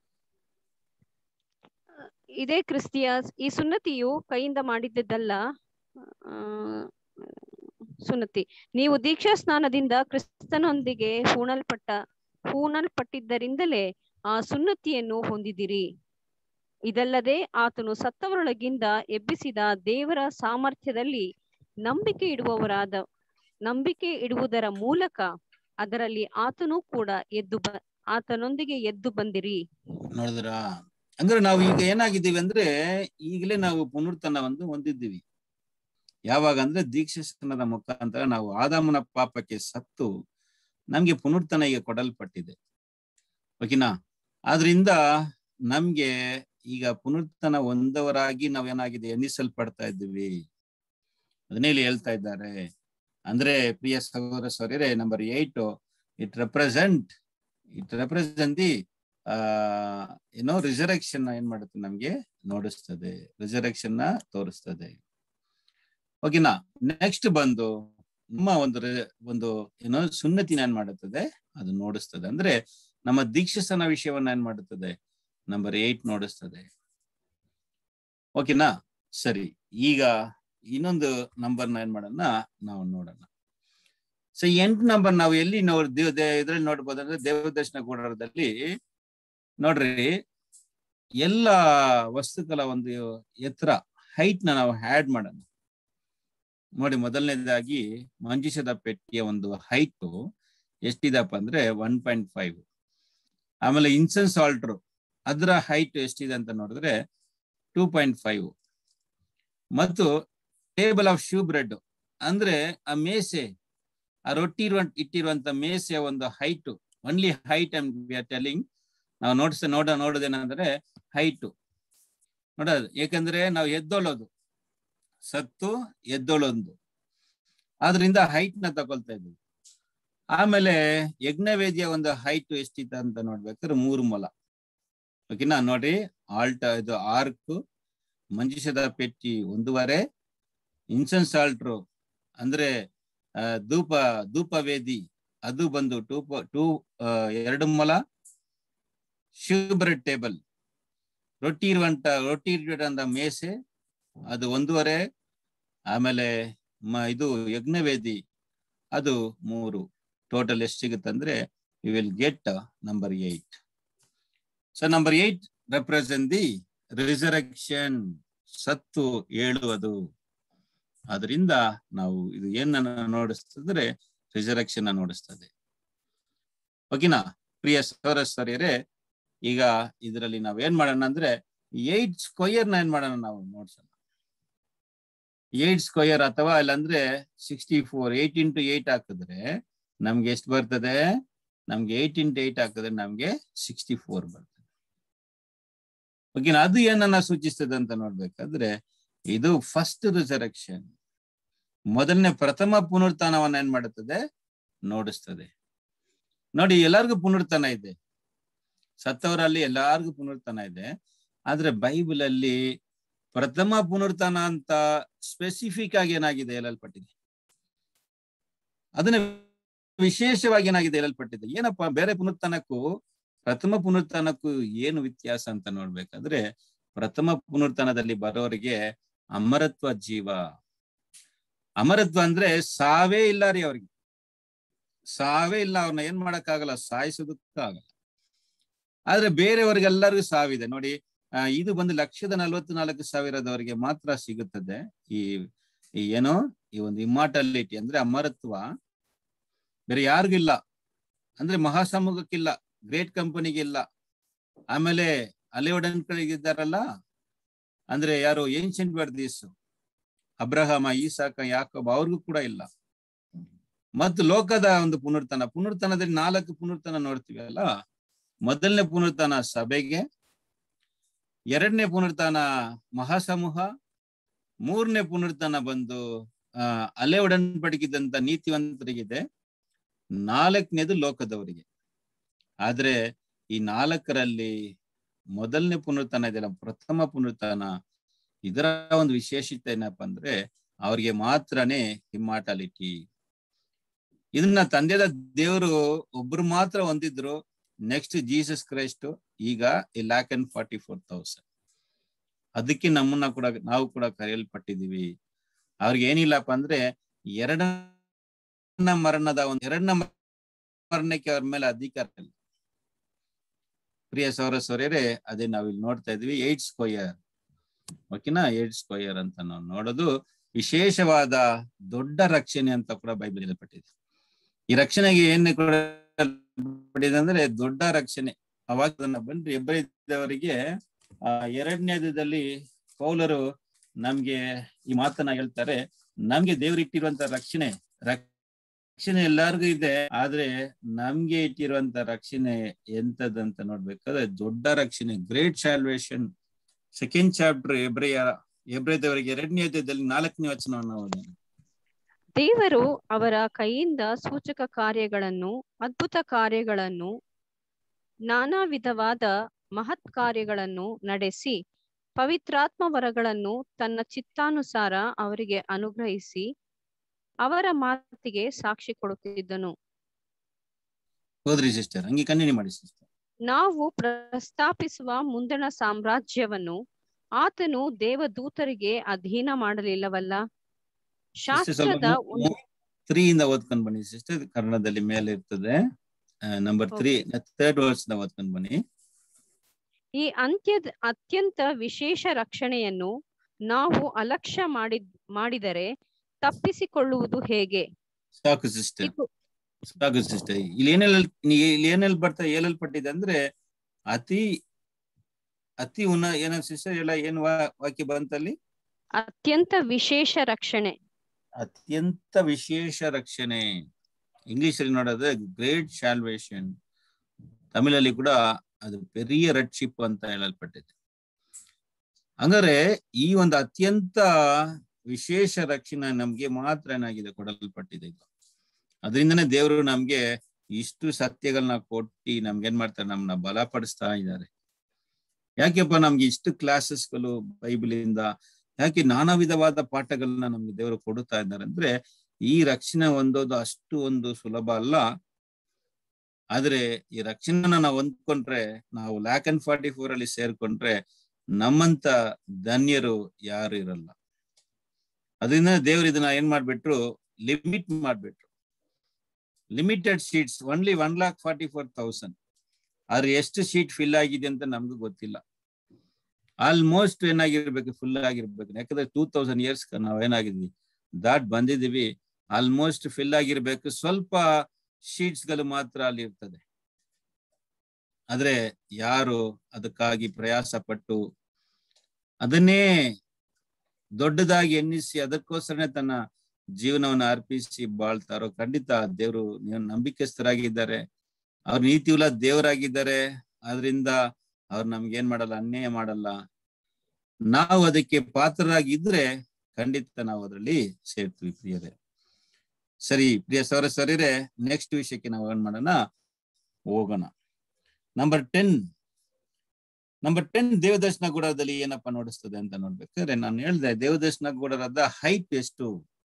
ಇದೇ ಕ್ರಿಸ್ತಿಯ ಈ ಸುನ್ನತಿಯು ಕೈಯಿಂದ ಮಾಡಿದ್ದಲ್ಲ ಆ, ಸುನ್ನತಿ ನೀವು ದೀಕ್ಷಾ ಸ್ನಾನದಿಂದ ಕ್ರಿಸ್ತನೊಂದಿಗೆ ಹೂಣಲ್ಪಟ್ಟ ಹೂಣಲ್ಪಟ್ಟಿದ್ದರಿಂದಲೇ ಆ ಸುನ್ನತಿಯನ್ನು ಹೊಂದಿದಿರಿ ಇದಲ್ಲದೆ ಆತನು ಸತ್ತವರೊಳಗಿಂದ ಎಬ್ಬಿಸಿದ ದೇವರ ಸಾಮರ್ಥ್ಯದಲ್ಲಿ ನಂಬಿಕೆ ಇಡುವವರಾದ ನಂಬಿಕೆ ಇಡುವುದರ ಮೂಲಕ ಅದರಲ್ಲಿ ಆತನು ಕೂಡ ಎದ್ದು ಬ ಆತನೊಂದಿಗೆ ಎದ್ದು ಬಂದಿರಿ ನೋಡಿದ್ರ ಅಂದ್ರೆ ನಾವು ಈಗ ಏನಾಗಿದ್ದೀವಿ ಅಂದ್ರೆ ಈಗಲೇ ನಾವು ಪುನರುತ್ಥಾನವನ್ನು ಹೊಂದಿದ್ದೀವಿ ಯಾವಾಗ ಅಂದ್ರೆ ದೀಕ್ಷಾಸ್ನಾನದ ಮುಖಾಂತರ ನಾವು ಆದಾಮನ ಪಾಪಕ್ಕೆ ಸತ್ತು ನಮ್ಗೆ ಪುನರುತ್ಥಾನ ಈಗ ಕೊಡಲ್ಪಟ್ಟಿದೆ ಓಕೆನಾ ಆದ್ರಿಂದ ನಮ್ಗೆ ಈಗ ಪುನರುತ್ಥಾನ ಹೊಂದವರಾಗಿ ನಾವೇನಾಗಿದೆ ಎನ್ನಿಸಲ್ಪಡ್ತಾ ಇದ್ದೀವಿ ಅದನ್ನೇ ಇಲ್ಲಿ ಹೇಳ್ತಾ ಇದ್ದಾರೆ ಅಂದ್ರೆ ಪ್ರಿಯ ಸಹೋದರ ಸೌರ್ಯರೇ number eight it represent it represent the ಆ ಏನೋ ರಿಸರೆಕ್ಷನ್ ಏನ್ ಮಾಡುತ್ತೆ ನಮ್ಗೆ ನೋಡಿಸ್ತದೆ ರಿಸರೆಕ್ಷನ್ ನ ತೋರಿಸ್ತದೆ ಓಕೆನಾ ನೆಕ್ಸ್ಟ್ ಬಂದು ನಮ್ಮ ಒಂದು ರೆ- ಒಂದು ಏನೋ ಸುನ್ನತಿನ ಏನ್ ಮಾಡುತ್ತದೆ ಅದು ನೋಡಿಸ್ತದೆ ಅಂದ್ರೆ ನಮ್ಮ ದೀಕ್ಷಾಸನ ವಿಷಯವನ್ನ ಏನ್ ಮಾಡುತ್ತದೆ ನಂಬರ್ ಏಟ್ ನೋಡಿಸ್ತದೆ ಓಕೆನಾ ಸರಿ ಈಗ ಇನ್ನೊಂದು ನಂಬರ್ನ ಏನ್ ಮಾಡೋಣ ನಾವು ನೋಡೋಣ ಸೊ ಎಂಟು ನಂಬರ್ ನಾವು ಎಲ್ಲಿ ನೋಡ್ ಇದ್ರಲ್ಲಿ ನೋಡ್ಬೋದು ಅಂದ್ರೆ ದೇವದರ್ಶನ ಗುಡಾರದಲ್ಲಿ ನೋಡ್ರಿ ಎಲ್ಲ ವಸ್ತುಗಳ ಒಂದು ಎತ್ತರ ಹೈಟ್ ನ ನಾವು ಹ್ಯಾಡ್ ಮಾಡೋಣ ನೋಡಿ ಮೊದಲನೇದಾಗಿ ಮಂಜುಷದ ಪೆಟ್ಟಿಯ ಒಂದು ಹೈಟ್ ಎಷ್ಟಿದಪ್ಪ ಅಂದ್ರೆ ಒನ್ ಪಾಯಿಂಟ್ ಫೈವ್ ಆಮೇಲೆ ಇನ್ಸೆನ್ಸ್ ಆಲ್ಟ್ರು ಅದರ ಹೈಟ್ ಎಷ್ಟಿದೆ ಅಂತ ನೋಡಿದ್ರೆ ಟೂ ಪಾಯಿಂಟ್ ಫೈವ್ ಮತ್ತು ಟೇಬಲ್ ಆಫ್ ಶೂ ಬ್ರೆಡ್ ಅಂದ್ರೆ ಆ ಮೇಸೆ ಆ ರೊಟ್ಟಿ ಇರುವ ಇಟ್ಟಿರುವಂತ ಮೇಸೆಯ ಒಂದು height only height and we are telling ನಾವು ನೋಡ್ಸ ನೋಡ ನೋಡೋದೇನಂದ್ರೆ ಹೈಟು ನೋಡೋದು ಏಕೆಂದ್ರೆ ನಾವು ಎದ್ದೊಳೋದು ಸತ್ತು ಎದ್ದೊಳೊಂದು ಆದ್ರಿಂದ ಹೈಟ್ ನ ತಗೊಳ್ತಾ ಇದ್ವಿ ಆಮೇಲೆ ಯಜ್ಞವೇದಿಯ ಒಂದು ಹೈಟ್ ಎಷ್ಟಿತ್ತು ಅಂತ ನೋಡ್ಬೇಕಾದ್ರೆ ಮೂರು ಮೊಲ ಓಕೆನಾ ನೋಡಿ ಆಲ್ಟ ಇದು ಆರ್ಕ್ ಮಂಜುಷದ ಪೆಟ್ಟಿ ಒಂದೂವರೆ ಇನ್ಸೆನ್ಸ್ ಆಲ್ಟ್ರು ಅಂದ್ರೆ ಧೂಪ ಧೂಪ ವೇದಿ ಅದು ಬಂದು ಟೂ ಟೂ ಎರಡು ಮೊಲ ಬ್ರೆಡ್ ಟೇಬಲ್ ರೊಟ್ಟಿ ಇರುವಂತ ರೊಟ್ಟಿ ಇರುವಂತ ಮೇಸೆ ಅದು ಒಂದೂವರೆ ಆಮೇಲೆ ಮ ಇದು ಯಜ್ಞವೇದಿ ಅದು ಮೂರು ಟೋಟಲ್ ಎಷ್ಟು ಸಿಗುತ್ತಂದ್ರೆ you will get number eight so number eight represent the resurrection ಸತ್ತು ಏಳುವುದು ಅದರಿಂದ ನಾವು ಇದು ಏನನ್ನ ನೋಡಿಸ್ತಂದ್ರೆ ರಿಸರೆಕ್ಷನ್ ನೋಡಿಸ್ತದೆ ಓಕೆನಾ ಪ್ರಿಯ ಸೌರಸ್ತರ್ಯರೇ ಈಗ ಇದರಲ್ಲಿ ನಾವ್ ಏನ್ ಮಾಡೋಣ ಅಂದ್ರೆ ಏಟ್ ಸ್ಕ್ವಯರ್ ನ ಏನ್ ಮಾಡೋಣ ನಾವು ನೋಡ್ಸೋಣ ಏಟ್ ಸ್ಕ್ವಯರ್ ಅಥವಾ ಇಲ್ಲಾಂದ್ರೆ sixty four eight into eight ಹಾಕಿದ್ರೆ ನಮ್ಗೆ ಎಷ್ಟು ಬರ್ತದೆ ನಮ್ಗೆ ಏಟ್ ಇಂಟು ಏಟ್ ಹಾಕಿದ್ರೆ ನಮ್ಗೆ ಸಿಕ್ಸ್ಟಿ ಫೋರ್ ಬರ್ತದೆ ಓಕೆನಾ ಅದು ಏನನ್ನ ಸೂಚಿಸ್ತದೆ ಅಂತ ನೋಡ್ಬೇಕಾದ್ರೆ ಇದು ಫಸ್ಟ್ ರಿಸರೆಕ್ಷನ್ ಮೊದಲನೇ ಪ್ರಥಮ ಪುನರುತ್ಥಾನವನ್ನ ಏನ್ ಮಾಡುತ್ತದೆ ನೋಡಿಸ್ತದೆ ನೋಡಿ ಎಲ್ಲರಿಗೂ ಪುನರುತ್ಥಾನ ಇದೆ ಸತ್ತವರಲ್ಲಿ ಎಲ್ಲಾರ್ಗು ಪುನರುತ್ಥಾನ ಇದೆ ಆದ್ರೆ ಬೈಬಲ್ ಅಲ್ಲಿ ಪ್ರಥಮ ಪುನರುತ್ಥಾನ ಅಂತ ಸ್ಪೆಸಿಫಿಕ್ ಆಗಿ ಏನಾಗಿದೆ ಹೇಳಲ್ಪಟ್ಟಿದೆ ಅದನ್ನ ವಿಶೇಷವಾಗಿ ಏನಾಗಿದೆ ಹೇಳಲ್ಪಟ್ಟಿದೆ ಏನಪ್ಪಾ ಬೇರೆ ಪುನರುತ್ಥಾನಕ್ಕೂ ಪ್ರಥಮ ಪುನರುತ್ಥಾನಕ್ಕೂ ಏನು ವ್ಯತ್ಯಾಸ ಅಂತ ನೋಡ್ಬೇಕಾದ್ರೆ ಪ್ರಥಮ ಪುನರುತ್ಥಾನದಲ್ಲಿ ಬರೋರಿಗೆ ಅಮರತ್ವ ಜೀವ ಅಮರತ್ವ ಅಂದ್ರೆ ಸಾವೇ ಇಲ್ಲ ರೀ ಅವ್ರಿಗೆ ಸಾವೇ ಇಲ್ಲ ಅವ್ರನ್ನ ಏನ್ ಮಾಡಕ್ಕಾಗಲ್ಲ ಸಾಯಿಸೋದಕ್ಕಾಗಲ್ಲ ಆದ್ರೆ ಬೇರೆಯವರಿಗೆಲ್ಲರಿಗೂ ಸಾವಿದೆ ನೋಡಿ ಆ, ಇದು ಬಂದು ಲಕ್ಷದ ನಲವತ್ನಾಲ್ಕು ಸಾವಿರದವರಿಗೆ ಮಾತ್ರ ಸಿಗುತ್ತದೆ ಈ ಈ ಏನೋ ಈ ಒಂದು ಇಮ್ಮಾರ್ಟಾಲಿಟಿ ಅಂದ್ರೆ ಅಮರತ್ವ ಬೇರೆ ಯಾರಿಗೂ ಇಲ್ಲ ಅಂದ್ರೆ ಮಹಾಸಮೂಹಕ್ಕಿಲ್ಲ ಗ್ರೇಟ್ ಕಂಪನಿಗಿಲ್ಲ ಆಮೇಲೆ ಅಲೆವಡನ್ಗಳಿಗಿದ್ದಾರಲ್ಲ ಅಂದ್ರೆ ಯಾರು ಏನ್ಷಿಯಂಟ್ ವರ್ದೀಸ್ ಅಬ್ರಹಾಮ ಈಸಾಕ ಯಾಕಬ್ ಅವ್ರಿಗೂ ಕೂಡ ಇಲ್ಲ ಮತ್ತು ಲೋಕದ ಒಂದು ಪುನರ್ತನ ಪುನರ್ತನದಲ್ಲಿ ನಾಲ್ಕು ಪುನರ್ತನ ನೋಡ್ತೀವಿ ಅಲ್ಲ ಮೊದಲನೇ ಪುನರ್ತನ ಸಭೆಗೆ ಎರಡನೇ ಪುನರ್ತನ ಮಹಾಸಮೂಹ ಮೂರನೇ ಪುನರ್ತನ ಬಂದು ಆ ಅಲೆ ಒಡನ್ಪಡಿಕಿದಂತ ನೀತಿವಂತರಿಗಿದೆ ನಾಲ್ಕನೇದು ಲೋಕದವರಿಗೆ ಆದ್ರೆ ಈ ನಾಲ್ಕರಲ್ಲಿ ಮೊದಲನೇ ಪುನರ್ತನ ಇದೆಯಲ್ಲ ಪ್ರಥಮ ಪುನರ್ತನ ಇದರ ಒಂದು ವಿಶೇಷತೆ ಏನಪ್ಪಾ ಅಂದ್ರೆ ಅವ್ರಿಗೆ ಮಾತ್ರನೇ ಇಮ್ಮಾರ್ಟಾಲಿಟಿ ಇದನ್ನ ತಂದೆದ ದೇವರು ಒಬ್ರು ಮಾತ್ರ ಹೊಂದಿದ್ರು ನೆಕ್ಸ್ಟ್ ಜೀಸಸ್ ಕ್ರೈಸ್ಟ್ ಈಗ ಈ lakh and forty four thousand ಅದಕ್ಕೆ ನಮ್ಮನ್ನ ಕೂಡ ನಾವು ಕೂಡ ಕರೆಯಲ್ಪಟ್ಟಿದೀವಿ ಅವ್ರಿಗೆ ಏನಿಲ್ಲಪ್ಪ ಅಂದ್ರೆ ಎರಡನ ಮರಣದ ಒಂದು ಎರಡನ ಮರಣಕ್ಕೆ ಅವ್ರ ಮೇಲೆ ಅಧಿಕಾರ ಇಲ್ಲ ಪ್ರಿಯ ಸೌರ ಸೌರ್ಯರೇ ಅದೇ ನಾವಿಲ್ಲಿ ನೋಡ್ತಾ ಇದ್ವಿ ಏಟ್ ಸ್ಕ್ವಯರ್ ಓಕೆನಾ ಏಟ್ ಸ್ಕ್ವಯರ್ ಅಂತ ನಾವು ನೋಡೋದು ವಿಶೇಷವಾದ ದೊಡ್ಡ ರಕ್ಷಣೆ ಅಂತ ಕೂಡ ಬೈಬಲ್ ಹೇಳಲ್ಪಟ್ಟಿದೆ ಈ ರಕ್ಷಣೆಗೆ ಏನು ಕೂಡ ಪಡಿದೆ ಅಂದ್ರೆ ದೊಡ್ಡ ರಕ್ಷಣೆ ಅವಾಗ ಅದನ್ನ ಬಂದು ಎಬ್ಬರಿದ್ದವರಿಗೆ ಆ ಎರಡನೇದಲ್ಲಿ ಪೌಲರು ನಮ್ಗೆ ಈ ಮಾತನ್ನ ಹೇಳ್ತಾರೆ ನಮ್ಗೆ ದೇವ್ರು ಇಟ್ಟಿರುವಂತ ರಕ್ಷಣೆ ರಕ್ಷಣೆ ಎಲ್ಲಾರ್ಗು ಇದೆ ಆದ್ರೆ ನಮ್ಗೆ ಇಟ್ಟಿರುವಂತ ರಕ್ಷಣೆ ಎಂತದಂತ ನೋಡ್ಬೇಕಾದ್ರೆ ದೊಡ್ಡ ರಕ್ಷಣೆ ಗ್ರೇಟ್ ಸ್ಯಾಲ್ವೇಷನ್ ಸೆಕೆಂಡ್ ಚಾಪ್ಟರ್ ಎಬ್ರೆಯ ಎಬ್ರೆದವರಿಗೆ ಎರಡನೇ ಅಧ್ಯಾಯದಲ್ಲಿ ನಾಲ್ಕನೇ ವಚನವನ್ನು ಓದೋಣ ದೇವರು ಅವರ ಕೈಯಿಂದ ಸೂಚಕ ಕಾರ್ಯಗಳನ್ನು ಅದ್ಭುತ ಕಾರ್ಯಗಳನ್ನು ನಾನಾ ವಿಧವಾದ ಮಹತ್ ಕಾರ್ಯಗಳನ್ನು ನಡೆಸಿ ಪವಿತ್ರಾತ್ಮ ವರಗಳನ್ನು ತನ್ನ ಚಿತ್ತಾನುಸಾರ ಅವರಿಗೆ ಅನುಗ್ರಹಿಸಿ ಅವರ ಮಾತಿಗೆ ಸಾಕ್ಷಿ ಕೊಡುತ್ತಿದ್ದನು ಹೋದ್ರಿ ಸಿಸ್ಟರ್ ಹಂಗೆ ಕಂಟಿನ್ಯೂ ಮಾಡಿ ಸಿಸ್ಟರ್ ನಾವು ಪ್ರಸ್ತಾಪಿಸುವ ಮುಂದಣ ಸಾಮ್ರಾಜ್ಯವನ್ನು ಆತನು ದೇವದೂತರಿಗೆ ಅಧೀನ ಮಾಡಲಿಲ್ಲವಲ್ಲ ಶಾಸ್ತ್ರದ ಒಂದು ತ್ರೀ ಇಂದ ಓದ್ಕೊಂಡ್ ಬನ್ನಿ ಸಿಸ್ಟರ್ ಕನ್ನಡದಲ್ಲಿ ಮೇಲೆ ಇರ್ತದೆ ನಂಬರ್ ತ್ರೀ ಥರ್ಡ್ ವರ್ಡ್ಸ್ ನ ಓದ್ಕೊಂಡ್ ಬನ್ನಿ ಈ ಅಂತ್ಯದ ಅತ್ಯಂತ ವಿಶೇಷ ರಕ್ಷಣೆಯನ್ನು ನಾವು ಅಲಕ್ಷ್ಯ ಮಾಡಿದ್ ಮಾಡಿದರೆ ತಪ್ಪಿಸಿಕೊಳ್ಳುವುದು ಹೇಗೆ ಸಾಕು ಸಿಸ್ಟರ್ ಇದು ಸಾಕು ಸಿಸ್ಟರ್ ಇಲ್ಲಿ ಏನೆಲ್ಲ ಇಲ್ಲಿ ಏನೆಲ್ಲಿ ಬರ್ತಾ ಹೇಳಲ್ಪಟ್ಟಿದೆ ಅಂದ್ರೆ ಅತಿ ಅತಿ ಉನ್ನ ಏನ ಸಿಸ್ಟರ್ ಎಲ್ಲ ಏನ್ ವಾ- ವಾಕ್ಯ ಬಂತಲ್ಲಿ ಅತ್ಯಂತ ವಿಶೇಷ ರಕ್ಷಣೆ ಅತ್ಯಂತ ವಿಶೇಷ ರಕ್ಷಣೆ ಇಂಗ್ಲಿಷ್ ಅಲ್ಲಿ ನೋಡೋದು ಗ್ರೇಟ್ ಶಾಲ್ವೇಷನ್ ತಮಿಳಲ್ಲಿ ಕೂಡ ಅದು ಪೆರಿಯ ರಕ್ಷಿಪ್ ಅಂತ ಹೇಳಲ್ಪಟ್ಟಿದೆ ಹಂಗಾರೆ ಈ ಒಂದು ಅತ್ಯಂತ ವಿಶೇಷ ರಕ್ಷಣೆ ನಮ್ಗೆ ಮಾತ್ರ ಏನಾಗಿದೆ ಕೊಡಲ್ಪಟ್ಟಿದೆ ಇದು ಅದರಿಂದನೇ ದೇವರು ನಮ್ಗೆ ಇಷ್ಟು ಸತ್ಯಗಳನ್ನ ಕೊಟ್ಟಿ ನಮ್ಗೆ ಏನ್ ಮಾಡ್ತಾರೆ ನಮ್ನ ಬಲಪಡಿಸ್ತಾ ಇದ್ದಾರೆ ಯಾಕೆಪ್ಪ ನಮ್ಗೆ ಇಷ್ಟು ಕ್ಲಾಸಸ್ಗಳು ಬೈಬಲಿಂದ ಯಾಕೆ ನಾನಾ ವಿಧವಾದ ಪಾಠಗಳನ್ನ ನಮ್ಗೆ ದೇವರು ಕೊಡುತ್ತಾ ಇದ್ದಾರೆ ಅಂದ್ರೆ ಈ ರಕ್ಷಣೆ ಹೊಂದೋದು ಅಷ್ಟು ಒಂದು ಸುಲಭ ಅಲ್ಲ ಆದ್ರೆ ಈ ರಕ್ಷಣೆನ ನಾವು ಹೊಂದ್ಕೊಂಡ್ರೆ ನಾವು ಲ್ಯಾಕ್ ಅಂಡ್ ಫಾರ್ಟಿ ಫೋರ್ ಅಲ್ಲಿ ಸೇರ್ಕೊಂಡ್ರೆ ನಮ್ಮಂತ ಧನ್ಯರು ಯಾರು ಇರಲ್ಲ ಅದರಿಂದ ದೇವ್ರು ಇದನ್ನ ಏನ್ ಮಾಡ್ಬಿಟ್ರು ಲಿಮಿಟ್ ಮಾಡ್ಬಿಟ್ರು limited seats only one lakh forty four thousand ಆದ್ರೆ ಎಷ್ಟು ಸೀಟ್ ಫಿಲ್ ಆಗಿದೆ ಅಂತ ನಮ್ಗೂ ಗೊತ್ತಿಲ್ಲ ಆಲ್ಮೋಸ್ಟ್ ಏನಾಗಿರ್ಬೇಕು ಫುಲ್ ಆಗಿರ್ಬೇಕು ಯಾಕಂದ್ರೆ ಟೂ ತೌಸಂಡ್ ಇಯರ್ಸ್ ನಾವ್ ಏನಾಗಿದ್ವಿ ದಾಟ್ ಬಂದಿದೀವಿ ಆಲ್ಮೋಸ್ಟ್ ಫಿಲ್ ಆಗಿರ್ಬೇಕು ಸ್ವಲ್ಪ ಶೀಟ್ಸ್ ಗಳು ಮಾತ್ರ ಅಲ್ಲಿ ಇರ್ತದೆ ಆದ್ರೆ ಯಾರು ಅದಕ್ಕಾಗಿ ಪ್ರಯಾಸ ಪಟ್ಟು ಅದನ್ನೇ ದೊಡ್ಡದಾಗಿ ಎನ್ನಿಸಿ ಅದಕ್ಕೋಸ್ಕರನೇ ತನ್ನ ಜೀವನವನ್ನು ಅರ್ಪಿಸಿ ಬಾಳ್ತಾರೋ ಖಂಡಿತ ದೇವರು ನಂಬಿಕೆಸ್ಥರಾಗಿದ್ದಾರೆ ಅವ್ರ ನೀತಿಯುಲ ದೇವರಾಗಿದ್ದಾರೆ ಆದ್ರಿಂದ ಅವ್ರು ನಮ್ಗೆ ಏನ್ ಮಾಡಲ್ಲ ಅನ್ಯಾಯ ಮಾಡಲ್ಲ ನಾವು ಅದಕ್ಕೆ ಪಾತ್ರರಾಗಿದ್ರೆ ಖಂಡಿತ ನಾವು ಅದರಲ್ಲಿ ಸೇರ್ತೀವಿ ಪ್ರಿಯರೇ ಸರಿ ಪ್ರಿಯ ಸೌರ ಸರಿರೆ ನೆಕ್ಸ್ಟ್ ವಿಷಯಕ್ಕೆ ನಾವು ಏನ್ ಮಾಡೋಣ ಹೋಗೋಣ ನಂಬರ್ ಟೆನ್ ನಂಬರ್ ಟೆನ್ ದೇವದರ್ಶನ ಗುಡದಲ್ಲಿ ಏನಪ್ಪಾ ನೋಡಿಸ್ತದೆ ಅಂತ ನೋಡ್ಬೇಕಾದ್ರೆ ನಾನು ಹೇಳ್ದೆ ದೇವದರ್ಶನ ಗುಡರದ ಹೈಟ್ ಎಷ್ಟು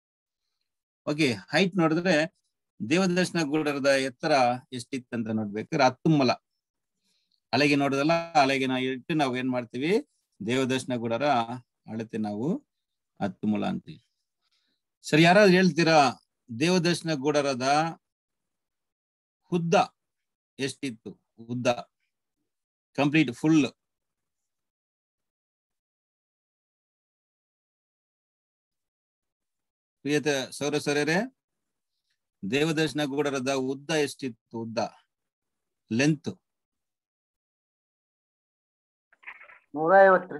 ಓಕೆ ಹೈಟ್ ನೋಡಿದ್ರೆ ದೇವದರ್ಶನ ಗುಡರದ ಎತ್ತರ ಎಷ್ಟಿತ್ತಂತ ನೋಡ್ಬೇಕಾದ್ರೆ ಹತ್ತು ಮೊಲ ಅಲೆಗೆ ನೋಡೋದಲ್ಲ ಅಲೆಗೆ ನಾವು ಇಟ್ಟು ನಾವು ಏನ್ ಮಾಡ್ತೀವಿ ದೇವದರ್ಶನ ಗುಡರ ಅಳತೆ ನಾವು ಹತ್ತು ಮೊಲ ಅಂತೀವಿ ಸರಿ ಯಾರಾದ್ರೂ ಹೇಳ್ತೀರಾ ದೇವದರ್ಶನ ಗುಡರದ ಉದ್ದ ಎಷ್ಟಿತ್ತು ಉದ್ದ ಕಂಪ್ಲೀಟ್ ಫುಲ್ ಪ್ರಿಯತ ಸೌರ ಸೌರ್ಯರೇ ದೇವದರ್ಶನ ಗುಡರದ ಉದ್ದ ಎಷ್ಟಿತ್ತು ಉದ್ದ ಲೆಂತ್ ನೂರ ಐವತ್ರಿ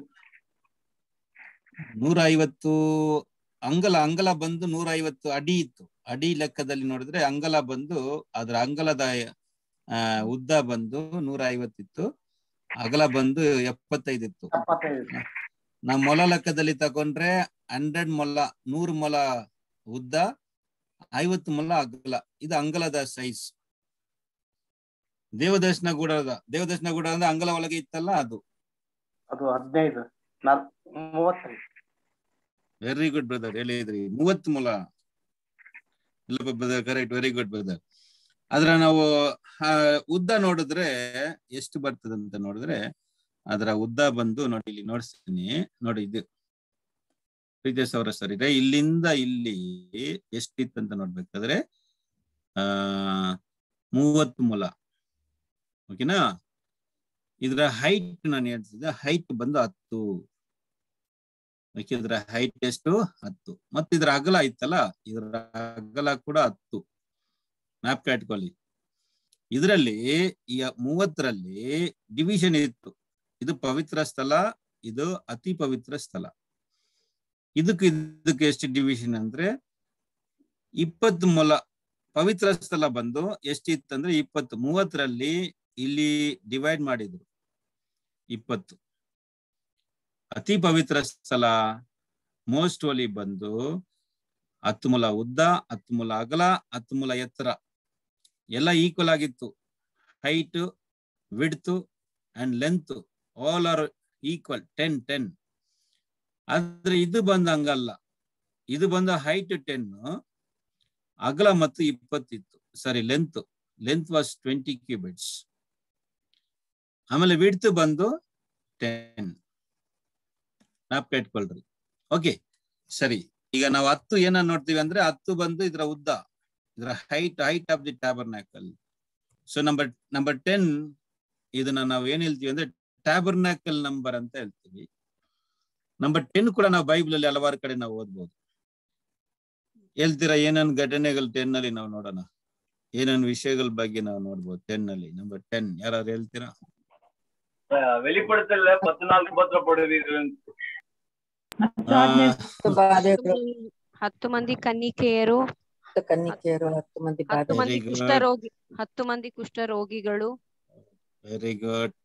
ನೂರ ಐವತ್ತು ಅಂಗಲ ಅಂಗಲ ಬಂದು ನೂರ ಐವತ್ತು ಅಡಿ ಇತ್ತು ಅಡಿ ಲೆಕ್ಕದಲ್ಲಿ ನೋಡಿದ್ರೆ ಅಂಗಲ ಬಂದು ಅದ್ರ ಅಂಗಲದ ಆ ಉದ್ದ ಬಂದು ನೂರ ಐವತ್ತಿತ್ತು ಅಗಲ ಬಂದು ಎಪ್ಪತ್ತೈದು ಇತ್ತು ಎಪ್ಪತ್ತೈದು ನಾವು ಮೊಲ ಲೆಕ್ಕದಲ್ಲಿ ತಗೊಂಡ್ರೆ ಹಂಡ್ರೆಡ್ ಮೊಲ ನೂರು ಮೊಲ ಉದ್ದ ಐವತ್ತು ಮೊಲ ಅಗಲ ಇದು ಅಂಗಲದ ಸೈಜ್ ದೇವದರ್ಶನ ಗೂಡದ ದೇವದರ್ಶನ ಗೂಡ ಅಂದ್ರೆ ಅಂಗಲ ಒಳಗೆ ಇತ್ತಲ್ಲ ಅದು ಅದು ಹದಿನೈದು ನಾಲ್ ಮೂವತ್ತ್ರಿ ವೆರಿ ಗುಡ್ ಬ್ರದರ್ ಹೇಳಿದ್ರಿ ಮೂವತ್ತು ಮೊಲ ಇಲ್ಲಪ್ಪ brother correct very good brother ಅದ್ರ ನಾವು ಆ, ಉದ್ದ ನೋಡಿದ್ರೆ ಎಷ್ಟು ಬರ್ತದೆ ಅಂತ ನೋಡಿದ್ರೆ ಅದರ ಉದ್ದ ಬಂದು ನೋಡಿ ಇಲ್ಲಿ ನೋಡಿಸ್ತೀನಿ ನೋಡಿ ಇದು ಪ್ರೀತಿಯ ಸೌರ ಸರಿ ಇಲ್ಲಿಂದ ಇಲ್ಲಿ ಎಷ್ಟಿತ್ತಂತ ನೋಡ್ಬೇಕಾದ್ರೆ ಆ ಮೂವತ್ತು ಮೊಲ ಓಕೆನಾ ಇದರ ಹೈಟ್ ನಾನು ಹೇಳ್ತಿದ್ದೆ ಹೈಟ್ ಬಂದು ಹತ್ತು ಓಕೆ ಇದರ ಹೈಟ್ ಎಷ್ಟು ಹತ್ತು ಮತ್ತೆ ಇದರ ಅಗಲ ಇತ್ತಲ್ಲ ಇದರ ಅಗಲ ಕೂಡ ಹತ್ತು ಮ್ಯಾಪ್ ಇಟ್ಕೊಳ್ಳಿ ಇದರಲ್ಲಿ ಈ ಮೂವತ್ತರಲ್ಲಿ ಡಿವಿಷನ್ ಇತ್ತು ಇದು ಪವಿತ್ರ ಸ್ಥಳ ಇದು ಅತಿ ಪವಿತ್ರ ಸ್ಥಳ ಇದಕ್ಕೆ ಇದಕ್ಕೆ ಎಷ್ಟು ಡಿವಿಷನ್ ಅಂದ್ರೆ ಇಪ್ಪತ್ತು ಮೊಲ ಪವಿತ್ರ ಸ್ಥಳ ಬಂದು ಎಷ್ಟಿತ್ತಂದ್ರೆ ಇಪ್ಪತ್ತು ಮೂವತ್ತರಲ್ಲಿ ಇಲ್ಲಿ ಡಿವೈಡ್ ಮಾಡಿದ್ರು ಇಪ್ಪತ್ತು ಅತಿ ಪವಿತ್ರ ಸ್ಥಳ ಮೋಸ್ಟ್ ಒಲಿ ಬಂದು ಹತ್ತು ಮೊಲ ಉದ್ದ ಹತ್ತು ಮೊಲ ಅಗಲ ಹತ್ತು ಮೊಲ ಎತ್ತರ ಎಲ್ಲ ಈಕ್ವಲ್ ಆಗಿತ್ತು height width and length all are equal ten ten ಆದ್ರೆ ಇದು ಬಂದ ಹಂಗಲ್ಲ ಇದು ಬಂದ ಹೈಟ್ ಟೆನ್ ಅಗಲ ಮತ್ತು ಇಪ್ಪತ್ತಿತ್ತು sorry length length was twenty cubits ಆಮೇಲೆ ವಿಡ್ತ್ ಬಂದು ಟೆನ್ ಜ್ಞಾಪಕ ಇಟ್ಕೊಳ್ರಿ ಓಕೆ ಸರಿ ಈಗ ನಾವು ಹತ್ತು ಏನ ನೋಡ್ತೀವಿ ಅಂದ್ರೆ ಹತ್ತು ಬಂದು ಇದರ ಉದ್ದ ಇದರ height height of the tabernacle so number number ten ಇದನ್ನ ನಾವು ಏನ್ ಹೇಳ್ತೀವಿ ಅಂದ್ರೆ ಟ್ಯಾಬರ್ನಾಕಲ್ ನಂಬರ್ ಅಂತ ಹೇಳ್ತೀವಿ ನಂಬರ್ ಟೆನ್ ಕೂಡ ನಾವು ಬೈಬಲ್ ಅಲ್ಲಿ ಹಲವಾರು ಕಡೆ ನಾವು ಓದ್ಬೋದು ಹೇಳ್ತೀರಾ ಏನೇನ್ ಘಟನೆಗಳು ಟೆನ್ ಅಲ್ಲಿ ನಾವು ನೋಡೋಣ ಏನೇನ್ ವಿಷಯಗಳ ಬಗ್ಗೆ ನಾವು ನೋಡ್ಬೋದು ಟೆನ್ ಅಲ್ಲಿ ನಂಬರ್ ಟೆನ್ ಯಾರು ಹೇಳ್ತೀರಾ வெளிப்படுத்தல பத்து நாள் உபத்திரப்படுவீர்கள் ಆ, ಹತ್ತು ಮಂದಿ ಕನ್ನಿಕೆಯರು ಹತ್ತು ಕನ್ನಿಕೆಯರು ಹತ್ತು ಮಂದಿ ಹತ್ತು ಬಾಧೆ ಮಂದಿ Very good. ಕುಷ್ಠರೋಗಿ ಹತ್ತು ಮಂದಿ ಕುಷ್ಠರೋಗಿಗಳು ವೆರಿ ಗುಡ್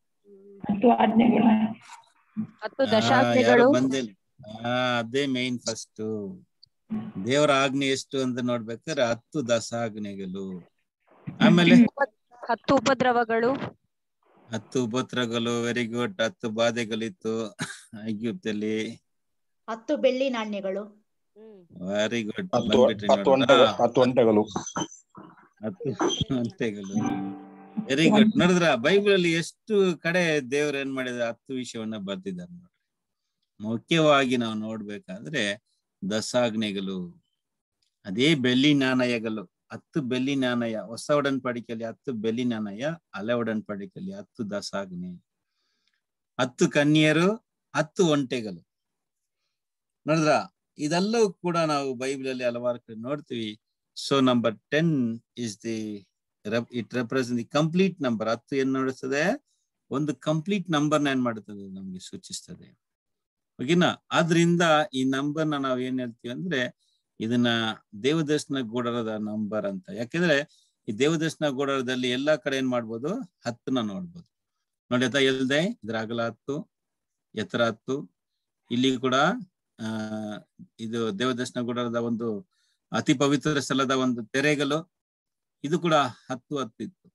ಹತ್ತು ದಶಾಜ್ಞೆಗಳು ಬಂದಿಲ್ಲ ಆ ಅದೇ ಮೈನ್ ಫಸ್ಟ್ ದೇವರ ಆಜ್ಞೆ ಎಷ್ಟು ಅಂತ ನೋಡ್ಬೇಕಾದ್ರೆ ಹತ್ತು ದಸಾಜ್ಞೆಗಳು ಆಮೇಲೆ ಹತ್ತು ಉಪದ್ರವಗಳು ಹತ್ತು ಉಪತ್ರಗಳು ವೆರಿ ಗುಡ್ ಹತ್ತು ಬಾಧೆಗಳಿತ್ತು ಐಗುಪ್ತಲ್ಲಿ ಹತ್ತು ಬೆಳ್ಳಿ ನಾಣ್ಯಗಳು ವೆರಿ ಗುಡ್ ಹತ್ತು ಬಂದ್ಬಿಟ್ರಿ ಹತ್ತು ನೋಡ್ರಾ? ಒಂಟೆಗಳು ಹತ್ತು ಒಂಟೆಗಳು ಹತ್ತು ಒಂಟೆಗಳು ವೆರಿ ಗುಡ್ ನೋಡಿದ್ರ ಬೈಬಲ್ ಅಲ್ಲಿ ಎಷ್ಟು ಕಡೆ ದೇವ್ರು ಏನ್ ಮಾಡಿದ ಹತ್ತು ವಿಷಯವನ್ನ ಬರ್ದಿದ್ದಾರೆ ನೋಡಿ ಮುಖ್ಯವಾಗಿ ನಾವು ನೋಡ್ಬೇಕಾದ್ರೆ ದಸಾಜ್ಞೆಗಳು ಅದೇ ಬೆಳ್ಳಿ ನಾಣಯಗಳು ಹತ್ತು ಬೆಳ್ಳಿ ನಾಣಯ ಹೊಸ ಒಡನ್ಪಡಿಕೆಯಲ್ಲಿ ಹತ್ತು ಬೆಳ್ಳಿ ನಾಣಯ ಹಳೆ ಒಡನ್ಪಡಿಕೆಯಲ್ಲಿ ಹತ್ತು ದಸಾಜ್ಞೆ ಹತ್ತು ಕನ್ಯರು ಹತ್ತು ಒಂಟೆಗಳು ನೋಡಿದ್ರ ಇದೆಲ್ಲವೂ ಕೂಡ ನಾವು ಬೈಬಲ್ ಅಲ್ಲಿ ಹಲವಾರು ಕಡೆ ನೋಡ್ತೀವಿ so number ten is the it represent the complete number ಹತ್ತು ಏನ್ ನೋಡಿಸ್ತದೆ ಒಂದು ಕಂಪ್ಲೀಟ್ ನಂಬರ್ನ ಏನ್ ಮಾಡುತ್ತದೆ ನಮ್ಗೆ ಸೂಚಿಸ್ತದೆ ಓಕೆನಾ ಆದ್ರಿಂದ ಈ ನಂಬರ್ನ ನಾವ್ ಏನ್ ಹೇಳ್ತೀವಿ ಅಂದ್ರೆ ಇದನ್ನ ದೇವದರ್ಶನ ಗೂಡರದ ನಂಬರ್ ಅಂತ ಯಾಕೆಂದ್ರೆ ಈ ದೇವದರ್ಶನ ಗೂಡರದಲ್ಲಿ ಎಲ್ಲಾ ಕಡೆ ಏನ್ ಮಾಡ್ಬೋದು ಹತ್ತನ್ನ ನೋಡ್ಬೋದು ನೋಡಿ ಆಯ್ತಾ ಎಲ್ದೆ ಇದ್ರ ಅಗಲ ಹತ್ತು ಎತ್ತರ ಹತ್ತು ಇಲ್ಲಿ ಕೂಡ ಆ ಇದು ದೇವದರ್ಶನ ಗೂಡರದ ಒಂದು ಅತಿ ಪವಿತ್ರ ಸ್ಥಳದ ಒಂದು ತೆರೆಗಳು ಇದು ಕೂಡ ಹತ್ತು ಹತ್ತು ಇತ್ತು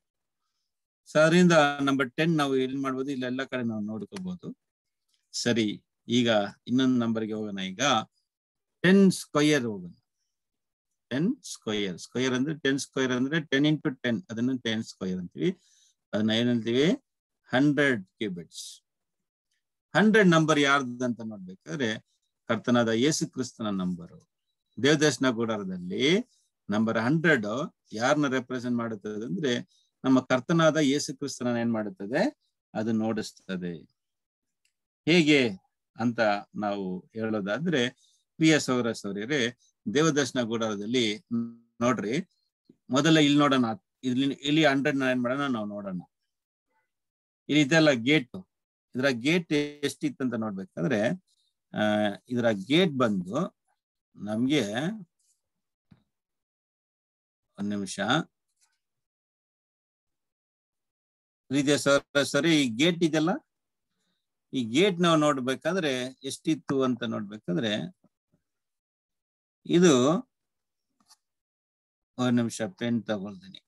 ಸೊ ಅದರಿಂದ ನಂಬರ್ ಟೆನ್ ನಾವು ಏನ್ ಮಾಡ್ಬೋದು ಇಲ್ಲ ಎಲ್ಲ ಕಡೆ ನಾವು ನೋಡ್ಕೋಬಹುದು ಸರಿ ಈಗ ಇನ್ನೊಂದು ನಂಬರ್ಗೆ ಹೋಗೋಣ ಈಗ ಟೆನ್ ಸ್ಕ್ವಯರ್ ಹೋಗೋಣ ಟೆನ್ ಸ್ಕ್ವಯರ್ ಸ್ಕ್ವಯರ್ ಅಂದ್ರೆ ಟೆನ್ ಸ್ಕ್ವಯರ್ ಅಂದ್ರೆ ಟೆನ್ ಇಂಟು ಟೆನ್ ಅದನ್ನು ಟೆನ್ ಸ್ಕ್ವಯರ್ ಅಂತೀವಿ ಅದನ್ನ ಏನಂತೀವಿ ಹಂಡ್ರೆಡ್ ಕ್ಯೂಬಿಟ್ಸ್ ಹಂಡ್ರೆಡ್ ನಂಬರ್ ಯಾರ್ದು ಅಂತ ನೋಡ್ಬೇಕಾದ್ರೆ ಕರ್ತನಾದ ಯೇಸು ಕ್ರಿಸ್ತನ ನಂಬರು ದೇವದರ್ಶನ ಗುಡಾರದಲ್ಲಿ ನಂಬರ್ ಹಂಡ್ರೆಡ್ ಯಾರನ್ನ ರೆಪ್ರೆಸೆಂಟ್ ಮಾಡುತ್ತದೆ ಅಂದ್ರೆ ನಮ್ಮ ಕರ್ತನಾದ ಯೇಸು ಕ್ರಿಸ್ತನ ಏನ್ ಮಾಡುತ್ತದೆ ಅದು ನೋಡಿಸ್ತದೆ ಹೇಗೆ ಅಂತ ನಾವು ಹೇಳೋದಾದ್ರೆ ಪ್ರಿಯ ಸೌರ ಸೌರ್ಯರೇ ದೇವದರ್ಶನ ಗುಡಾರದಲ್ಲಿ ನೋಡ್ರಿ ಮೊದಲ ಇಲ್ಲಿ ನೋಡೋಣ ಇಲ್ಲಿ ಇಲ್ಲಿ ಹಂಡ್ರೆಡ್ ಏನ್ ಮಾಡೋಣ ನಾವು ನೋಡೋಣ ಇಲ್ಲಿ ಇದೆಲ್ಲ ಗೇಟ್ ಇದರ ಗೇಟ್ ಎಷ್ಟಿತ್ತಂತ ನೋಡ್ಬೇಕಾದ್ರೆ ಆ ಇದರ ಗೇಟ್ ಬಂದು ನಮ್ಗೆ ಒಂದ್ ನಿಮಿಷ ರೀತಿಯ ಸರ್ ಸರಿ ಈ ಗೇಟ್ ಇದೆಲ್ಲ ಈ ಗೇಟ್ ನಾವು ನೋಡ್ಬೇಕಾದ್ರೆ ಎಷ್ಟಿತ್ತು ಅಂತ ನೋಡ್ಬೇಕಾದ್ರೆ ಇದು ಒಂದ್ ನಿಮಿಷ ಪೆನ್ ತಗೊಳ್ತೀನಿ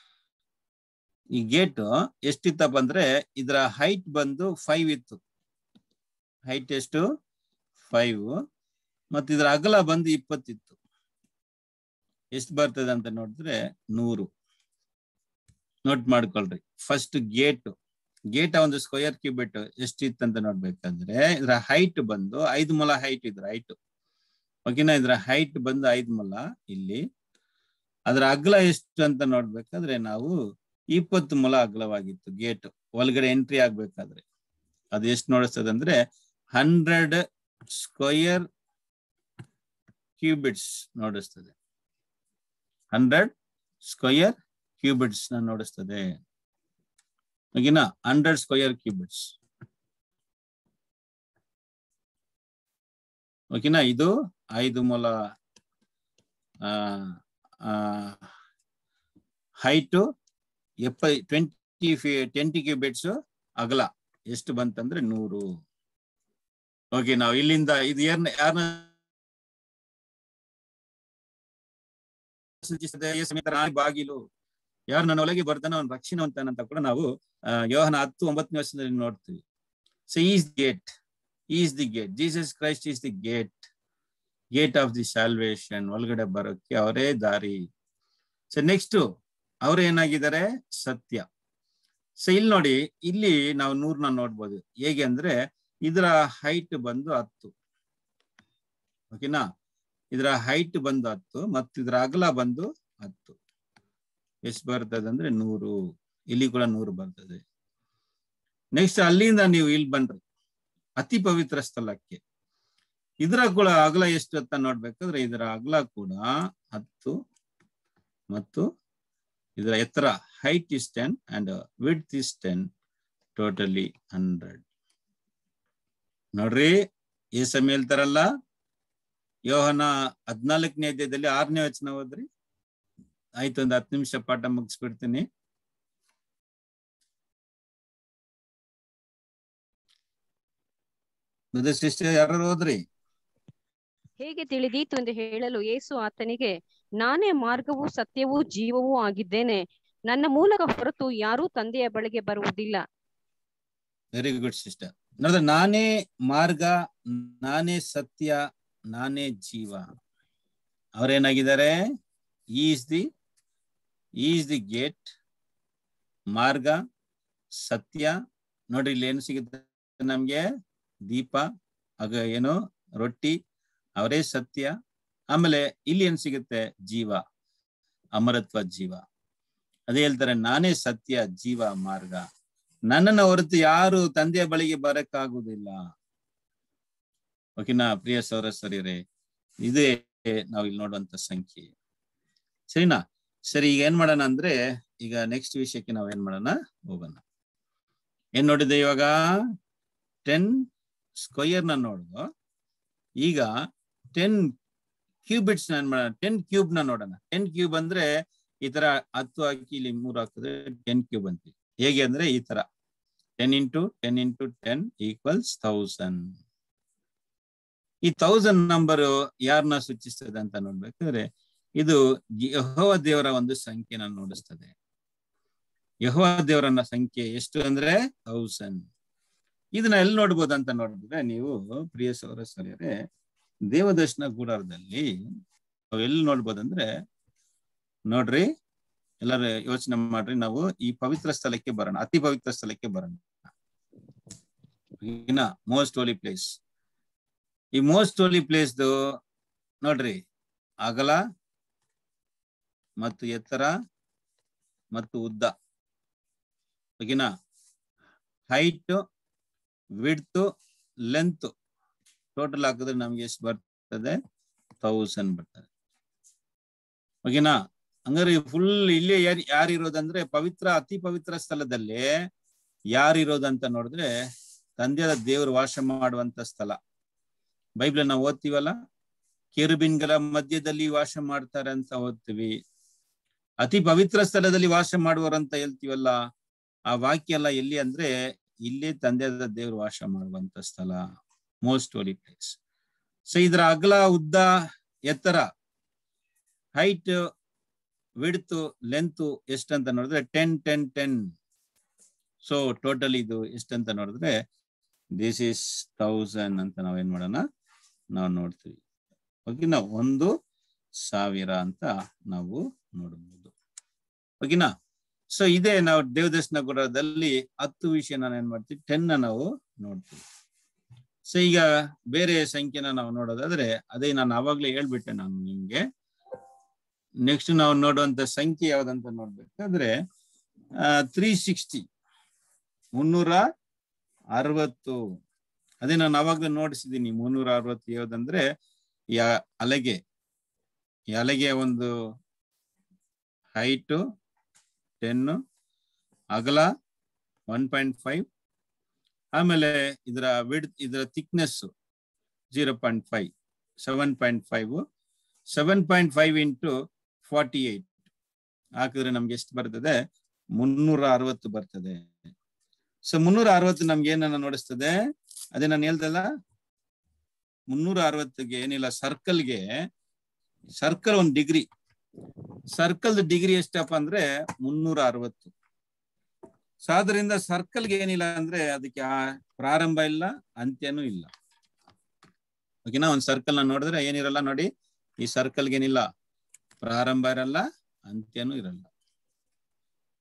ಈ ಗೇಟ್ ಎಷ್ಟಿತ್ತಪ್ಪ ಅಂದ್ರೆ ಇದರ ಹೈಟ್ ಬಂದು ಫೈವ್ ಇತ್ತು ಹೈಟ್ ಎಷ್ಟು ಫೈವ್ ಮತ್ತೆ ಇದರ ಅಗಲ ಬಂದು ಇಪ್ಪತ್ತಿತ್ತು ಎಷ್ಟು ಬರ್ತದೆ ಅಂತ ನೋಡಿದ್ರೆ ನೂರು ನೋಟ್ ಮಾಡ್ಕೊಳ್ರಿ ಫಸ್ಟ್ ಗೇಟ್ ಗೇಟ್ ಒಂದು ಸ್ಕ್ವಯರ್ ಕ್ಯೂಬಿಟ್ ಎಷ್ಟಿತ್ತು ಅಂತ ನೋಡ್ಬೇಕಂದ್ರೆ ಇದರ ಹೈಟ್ ಬಂದು ಐದು ಮೊಲ ಹೈಟ್ ಇದ್ರ ಹೈಟ್ ಓಕೆನಾ ಇದರ ಹೈಟ್ ಬಂದು ಐದು ಮೊಲ ಇಲ್ಲಿ ಅದರ ಅಗಲ ಎಷ್ಟು ಅಂತ ನೋಡ್ಬೇಕಾದ್ರೆ ನಾವು ಇಪ್ಪತ್ತು ಮೊಲ ಅಗಲವಾಗಿತ್ತು ಗೇಟ್ ಒಳಗಡೆ ಎಂಟ್ರಿ ಆಗ್ಬೇಕಾದ್ರೆ ಅದು ಎಷ್ಟು ನೋಡಿಸ್ತದೆ ಅಂದ್ರೆ ಹಂಡ್ರೆಡ್ ಸ್ಕ್ವಯರ್ ಕ್ಯೂಬಿಟ್ಸ್ ನೋಡಿಸ್ತದೆ ಹಂಡ್ರೆಡ್ ಸ್ಕ್ವಯರ್ ಕ್ಯೂಬಿಟ್ಸ್ ನ ನೋಡಿಸ್ತದೆ ಓಕೆನಾ ಹಂಡ್ರೆಡ್ ಸ್ಕ್ವಯರ್ ಕ್ಯೂಬಿಟ್ಸ್ ಓಕೆನಾ ಇದು ಐದು ಮೊಲ ಹೈಟು ಎಪ್ಪ ಟ್ವೆಂಟಿ ಟ್ವೆಂಟಿ ಕ್ಯೂಬಿಟ್ಸ್ ಅಗಲ ಎಷ್ಟು ಬಂತಂದ್ರೆ ನೂರು ಓಕೆ ನಾವು ಇಲ್ಲಿಂದ ಇದು ಯಾರನ್ನ ಯಾರನ್ನ ಸೂಚಿಸ್ತದೆ ಸಮೇತ ರಾಣಿ ಬಾಗಿಲು ಯಾರು ನನ್ನ ಒಳಗೆ ಬರ್ತಾನೆ ಅವನು ರಕ್ಷಣವಂತನಂತ ಕೂಡ ನಾವು ಯೋಹನ ಹತ್ತು ಒಂಬತ್ತನೇ ವರ್ಷದಲ್ಲಿ ನೋಡ್ತೀವಿ so is gate is the gate Jesus Christ is the gate gate of the salvation ಒಳಗಡೆ ಬರೋಕ್ಕೆ ಅವರೇ ದಾರಿ ಸೊ ನೆಕ್ಸ್ಟ್ ಅವ್ರು ಏನಾಗಿದ್ದಾರೆ ಸತ್ಯ ಸೊ ಇಲ್ಲಿ ನೋಡಿ ಇಲ್ಲಿ ನಾವು ನೂರ್ನ ನೋಡ್ಬೋದು ಹೇಗೆ ಅಂದ್ರೆ ಇದರ ಹೈಟ್ ಬಂದು ಹತ್ತು ಓಕೆನಾ ಇದರ ಹೈಟ್ ಬಂದು ಹತ್ತು ಮತ್ತು ಇದರ ಅಗಲ ಬಂದು ಹತ್ತು ಎಷ್ಟು ಬರ್ತದೆ ಅಂದ್ರೆ ನೂರು ಇಲ್ಲಿ ಕೂಡ ನೂರು ಬರ್ತದೆ ನೆಕ್ಸ್ಟ್ ಅಲ್ಲಿಂದ ನೀವು ಇಲ್ಲಿ ಬನ್ರಿ ಅತಿ ಪವಿತ್ರ ಸ್ಥಳಕ್ಕೆ ಇದರ ಕೂಡ ಅಗಲ ಎಷ್ಟು ಅಂತ ನೋಡ್ಬೇಕಾದ್ರೆ ಇದರ ಅಗಲ ಕೂಡ ಹತ್ತು ಮತ್ತು ಇದರ ಎತ್ತರ height is ten and width is ten totally hundred ನೋಡ್ರಿ ಈ ಸಮಯ ಹೇಳ್ತಾರಲ್ಲ ಯೋಹನ ಹದ್ನಾಲ್ಕನೇ ಅಧ್ಯಾಯದಲ್ಲಿ ಆರನೇ ವಚನ ಹೋದ್ರಿ ಆಯ್ತು ಒಂದು ಹತ್ತು ನಿಮಿಷ ಪಾಠ ಮುಗಿಸ್ಬಿಡ್ತೀನಿ ಸಿಸ್ಟರ್ ಯಾರು ಹೋದ್ರಿ ಹೇಗೆ ತಿಳಿದೀತು ಎಂದು ಹೇಳಲು ಯೇಸು ಆತನಿಗೆ ನಾನೇ ಮಾರ್ಗವೂ ಸತ್ಯವೂ ಜೀವವೂ ಆಗಿದ್ದೇನೆ ನನ್ನ ಮೂಲಕ ಹೊರತು ಯಾರೂ ತಂದೆಯ ಬಳಿಗೆ ಬರುವುದಿಲ್ಲ ವೆರಿ ಗುಡ್ ಸಿಸ್ಟರ್ ನೋಡಿದ್ರೆ ನಾನೇ ಮಾರ್ಗ ನಾನೇ ಸತ್ಯ ನಾನೇ ಜೀವ ಅವರೇನಾಗಿದ್ದಾರೆ is the is the gate ಮಾರ್ಗ ಸತ್ಯ ನೋಡ್ರಿ ಇಲ್ಲಿ ಏನು ಸಿಗುತ್ತೆ ನಮ್ಗೆ ದೀಪ ಆಗ ಏನು ರೊಟ್ಟಿ ಅವರೇ ಸತ್ಯ ಆಮೇಲೆ ಇಲ್ಲಿ ಏನ್ ಸಿಗುತ್ತೆ ಜೀವ ಅಮರತ್ವ ಜೀವ ಅದೇ ಹೇಳ್ತಾರೆ ನಾನೇ ಸತ್ಯ ಜೀವ ಮಾರ್ಗ ನನ್ನನ್ನು ಹೊರತು ಯಾರು ತಂದೆಯ ಬಳಿಗೆ ಬರಕ್ಕಾಗುವುದಿಲ್ಲ ಓಕೆನಾ ಪ್ರಿಯ ಸೌರಸ್ವರ್ಯರೇ ಇದೇ ನಾವು ಇಲ್ಲಿ ನೋಡುವಂತ ಸಂಖ್ಯೆ ಸರಿನಾ ಸರಿ ಈಗ ಏನ್ ಮಾಡೋಣ ಅಂದ್ರೆ ಈಗ ನೆಕ್ಸ್ಟ್ ವಿಷಯಕ್ಕೆ ನಾವು ಏನ್ ಮಾಡೋಣ ಹೋಗೋಣ ಏನ್ ನೋಡಿದೆ ಇವಾಗ ಟೆನ್ ಸ್ಕ್ವಯರ್ ನ ನೋಡುದು ಈಗ ಟೆನ್ ಕ್ಯೂಬಿಟ್ಸ್ ನ ಏನ್ ಮಾಡೋಣ ಟೆನ್ ಕ್ಯೂಬ್ ನ ನೋಡೋಣ ಟೆನ್ ಕ್ಯೂಬ್ ಅಂದ್ರೆ ಈ ತರ ಹತ್ತು ಹಾಕಿ ಇಲ್ಲಿ ಮೂರು ಹಾಕಿದ್ರೆ ಟೆನ್ ಕ್ಯೂಬ್ ಅಂತೀವಿ ಹೇಗೆ ಅಂದ್ರೆ ಈ ತರ ten into ten into ten equals thousand ಈ ಥೌಸಂಡ್ ನಂಬರ್ ಯಾರನ್ನ ಸೂಚಿಸ್ತದೆ ಅಂತ ನೋಡ್ಬೇಕಾದ್ರೆ ಇದು ಯಹೋವ ದೇವರ ಒಂದು ಸಂಖ್ಯೆನ ನೋಡಿಸ್ತದೆ ಯಹೋವ ದೇವರನ್ನ ಸಂಖ್ಯೆ ಎಷ್ಟು ಅಂದ್ರೆ ಥೌಸಂಡ್ ಇದನ್ನ ಎಲ್ಲಿ ನೋಡ್ಬೋದು ಅಂತ ನೋಡಿದ್ರೆ ನೀವು ಪ್ರಿಯ ಸೌರ ಸರಿಯರೇ ದೇವದರ್ಶನ ಗೂಡಾರದಲ್ಲಿ ನಾವು ಎಲ್ಲಿ ನೋಡ್ಬೋದಂದ್ರೆ ನೋಡ್ರಿ ಎಲ್ಲರೂ ಯೋಚನೆ ಮಾಡ್ರಿ ನಾವು ಈ ಪವಿತ್ರ ಸ್ಥಳಕ್ಕೆ ಬರೋಣ ಅತಿ ಪವಿತ್ರ ಸ್ಥಳಕ್ಕೆ ಬರೋಣ ಇನ್ನ ಮೋಸ್ಟ್ ಹೋಲಿ ಪ್ಲೇಸ್ ಈ ಮೋಸ್ಟ್ ಹೋಲಿ ಪ್ಲೇಸ್ದು ನೋಡ್ರಿ ಅಗಲ ಮತ್ತು ಎತ್ತರ ಮತ್ತು ಉದ್ದ ಓಕೆನಾ ಹೈಟ್ ವಿಡ್ತ್ ಲೆಂತ್ ಟೋಟಲ್ ಹಾಕಿದ್ರೆ ನಮ್ಗೆ ಎಷ್ಟು ಬರ್ತದೆ ತೌಸಂಡ್ ಬರ್ತದೆ ಓಕೆನಾ ಹಂಗಾರೆ ಫುಲ್ ಇಲ್ಲೇ ಯಾರು ಯಾರು ಇರೋದಂದ್ರೆ ಪವಿತ್ರ ಅತಿ ಪವಿತ್ರ ಸ್ಥಳದಲ್ಲಿ ಯಾರು ಇರೋದಂತ ನೋಡಿದ್ರೆ ತಂದೆಯ ದೇವರು ವಾಸ ಮಾಡುವಂತ ಸ್ಥಳ ಬೈಬಲ್ ನಾವು ಓದ್ತೀವಲ್ಲ ಕೆರುಬಿನ್ಗಳ ಮಧ್ಯದಲ್ಲಿ ವಾಸ ಮಾಡ್ತಾರೆ ಅಂತ ಓದ್ತೀವಿ ಅತಿ ಪವಿತ್ರ ಸ್ಥಳದಲ್ಲಿ ವಾಸ ಮಾಡುವರಂತ ಹೇಳ್ತೀವಲ್ಲ ಆ ವಾಕ್ಯ ಎಲ್ಲ ಎಲ್ಲಿ ಅಂದ್ರೆ ಇಲ್ಲೇ ತಂದೆಯಾದ ದೇವರು ವಾಸ ಮಾಡುವಂತ ಸ್ಥಳ ಮೋಸ್ಟ್ ಹೋಲಿ ಪ್ಲೇಸ್ ಸೊ ಇದ್ರ ಅಗಲ ಉದ್ದ ಎತ್ತರ ಹೈಟ್ ವಿಡ್ತ್ ಲೆಂತ್ ಎಷ್ಟಂತ ನೋಡಿದ್ರೆ ten ten ten so total ಇದು ಎಷ್ಟಂತ ನೋಡಿದ್ರೆ ದಿಸ್ ಇಸ್ ಥೌಸಂಡ್ ಅಂತ ನಾವೇನ್ ಮಾಡೋಣ ನಾವು ನೋಡ್ತೀವಿ ಓಕೆನಾ ಒಂದು ಸಾವಿರ ಅಂತ ನಾವು ನೋಡಬಹುದು ಓಕೆನಾ ಸೊ ಇದೇ ನಾವು ದೇವದರ್ಶನ ಗುಡದಲ್ಲಿ ಹತ್ತು ವಿಷಯ ನಾನು ಏನ್ ಮಾಡ್ತೀವಿ ಟೆನ್ ನಾವು ನೋಡ್ತೀವಿ ಸೊ ಈಗ ಬೇರೆ ಸಂಖ್ಯೆನ ನಾವು ನೋಡೋದಾದ್ರೆ ಅದೇ ನಾನು ಅವಾಗ್ಲೇ ಹೇಳ್ಬಿಟ್ಟೆ ನಾನು ನಿಮ್ಗೆ ನೆಕ್ಸ್ಟ್ ನಾವು ನೋಡುವಂತ ಸಂಖ್ಯೆ ಯಾವ್ದಂತ ನೋಡ್ಬೇಕಾದ್ರೆ ತ್ರೀ ಸಿಕ್ಸ್ಟಿ ಮುನ್ನೂರ ಅರವತ್ತು ಅದೇ ನಾನು ಅವಾಗ್ಲೂ ನೋಡಿಸಿದ್ದೀನಿ ಮುನ್ನೂರ ಅರವತ್ತು ಯಾವ್ದಂದ್ರೆ ಯಾ ಅಲೆಗೆ ಈ ಅಲೆಗೆ ಒಂದು ಹೈಟು ಟೆನ್ ಅಗಲ ಒನ್ ಪಾಯಿಂಟ್ ಫೈವ್ ಆಮೇಲೆ ಇದರ ವಿಡ್ ಇದರ thickness zero point five seven point five seven point five into forty eight ಹಾಕಿದ್ರೆ ನಮ್ಗೆ ಎಷ್ಟು ಬರ್ತದೆ ಮುನ್ನೂರ ಅರವತ್ತು ಬರ್ತದೆ ಸೊ ಮುನ್ನೂರ ಅರವತ್ತು ನಮ್ಗೆ ಏನನ್ನ ನೋಡಿಸ್ತದೆ ಅದೇ ನಾನು ಹೇಳ್ದಲ್ಲ ಮುನ್ನೂರ ಅರವತ್ತಿಗೆ ಏನಿಲ್ಲ ಸರ್ಕಲ್ಗೆ ಸರ್ಕಲ್ ಒಂದು ಡಿಗ್ರಿ ಸರ್ಕಲ್ ಡಿಗ್ರಿ ಎಷ್ಟಪ್ಪ ಅಂದ್ರೆ ಮುನ್ನೂರ ಅರವತ್ತು ಸೊ ಆದ್ರಿಂದ ಸರ್ಕಲ್ಗೆ ಏನಿಲ್ಲ ಅಂದ್ರೆ ಅದಕ್ಕೆ ಆ ಪ್ರಾರಂಭ ಇಲ್ಲ ಅಂತ್ಯನೂ ಇಲ್ಲ ಓಕೆನಾ ಒಂದ್ ಸರ್ಕಲ್ ನ ನೋಡಿದ್ರೆ ಏನಿರಲ್ಲ ನೋಡಿ ಈ ಸರ್ಕಲ್ಗೆ ಏನಿಲ್ಲ ಪ್ರಾರಂಭ ಇರಲ್ಲ ಅಂತ್ಯನೂ ಇರಲ್ಲ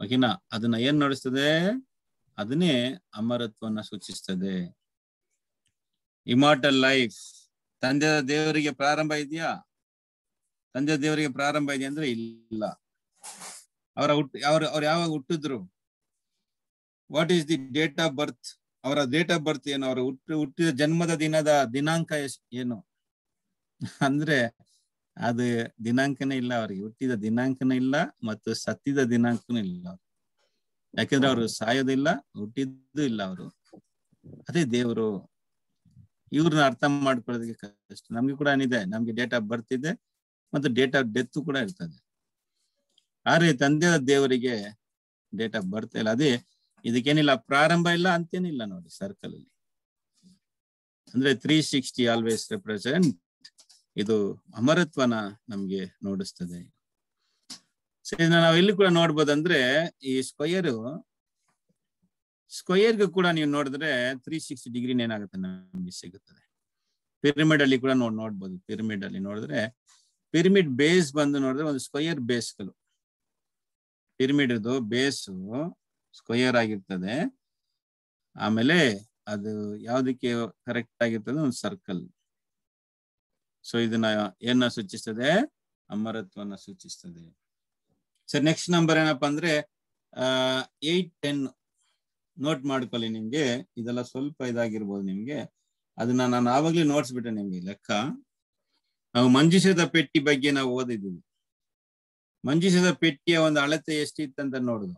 ಓಕೆನಾ ಅದನ್ನ ಏನ್ ನೋಡಿಸ್ತದೆ ಅದನ್ನೇ ಅಮರತ್ವನ್ನ ಸೂಚಿಸ್ತದೆ ಇಮಾರ್ಟಲ್ ಲೈಫ್ ತಂದೆ ದೇವರಿಗೆ ಪ್ರಾರಂಭ ಇದೆಯಾ ತಂದೆ ದೇವರಿಗೆ ಪ್ರಾರಂಭ ಇದೆ ಅಂದ್ರೆ ಇಲ್ಲ ಅವರ ಹುಟ್ಟು ಅವ್ರ ಅವ್ರು ಯಾವಾಗ ಹುಟ್ಟಿದ್ರು what is the date of birth ಅವರ ಡೇಟ್ ಆಫ್ ಬರ್ತ್ ಏನು ಅವರ ಹುಟ್ಟು ಹುಟ್ಟಿದ ಜನ್ಮದ ದಿನದ ದಿನಾಂಕ ಎಷ್ಟ್ ಏನು ಅಂದ್ರೆ ಅದು ದಿನಾಂಕನೇ ಇಲ್ಲ ಅವರಿಗೆ ಹುಟ್ಟಿದ ದಿನಾಂಕನೂ ಇಲ್ಲ ಮತ್ತು ಸತ್ತಿದ ದಿನಾಂಕನೂ ಇಲ್ಲ ಯಾಕಂದ್ರೆ ಅವರು ಸಾಯೋದಿಲ್ಲ ಹುಟ್ಟಿದ್ದು ಇಲ್ಲ ಅವರು ಅದೇ ದೇವರು ಇವ್ರನ್ನ ಅರ್ಥ ಮಾಡ್ಕೊಳ್ಳೋದಕ್ಕೆ ಕಷ್ಟ ನಮ್ಗೆ ಕೂಡ ಏನಿದೆ ನಮ್ಗೆ ಡೇಟ್ ಆಫ್ ಬರ್ತ್ ಇದೆ ಮತ್ತು ಡೇಟ್ ಆಫ್ ಡೆತ್ ಕೂಡ ಇರ್ತದೆ ಆದ್ರೆ ತಂದೆ ದೇವರಿಗೆ ಡೇಟ್ ಆಫ್ ಬರ್ತ್ ಇಲ್ಲ ಅದೇ ಇದಕ್ಕೇನಿಲ್ಲ ಪ್ರಾರಂಭ ಇಲ್ಲ ಅಂತೇನಿಲ್ಲ ನೋಡಿ ಸರ್ಕಲ್ ಅಲ್ಲಿ ಅಂದ್ರೆ ತ್ರೀ ಸಿಕ್ಸ್ಟಿ ಆಲ್ವೇಸ್ ರೆಪ್ರೆಸೆಂಟ್ ಇದು ಅಮರತ್ವನ ನಮ್ಗೆ ನೋಡಿಸ್ತದೆ ಸೊ ಇದನ್ನ ನಾವು ಇಲ್ಲಿ ಕೂಡ ನೋಡ್ಬೋದಂದ್ರೆ ಈ ಸ್ಕ್ವಯರ್ ಸ್ಕ್ವಯರ್ಗೂ ಕೂಡ ನೀವು ನೋಡಿದ್ರೆ ತ್ರೀ ಸಿಕ್ಸ್ಟಿ ಡಿಗ್ರಿ ಏನಾಗುತ್ತೆ ನಮ್ಗೆ ಸಿಗುತ್ತದೆ ಪಿರಮಿಡ್ ಅಲ್ಲಿ ಕೂಡ ನೋಡ್ ನೋಡ್ಬೋದು ಪಿರಮಿಡ್ ಅಲ್ಲಿ ನೋಡಿದ್ರೆ ಪಿರಮಿಡ್ ಬೇಸ್ ಬಂದು ನೋಡಿದ್ರೆ ಒಂದು ಸ್ಕ್ವಯರ್ ಬೇಸ್ಗಳು ಪಿರಮಿಡ್ ಬೇಸು ಸ್ಕ್ವಯರ್ ಆಗಿರ್ತದೆ ಆಮೇಲೆ ಅದು ಯಾವ್ದಕ್ಕೆ ಕರೆಕ್ಟ್ ಆಗಿರ್ತದೆ ಒಂದು ಸರ್ಕಲ್ ಸೊ ಇದನ್ನ ಏನ ಸೂಚಿಸ್ತದೆ ಅಮರತ್ವನ ಸೂಚಿಸ್ತದೆ ಸರ್ ನೆಕ್ಸ್ಟ್ ನಂಬರ್ ಏನಪ್ಪಾ ಅಂದ್ರೆ ಏಟ್ ಟೆನ್ ನೋಟ್ ಮಾಡ್ಕೊಳ್ಳಿ ನಿಮ್ಗೆ ಇದೆಲ್ಲ ಸ್ವಲ್ಪ ಇದಾಗಿರ್ಬೋದು ನಿಮ್ಗೆ ಅದನ್ನ ನಾನು ಆವಾಗ್ಲೇ ನೋಡ್ಸ್ಬಿಟ್ಟೆ ನಿಮ್ಗೆ ಲೆಕ್ಕ ನಾವು ಮಂಜುಷದ ಪೆಟ್ಟಿ ಬಗ್ಗೆ ನಾವು ಓದಿದ್ದೀವಿ ಮಂಜುಷದ ಪೆಟ್ಟಿಯ ಒಂದು ಅಳತೆ ಎಷ್ಟಿತ್ತಂತ ನೋಡುದು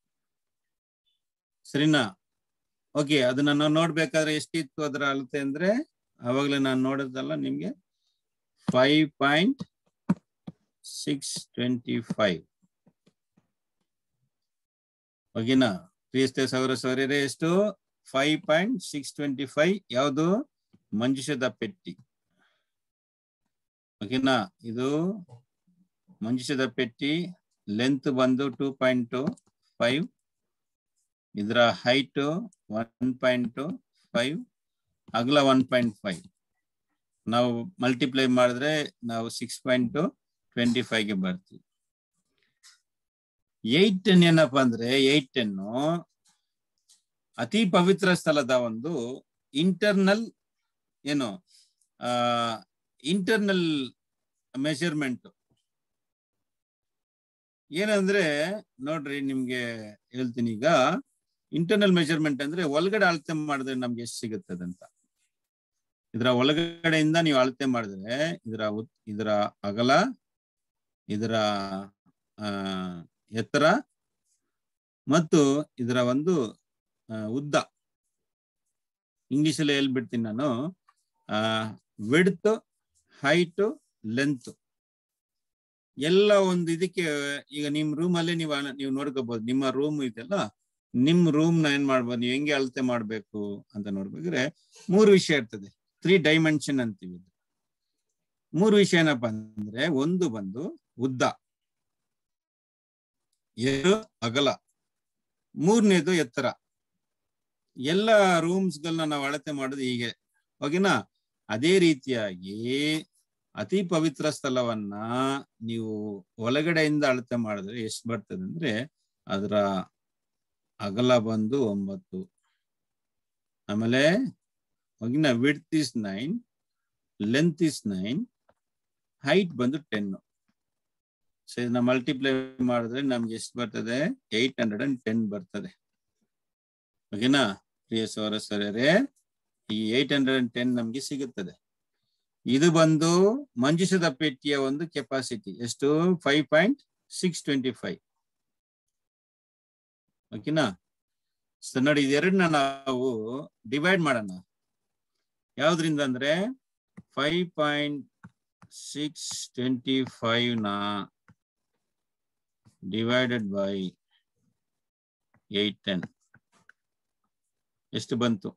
ಸರಿನಾ ಓಕೆ ಅದನ್ನ ನಾವು ನೋಡ್ಬೇಕಾದ್ರೆ ಎಷ್ಟಿತ್ತು ಅದರ ಅಳತೆ ಅಂದ್ರೆ ಅವಾಗ್ಲೇ ನಾನು ನೋಡೋದಲ್ಲ ನಿಮ್ಗೆ five point six twenty five ಓಕೆನಾ ಕ್ರಿಸ್ತ ಸೌರ ಸೌರ್ಯರೇ ಎಷ್ಟು five point six twenty five ಯಾವುದು ಮಂಜುಷದ ಪೆಟ್ಟಿ ಓಕೆನಾ ಇದು ಮಂಜುಷದ ಪೆಟ್ಟಿ ಲೆಂತ್ ಬಂದು ಟೂ ಪಾಯಿಂಟ್ ಟು ಫೈವ್ ಇದರ ಹೈಟ್ ಒನ್ ಪಾಯಿಂಟ್ ಫೈವ್ ಅಗಲ ಒನ್ ಪಾಯಿಂಟ್ ಫೈವ್ ನಾವು ಮಲ್ಟಿಪ್ಲೈ ಮಾಡಿದ್ರೆ ನಾವು ಸಿಕ್ಸ್ ಪಾಯಿಂಟ್ ಟ್ವೆಂಟಿ ಫೈವ್ಗೆ ಬರ್ತೀವಿ ಏಟ್ ಟೆನ್ ಏನಪ್ಪಾ ಅಂದ್ರೆ ಏಟ್ ಟೆನ್ನು ಅತಿ ಪವಿತ್ರ ಸ್ಥಳದ ಒಂದು ಇಂಟರ್ನಲ್ ಏನು ಆ ಇಂಟರ್ನಲ್ ಮೆಷರ್ಮೆಂಟ್ ಏನಂದ್ರೆ ನೋಡ್ರಿ ನಿಮ್ಗೆ ಹೇಳ್ತೀನಿ ಈಗ ಇಂಟರ್ನಲ್ ಮೆಜರ್ಮೆಂಟ್ ಅಂದ್ರೆ ಒಳಗಡೆ ಅಳತೆ ಮಾಡಿದ್ರೆ ನಮ್ಗೆ ಎಷ್ಟು ಸಿಗುತ್ತದಂತ ಇದರ ಒಳಗಡೆಯಿಂದ ನೀವು ಅಳತೆ ಮಾಡಿದ್ರೆ ಇದರ ಇದರ ಅಗಲ ಇದರ ಆ ಎತ್ತರ ಮತ್ತು ಇದರ ಒಂದು ಉದ್ದ ಇಂಗ್ಲಿಷ್ ಅಲ್ಲಿ ಹೇಳ್ಬಿಡ್ತೀನಿ ನಾನು ಆ ವಿಡ್ತ್ ಹೈಟ್ ಲೆಂತ್ ಎಲ್ಲ ಒಂದು ಇದಕ್ಕೆ ಈಗ ನಿಮ್ ರೂಮ್ ಅಲ್ಲೇ ನೀವು ನೀವು ನೋಡ್ಕೋಬಹುದು ನಿಮ್ಮ ರೂಮ್ ಇದೆಲ್ಲ ನಿಮ್ ರೂಮ್ ನ ಏನ್ ಮಾಡ್ಬೋದು ನೀವು ಹೆಂಗೆ ಅಳತೆ ಮಾಡ್ಬೇಕು ಅಂತ ನೋಡ್ಬೇಕ್ರೆ ಮೂರು ವಿಷಯ ಇರ್ತದೆ ತ್ರೀ ಡೈಮೆನ್ಷನ್ ಅಂತೀವಿ ಮೂರು ವಿಷಯ ಏನಪ್ಪಾ ಅಂದ್ರೆ ಒಂದು ಬಂದು ಉದ್ದ ಎರಡು ಅಗಲ ಮೂರನೇದು ಎತ್ತರ ಎಲ್ಲ ರೂಮ್ಸ್ ಗಳನ್ನ ನಾವು ಅಳತೆ ಮಾಡೋದು ಹೀಗೆ ಓಕೆನಾ ಅದೇ ರೀತಿಯಾಗಿ ಅತಿ ಪವಿತ್ರ ಸ್ಥಳವನ್ನ ನೀವು ಒಳಗಡೆಯಿಂದ ಅಳತೆ ಮಾಡಿದ್ರೆ ಎಷ್ಟು ಬರ್ತದೆ ಅಂದ್ರೆ ಅದರ ಅಗಲ ಬಂದು ಒಂಬತ್ತು ಆಮೇಲೆ ಹೋಗಿನ width is nine length is nine height ಬಂದು ಟೆನ್ ಸೊ ಇದನ್ನ ಮಲ್ಟಿಪ್ಲೈ ಮಾಡಿದ್ರೆ ನಮ್ಗೆ ಎಷ್ಟು ಬರ್ತದೆ ಏಟ್ ಹಂಡ್ರೆಡ್ ಅಂಡ್ ಟೆನ್ ಬರ್ತದೆ ಓಕೆನಾ ಪ್ರಿಯ ಸೌರ ಸರರೇ ಈ ಏಟ್ ಹಂಡ್ರೆಡ್ ಅಂಡ್ ಟೆನ್ ನಮ್ಗೆ ಸಿಗುತ್ತದೆ ಇದು ಬಂದು ಮಂಜುಷದ ಪೆಟ್ಟಿಯ ಒಂದು ಕೆಪಾಸಿಟಿ ಎಷ್ಟು five point six twenty five ಓಕೆನಾ ಸೊ ನೋಡಿ ಇದೆರಡನ್ನ ನಾವು ಡಿವೈಡ್ ಮಾಡೋಣ ಯಾವ್ದ್ರಿಂದ ಅಂದ್ರೆ five point six twenty five ನ ಡಿವೈಡೆಡ್ ಬೈ ಏಟ್ ಟೆನ್ ಎಷ್ಟು ಬಂತು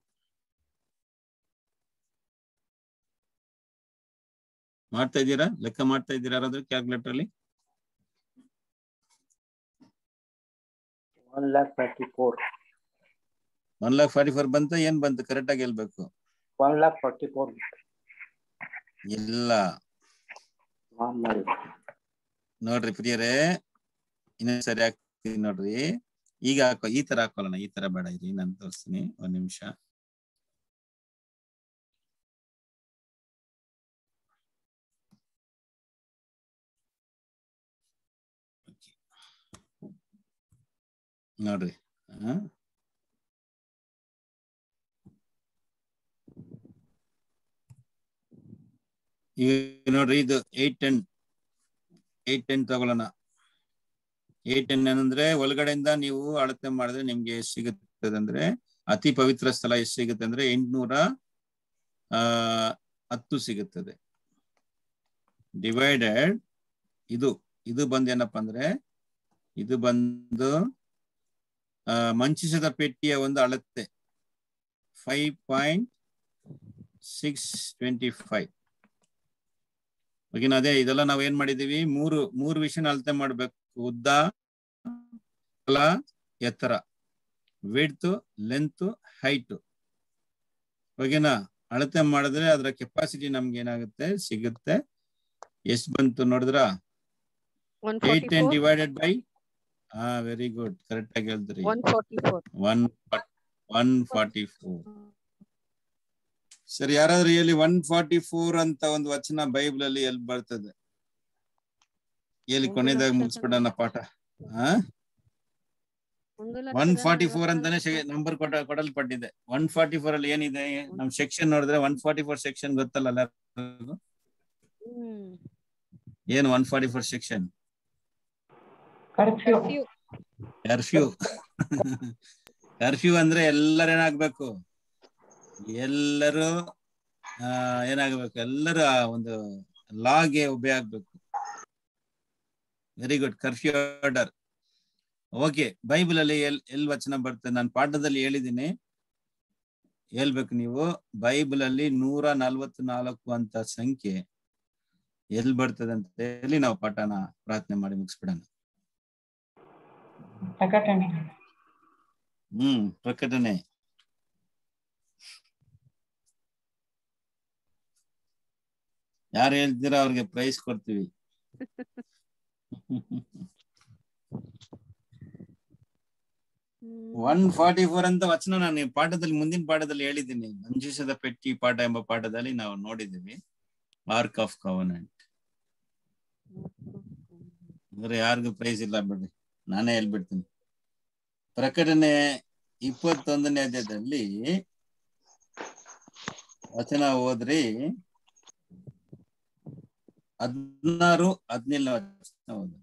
ಮಾಡ್ತಾ ಇದ್ದೀರಾ ಲೆಕ್ಕ ಮಾಡ್ತಾ ಇದ್ದೀರಾ ಯಾರಾದ್ರೂ ಕ್ಯಾಲ್ಕುಲೇಟರ್ ಅಲ್ಲಿ one lakh forty four one lakh forty four ಬಂತ ಏನ್ ಬಂತು ಕರೆಕ್ಟ್ ಆಗಿ ಹೇಳ್ಬೇಕು ಒನ್ ಲ್ಯಾಕ್ ಫಾರ್ಟಿ ಫೋರ್ ಇಲ್ಲ ನೋಡ್ರಿ ಪ್ರಿಯರೇ ಇನ್ನೊಂದ್ ಸರಿ ಹಾಕ್ತೀನಿ ನೋಡ್ರಿ ಈಗ ಹಾಕೋ ಈ ತರ ಹಾಕೊಳ್ಳೋಣ ಈ ತರ ಬೇಡ ಇರಿ ನಾನು ತೋರಿಸ್ತೀನಿ ಒಂದ್ ನಿಮಿಷ ನೋಡ್ರಿ ಆ ಈಗ ನೋಡ್ರಿ ಇದು ಏಟ್ ಟೆನ್ ಏಟ್ ಟೆನ್ ತಗೊಳ್ಳೋಣ ಏಟ್ ಟೆನ್ ಅಂದ್ರೆ ಒಳಗಡೆಯಿಂದ ನೀವು ಅಳತೆ ಮಾಡಿದ್ರೆ ನಿಮ್ಗೆ ಎಷ್ಟು ಸಿಗುತ್ತೆ ಅಂದ್ರೆ ಅತಿ ಪವಿತ್ರ ಸ್ಥಳ ಎಷ್ಟು ಸಿಗುತ್ತೆ ಅಂದ್ರೆ ಎಂಟ್ನೂರ ಆ ಹತ್ತು ಸಿಗುತ್ತದೆ ಡಿವೈಡೆಡ್ ಇದು ಇದು ಬಂದು ಏನಪ್ಪಾ ಅಂದ್ರೆ ಇದು ಬಂದು ಆ ಮಂಚಿಸದ ಪೆಟ್ಟಿಯ ಒಂದು ಅಳತೆ five point six twenty five ಓಕೆನಾ ಅದೇ ಇದೆಲ್ಲ ನಾವ್ ಏನ್ ಮಾಡಿದೀವಿ ಮೂರು ಮೂರು ವಿಷಯನ ಅಳತೆ ಮಾಡ್ಬೇಕು ಉದ್ದ ಅಗಲ ಎತ್ತರ ವಿಡ್ತ್ ಲೆಂತ್ ಹೈಟ್ ಓಕೆನಾ ಅಳತೆ ಮಾಡಿದ್ರೆ ಅದರ ಕೆಪಾಸಿಟಿ ನಮ್ಗೆ ಏನಾಗುತ್ತೆ ಸಿಗುತ್ತೆ ಎಷ್ಟ್ ಬಂತು ನೋಡಿದ್ರ one eight forty ten four divided by ಹಾ ವೆರಿ ಗುಡ್ ಕರೆಕ್ಟ್ ಆಗಿ ಹೇಳಿದ್ರಿ one forty four one one forty four ಸರಿ ಯಾರಾದ್ರೂ ಎಲ್ಲಿ ಒನ್ ಫಾರ್ಟಿ ಫೋರ್ ಅಂತ ಒಂದು ವಚನ ಬೈಬಲ್ ಅಲ್ಲಿ ಎಲ್ಲಿ ಬರ್ತದೆ ಎಲ್ಲಿ ಒಂದು ಕೊನೆದಾಗ ಲಕ್ಷದ ಮುಗಿಸ್ಬಿಡೋಣ ಪಾಠ ಹಾ ಒಂದು ಒನ್ ಲಕ್ಷದ ಫಾರ್ಟಿ ಫೋರ್ ನಲವತ್ನಾಲ್ಕು ಅಂತಾನೆ ನಂಬರ್ ಕೊಟ್ಟ ಕೊಡಲ್ಪಟ್ಟಿದೆ ಒನ್ ಫಾರ್ಟಿ ಫೋರ್ ಅಲ್ಲಿ ಏನಿದೆ ನಮ್ ಸೆಕ್ಷನ್ ನೋಡಿದ್ರೆ ಒನ್ ಫಾರ್ಟಿ ಫೋರ್ ಸೆಕ್ಷನ್ ಗೊತ್ತಲ್ಲ ಎಲ್ಲರಿಗೂ? ಹ್ಮ್ ಏನು one forty four section curfew curfew curfew curfew ಅಂದ್ರೆ ಎಲ್ಲರೇನಾಗ್ಬೇಕು ಎಲ್ಲರೂ ಆ ಏನಾಗ್ಬೇಕು ಎಲ್ಲರೂ ಆ ಒಂದು ಲಾಗೆ ಒಬ್ಬೆ ಆಗ್ಬೇಕು very good curfew order okay Bible ಅಲ್ಲಿ ಎಲ್ ಎಲ್ ವಚನ ಬರ್ತದೆ ನಾನು ಪಾಠದಲ್ಲಿ ಹೇಳಿದ್ದೀನಿ ಹೇಳ್ಬೇಕು ನೀವು ಬೈಬಲ್ ಅಲ್ಲಿ ನೂರ ನಲ್ವತ್ನಾಲ್ಕು ಅಂತ ಸಂಖ್ಯೆ ಎಲ್ ಬರ್ತದೆ ಅಂತ ಹೇಳಿ ನಾವು ಪಾಠನ ಪ್ರಾರ್ಥನೆ ಮಾಡಿ ಮುಗಿಸ್ಬಿಡೋಣ ಪ್ರಕಟಣೆ ಹ್ಮ್ ಪ್ರಕಟಣೆ ಯಾರು ಹೇಳ್ತೀರಾ ಅವ್ರಿಗೆ ಪ್ರೈಸ್ ಕೊಡ್ತೀವಿ ಒನ್ ಫಾರ್ಟಿ ಫೋರ್ ಅಂತ ವಚನ ನಾನು ಈ ಪಾಠದಲ್ಲಿ ಮುಂದಿನ ಪಾಠದಲ್ಲಿ ಹೇಳಿದ್ದೀನಿ ಮಂಜೂಷದ ಪೆಟ್ಟಿ ಪಾಠ ಎಂಬ ಪಾಠದಲ್ಲಿ ನಾವು ನೋಡಿದ್ದೀವಿ ಆರ್ಕ್ ಆಫ್ ಕವನೆಂಟ್ ಅಂದ್ರೆ ಯಾರಿಗೂ ಪ್ರೈಸ್ ಇಲ್ಲ ಬಿಡ್ರಿ ನಾನೇ ಹೇಳ್ಬಿಡ್ತೀನಿ ಪ್ರಕಟಣೆ ಇಪ್ಪತ್ತೊಂದನೇ ಅಧ್ಯಾಯದಲ್ಲಿ ವಚನ ಓದ್ರಿ ಹದಿನಾರು ಹದಿನೇಳನೇ ವಚನ ಓದ್ರಿ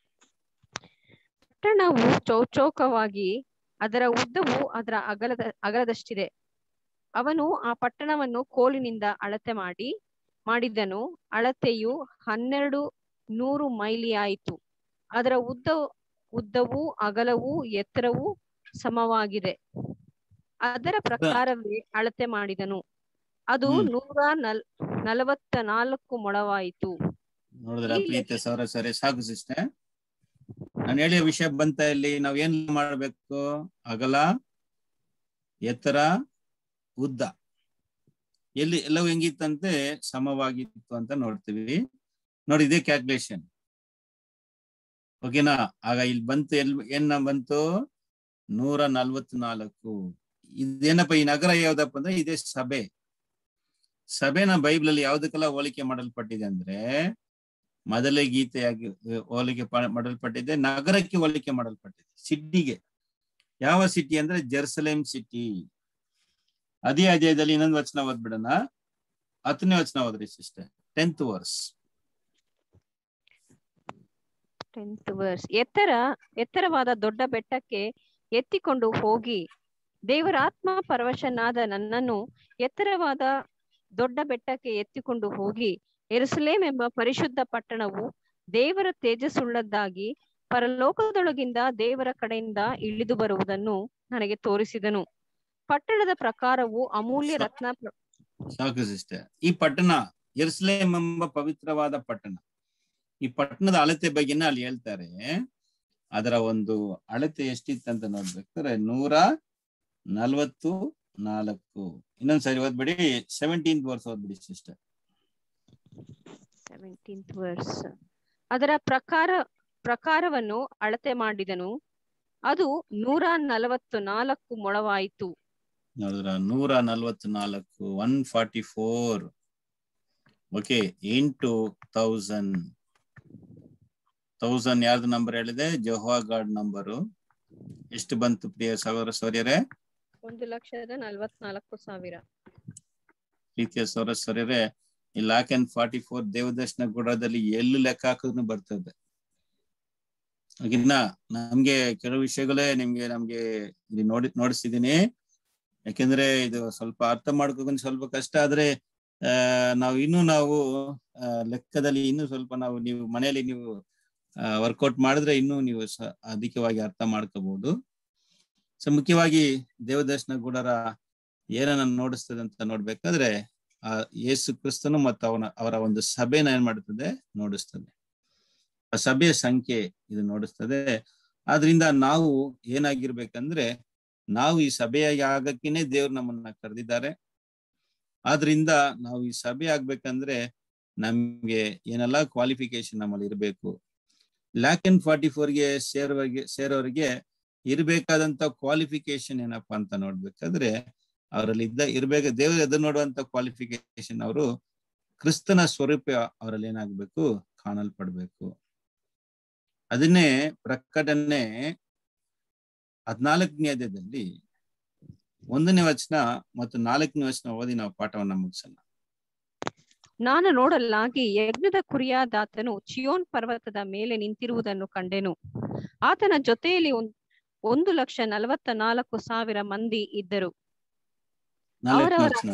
ಪಟ್ಟಣವು ಚೌಚೌಕವಾಗಿ ಅದರ ಉದ್ದವು ಅದರ ಅಗಲದ ಅಗಲದಷ್ಟಿದೆ ಅವನು ಆ ಪಟ್ಟಣವನ್ನು ಕೋಲಿನಿಂದ ಅಳತೆ ಮಾಡಿ ಮಾಡಿದ್ದನು ಅಳತೆಯು ಹನ್ನೆರಡು ನೂರು ಮೈಲಿಯಾಯಿತು ಅದರ ಉದ್ದ ಉದ್ದವು ಅಗಲವು ಎತ್ತರವು ಸಮವಾಗಿದೆ ಅದರ ಪ್ರಕಾರವೇ ಅಳತೆ ಮಾಡಿದನು ಅದು ಹ್ಮ್. ನೂರ ನಲ್ ನಲವತ್ತ ನಾಲ್ಕು ಮೊಳವಾಯಿತು ನೋಡಿದ್ರ ಈ ಪ್ರೀತಿ ಸೌರ ಸರಿ ಸಾಕು ಸಿಸ್ಟರ್ ನಾನು ಹೇಳಿದ ವಿಷಯ ಬಂತ ಇಲ್ಲಿ ನಾವ್ ಏನ್ ಮಾಡ್ಬೇಕು ಅಗಲ ಎತ್ತರ ಉದ್ದ ಎಲ್ಲಿ ಎಲ್ಲವೂ ಹೆಂಗಿತ್ತಂತೆ ಸಮವಾಗಿತ್ತು ಅಂತ ನೋಡ್ತೀವಿ ನೋಡಿ ಇದೇ ಕ್ಯಾಲ್ಕುಲೇಷನ್ ಓಕೆನಾ ಆಗ ಇಲ್ಲಿ ಬಂತು ಎಲ್ ಏನ ಬಂತು ನೂರ ನಲ್ವತ್ನಾಲ್ಕು ಇದೇನಪ್ಪ ಈ ನಗರ ಯಾವ್ದಪ್ಪ ಅಂದ್ರೆ ಇದೇ ಸಭೆ ಸಭೆನ ಬೈಬಲ್ ಅಲ್ಲಿ ಯಾವ್ದಕ್ಕೆಲ್ಲ ಹೋಲಿಕೆ ಮಾಡಲ್ಪಟ್ಟಿದೆ ಅಂದ್ರೆ ಮೊದಲೇ ಗೀತೆಯಾಗಿ ಹೋಲಿಕೆ ಪ- ಮಾಡಲ್ಪಟ್ಟಿದೆ ನಗರಕ್ಕೆ ಹೋಲಿಕೆ ಮಾಡಲ್ಪಟ್ಟಿದೆ ಸಿಟಿಗೆ ಯಾವ ಸಿಟಿ ಅಂದ್ರೆ ಜೆರುಸಲೇಮ್ ಸಿಟಿ ಅದೇ ಅಧ್ಯಾಯದಲ್ಲಿ ಇನ್ನೊಂದು ವಚನ ಓದ್ಬಿಡೋಣ ಹತ್ತನೇ ವಚನ ಓದ್ರಿ sister tenth verse tenth verse ಎತ್ತರ ಎತ್ತರವಾದ ದೊಡ್ಡ ಬೆಟ್ಟಕ್ಕೆ ಎತ್ತಿಕೊಂಡು ಹೋಗಿ ದೇವರಾತ್ಮ ಪರವಶನಾದ ನನ್ನನ್ನು ಎತ್ತರವಾದ ದೊಡ್ಡ ಬೆಟ್ಟಕ್ಕೆ ಎತ್ತಿಕೊಂಡು ಹೋಗಿ ಎರುಸಲೇಮ್ ಎಂಬ ಪರಿಶುದ್ಧ ಪಟ್ಟಣವು ದೇವರ ತೇಜಸ್ಸುಳ್ಳದ್ದಾಗಿ ಪರಲೋಕದೊಳಗಿಂದ ದೇವರ ಕಡೆಯಿಂದ ಇಳಿದು ಬರುವುದನ್ನು ನನಗೆ ತೋರಿಸಿದನು ಪಟ್ಟಣದ ಪ್ರಕಾರವು ಅಮೂಲ್ಯ ರತ್ನ ಪ್ರ- ಸಾಕು ಸಿಸ್ಟರ್ ಈ ಪಟ್ಟಣ ಎರುಸಲೇಮ್ ಎಂಬ ಪವಿತ್ರವಾದ ಪಟ್ಟಣ ಈ ಪಟ್ಟಣದ ಅಳತೆ ಬಗ್ಗೆನ ಅಲ್ಲಿ ಹೇಳ್ತಾರೆ ಅದರ ಒಂದು ಅಳತೆ ಎಷ್ಟಿತ್ತಂತ ನೋಡ್ಬೇಕಾದ್ರೆ ನೂರ ನಲ್ವತ್ತು ನಾಲ್ಕು ಇನ್ನೊಂದ್ಸರಿ ಓದ್ಬಿಡಿ ಸೆವೆಂಟೀನ್ ವರ್ಸ್ ಓದ್ಬಿಡಿ ಸಿಸ್ಟರ್ ಸೆವೆಂಟೀನ್ತ್ ವರ್ಸ್ ಅದರ ಪ್ರಕಾರ ಪ್ರಕಾರವನ್ನು ಅಳತೆ ಮಾಡಿದನು ಅದು ನೂರ ನಲವತ್ತು ನಾಲ್ಕು ಮೊಳವಾಯಿತು ನೋಡಿದ್ರ ನೂರ ನಲ್ವತ್ನಾಲ್ಕು one forty four okay into thousand thousand ಯಾರ್ದು ನಂಬರ್ ಹೇಳಿದೆ ಜೋಹಾ ಗಾರ್ಡ್ ನಂಬರು ಎಷ್ಟು ಬಂತು ಪ್ರಿಯ ಸಹೋದರ ಸೌರ್ಯರೇ ಒಂದು ಲಕ್ಷದ ನಲವತ್ನಾಲ್ಕು ಸಾವಿರ ಪ್ರೀತಿಯ ಸೌರ ಸೌರ್ಯರೇ ಈ ಲಾಕ್ ಅಂಡ್ ಫಾರ್ಟಿ ಫೋರ್ ದೇವದರ್ಶನ ಗುಡದಲ್ಲಿ ಎಲ್ಲೂ ಲೆಕ್ಕ ಹಾಕಿದ್ರು ಬರ್ತದೆ ಇನ್ನ ನಮ್ಗೆ ಕೆಲವು ವಿಷಯಗಳೇ ನಿಮ್ಗೆ ನಮ್ಗೆ ಇಲ್ಲಿ ನೋಡಿ ನೋಡಿಸಿದೀನಿ ಯಾಕೆಂದ್ರೆ ಇದು ಸ್ವಲ್ಪ ಅರ್ಥ ಮಾಡ್ಕೊಂಡು ಸ್ವಲ್ಪ ಕಷ್ಟ ಆದ್ರೆ ಆ ನಾವು ಇನ್ನೂ ನಾವು ಆ, ಲೆಕ್ಕದಲ್ಲಿ ಇನ್ನೂ ಸ್ವಲ್ಪ ನಾವು ನೀವು ಮನೆಯಲ್ಲಿ ನೀವು ವರ್ಕೌಟ್ ಮಾಡಿದ್ರೆ ಇನ್ನೂ ನೀವು ಸ- ಅಧಿಕವಾಗಿ ಅರ್ಥ ಮಾಡ್ಕೋಬಹುದು ಸೊ ಮುಖ್ಯವಾಗಿ ದೇವದರ್ಶನ ಗುಡರ ಏನನ್ನ ನೋಡಿಸ್ತದೆ ಅಂತ ನೋಡ್ಬೇಕಾದ್ರೆ ಆ ಯೇಸು ಕ್ರಿಸ್ತನು ಮತ್ತು ಅವನ ಅವರ ಒಂದು ಸಭೆನ ಏನ್ ಮಾಡುತ್ತದೆ ನೋಡಿಸ್ತದೆ ಆ ಸಭೆಯ ಸಂಖ್ಯೆ ಇದು ನೋಡಿಸ್ತದೆ ಆದ್ರಿಂದ ನಾವು ಏನಾಗಿರ್ಬೇಕಂದ್ರೆ ನಾವು ಈ ಸಭೆಯ ಆಗಕ್ಕಿನೇ ದೇವ್ರು ನಮ್ಮನ್ನ ಕರೆದಿದ್ದಾರೆ ಆದ್ರಿಂದ ನಾವು ಈ ಸಭೆ ಆಗ್ಬೇಕಂದ್ರೆ ನಮ್ಗೆ ಏನೆಲ್ಲ ಕ್ವಾಲಿಫಿಕೇಶನ್ ನಮ್ಮಲ್ಲಿ ಇರಬೇಕು ಲ್ಯಾಕ್ ಅಂಡ್ ಫಾರ್ಟಿ ಫೋರ್ಗೆ ಸೇರೋರಿಗೆ ಸೇರೋರಿಗೆ ಇರ್ಬೇಕಾದಂತ ಕ್ವಾಲಿಫಿಕೇಶನ್ ಏನಪ್ಪಾ ಅಂತ ನೋಡ್ಬೇಕಾದ್ರೆ ಅವರಲ್ಲಿ ಇದ್ದ ಇರ್ಬೇಕು ದೇವರು ಎದುರು ನೋಡುವಂತ ಕ್ವಾಲಿಫಿಕೇಶನ್ ಅವರು ಕ್ರಿಸ್ತನ ಸ್ವರೂಪ ಅವರಲ್ಲಿ ಏನಾಗ್ಬೇಕು ಕಾಣಲ್ಪಡ್ಬೇಕು ಅದನ್ನೇ ಪ್ರಕಟಣೆ ಹದಿನಾಲ್ಕನೇ ಅಧ್ಯಾಯದಲ್ಲಿ ಒಂದನೇ ವಚನ ಮತ್ತು ನಾಲ್ಕನೇ ವಚನ ಓದಿ ನಾವು ಪಾಠವನ್ನ ಮುಗಿಸೋಣ ನಾನು ನೋಡಲಾಗಿ ಯಜ್ಞದ ಕುರಿಯಾದಾತನು ಚಿಯೋನ್ ಪರ್ವತದ ಮೇಲೆ ನಿಂತಿರುವುದನ್ನು ಕಂಡೆನು ಆತನ ಜೊತೆಯಲ್ಲಿ ಒಂದ್- ಒಂದು ಲಕ್ಷ ನಲವತ್ತ ನಾಲ್ಕು ಸಾವಿರ ಮಂದಿ ಇದ್ದರು ನಾಲ್ಕನೇ ಅವರವರ ವಚನ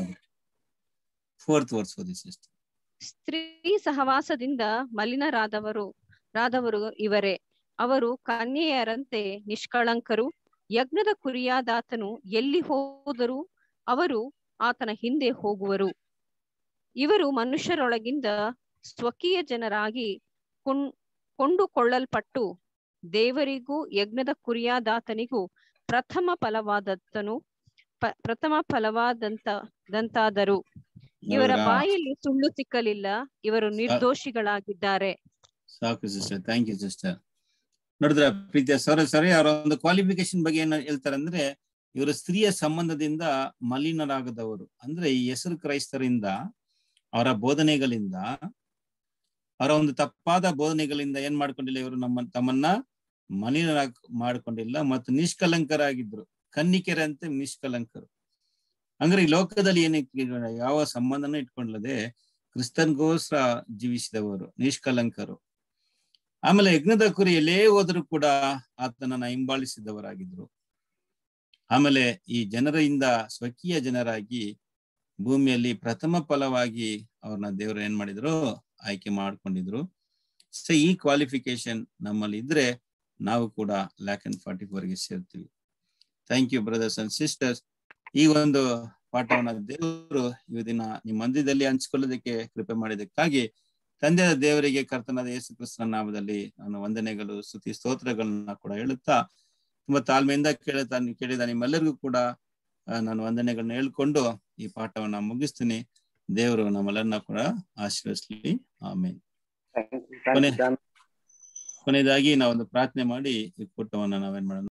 ಫೋರ್ತ್ ವರ್ಸ್ ಓದಿ ಸಿಸ್ಟರ್ ಸ್ತ್ರೀ ಸಹವಾಸದಿಂದ ಮಲಿನರಾದವರು ರಾದವರು ಇವರೇ ಅವರು ಕನ್ಯೆಯರಂತೆ ನಿಷ್ಕಳಂಕರು ಯಜ್ಞದ ಕುರಿಯಾದಾತನು ಎಲ್ಲಿ ಹೋದರೂ ಅವರು ಆತನ ಹಿಂದೆ ಹೋಗುವರು ಇವರು ಮನುಷ್ಯರೊಳಗಿಂದ ಸ್ವಕೀಯ ಜನರಾಗಿ ಕೊಂಡ್ ಕೊಂಡುಕೊಳ್ಳಲ್ಪಟ್ಟು ದೇವರಿಗೂ ಯಜ್ಞದ ಕುರಿಯಾದಾತನಿಗೂ ಪ್ರಥಮ ಫಲವಾದತ್ತನು ಪ- ಪ್ರಥಮ ಫಲವಾದಂತ ದಂತಾದರು ಇವರ ನೋಡ್ರಾ? ಬಾಯಲ್ಲಿ ಸುಳ್ಳು ಸಿಕ್ಕಲಿಲ್ಲ ಇವರು ನಿರ್ದೋಷಿಗಳಾಗಿದ್ದಾರೆ ಸಾಕು ಸಿಸ್ಟರ್ ಥ್ಯಾಂಕ್ ಯು ಸಿಸ್ಟರ್ ನೋಡಿದ್ರ ಪ್ರೀತಿಯ ಸರ ಸರಿ ಅವರ ಒಂದು ಕ್ವಾಲಿಫಿಕೇಶನ್ ಬಗ್ಗೆ ಏನ್ ಹೇಳ್ತಾರೆ ಅಂದ್ರೆ ಇವರು ಸ್ತ್ರೀಯ ಸಂಬಂಧದಿಂದ ಮಲಿನರಾಗದವರು ಅಂದ್ರೆ ಈ ಹೆಸರು ಕ್ರೈಸ್ತರಿಂದ ಅವರ ಬೋಧನೆಗಳಿಂದ ಅವರ ಒಂದು ತಪ್ಪಾದ ಬೋಧನೆಗಳಿಂದ ಏನ್ ಮಾಡ್ಕೊಂಡಿಲ್ಲ ಇವರು ನಮ್ಮ ತಮ್ಮನ್ನ ಮಲಿನರಾಗ್ ಮಾಡ್ಕೊಂಡಿಲ್ಲ ಮತ್ತು ನಿಷ್ಕಲಂಕರಾಗಿದ್ರು ಕನ್ನಿಕೆರಂತೆ ನಿಷ್ಕಲಂಕರು ಅಂದ್ರೆ ಈ ಲೋಕದಲ್ಲಿ ಏನಕ್ಕೆ ಯಾವ ಸಂಬಂಧನೂ ಇಟ್ಕೊಳ್ಳದೆ ಕ್ರಿಸ್ತನ್ಗೋಸ್ಕರ ಜೀವಿಸಿದವರು ನಿಷ್ಕಲಂಕರು ಆಮೇಲೆ ಯಜ್ಞದ ಕುರಿ ಎಲ್ಲೇ ಹೋದ್ರು ಕೂಡ ಆತನನ್ನ ಹಿಂಬಾಲಿಸಿದವರಾಗಿದ್ರು ಆಮೇಲೆ ಈ ಜನರಿಂದ ಸ್ವಕೀಯ ಜನರಾಗಿ ಭೂಮಿಯಲ್ಲಿ ಪ್ರಥಮ ಫಲವಾಗಿ ಅವ್ರನ್ನ ದೇವರು ಏನ್ ಮಾಡಿದ್ರು ಆಯ್ಕೆ ಮಾಡ್ಕೊಂಡಿದ್ರು ಸೊ ಈ ಕ್ವಾಲಿಫಿಕೇಶನ್ ನಮ್ಮಲ್ಲಿ ಇದ್ರೆ ನಾವು ಕೂಡ ಲ್ಯಾಕ್ ಅಂಡ್ ಫಾರ್ಟಿ ಫೋರ್ಗೆ ಸೇರ್ತೀವಿ thank you brothers and sisters ಈ ಒಂದು ಪಾಠವನ್ನ ದೇವರು ಈ ದಿನ ನಿಮ್ಮ ಮಂದಿರದಲ್ಲಿ ಹಂಚಿಕೊಳ್ಳೋದಕ್ಕೆ ಕೃಪೆ ಮಾಡಿದ್ದಕ್ಕಾಗಿ ತಂದೆಯ ದೇವರಿಗೆ ಕರ್ತನಾದ ಯೇಸು ಕ್ರಿಸ್ತನ ನಾಮದಲ್ಲಿ ನಾನು ವಂದನೆಗಳು ಸ್ತುತಿ ಸ್ತೋತ್ರಗಳನ್ನ ಕೂಡ ಹೇಳುತ್ತಾ ತುಂಬಾ ತಾಳ್ಮೆಯಿಂದ ಕೇಳುತ್ತಾ ಕೇಳಿದ ನಿಮ್ಮೆಲ್ಲರಿಗೂ ಕೂಡ ಆ, ನಾನು ವಂದನೆಗಳನ್ನ ಹೇಳ್ಕೊಂಡು ಈ ಪಾಠವನ್ನ ಮುಗಿಸ್ತೀನಿ ದೇವರು ನಮ್ಮೆಲ್ಲರನ್ನ ಕೂಡ ಆಶೀರ್ವದಿಸ್ಲಿ ಆಮೇಲೆ Thank you. Thank you, Dan. ಕೊನೆಯದಾಗಿ ನಾವೊಂದು ಪ್ರಾರ್ಥನೆ ಮಾಡಿ ಈ ಕೂಟವನ್ನ ನಾವೇನ್ ಮಾಡೋಣ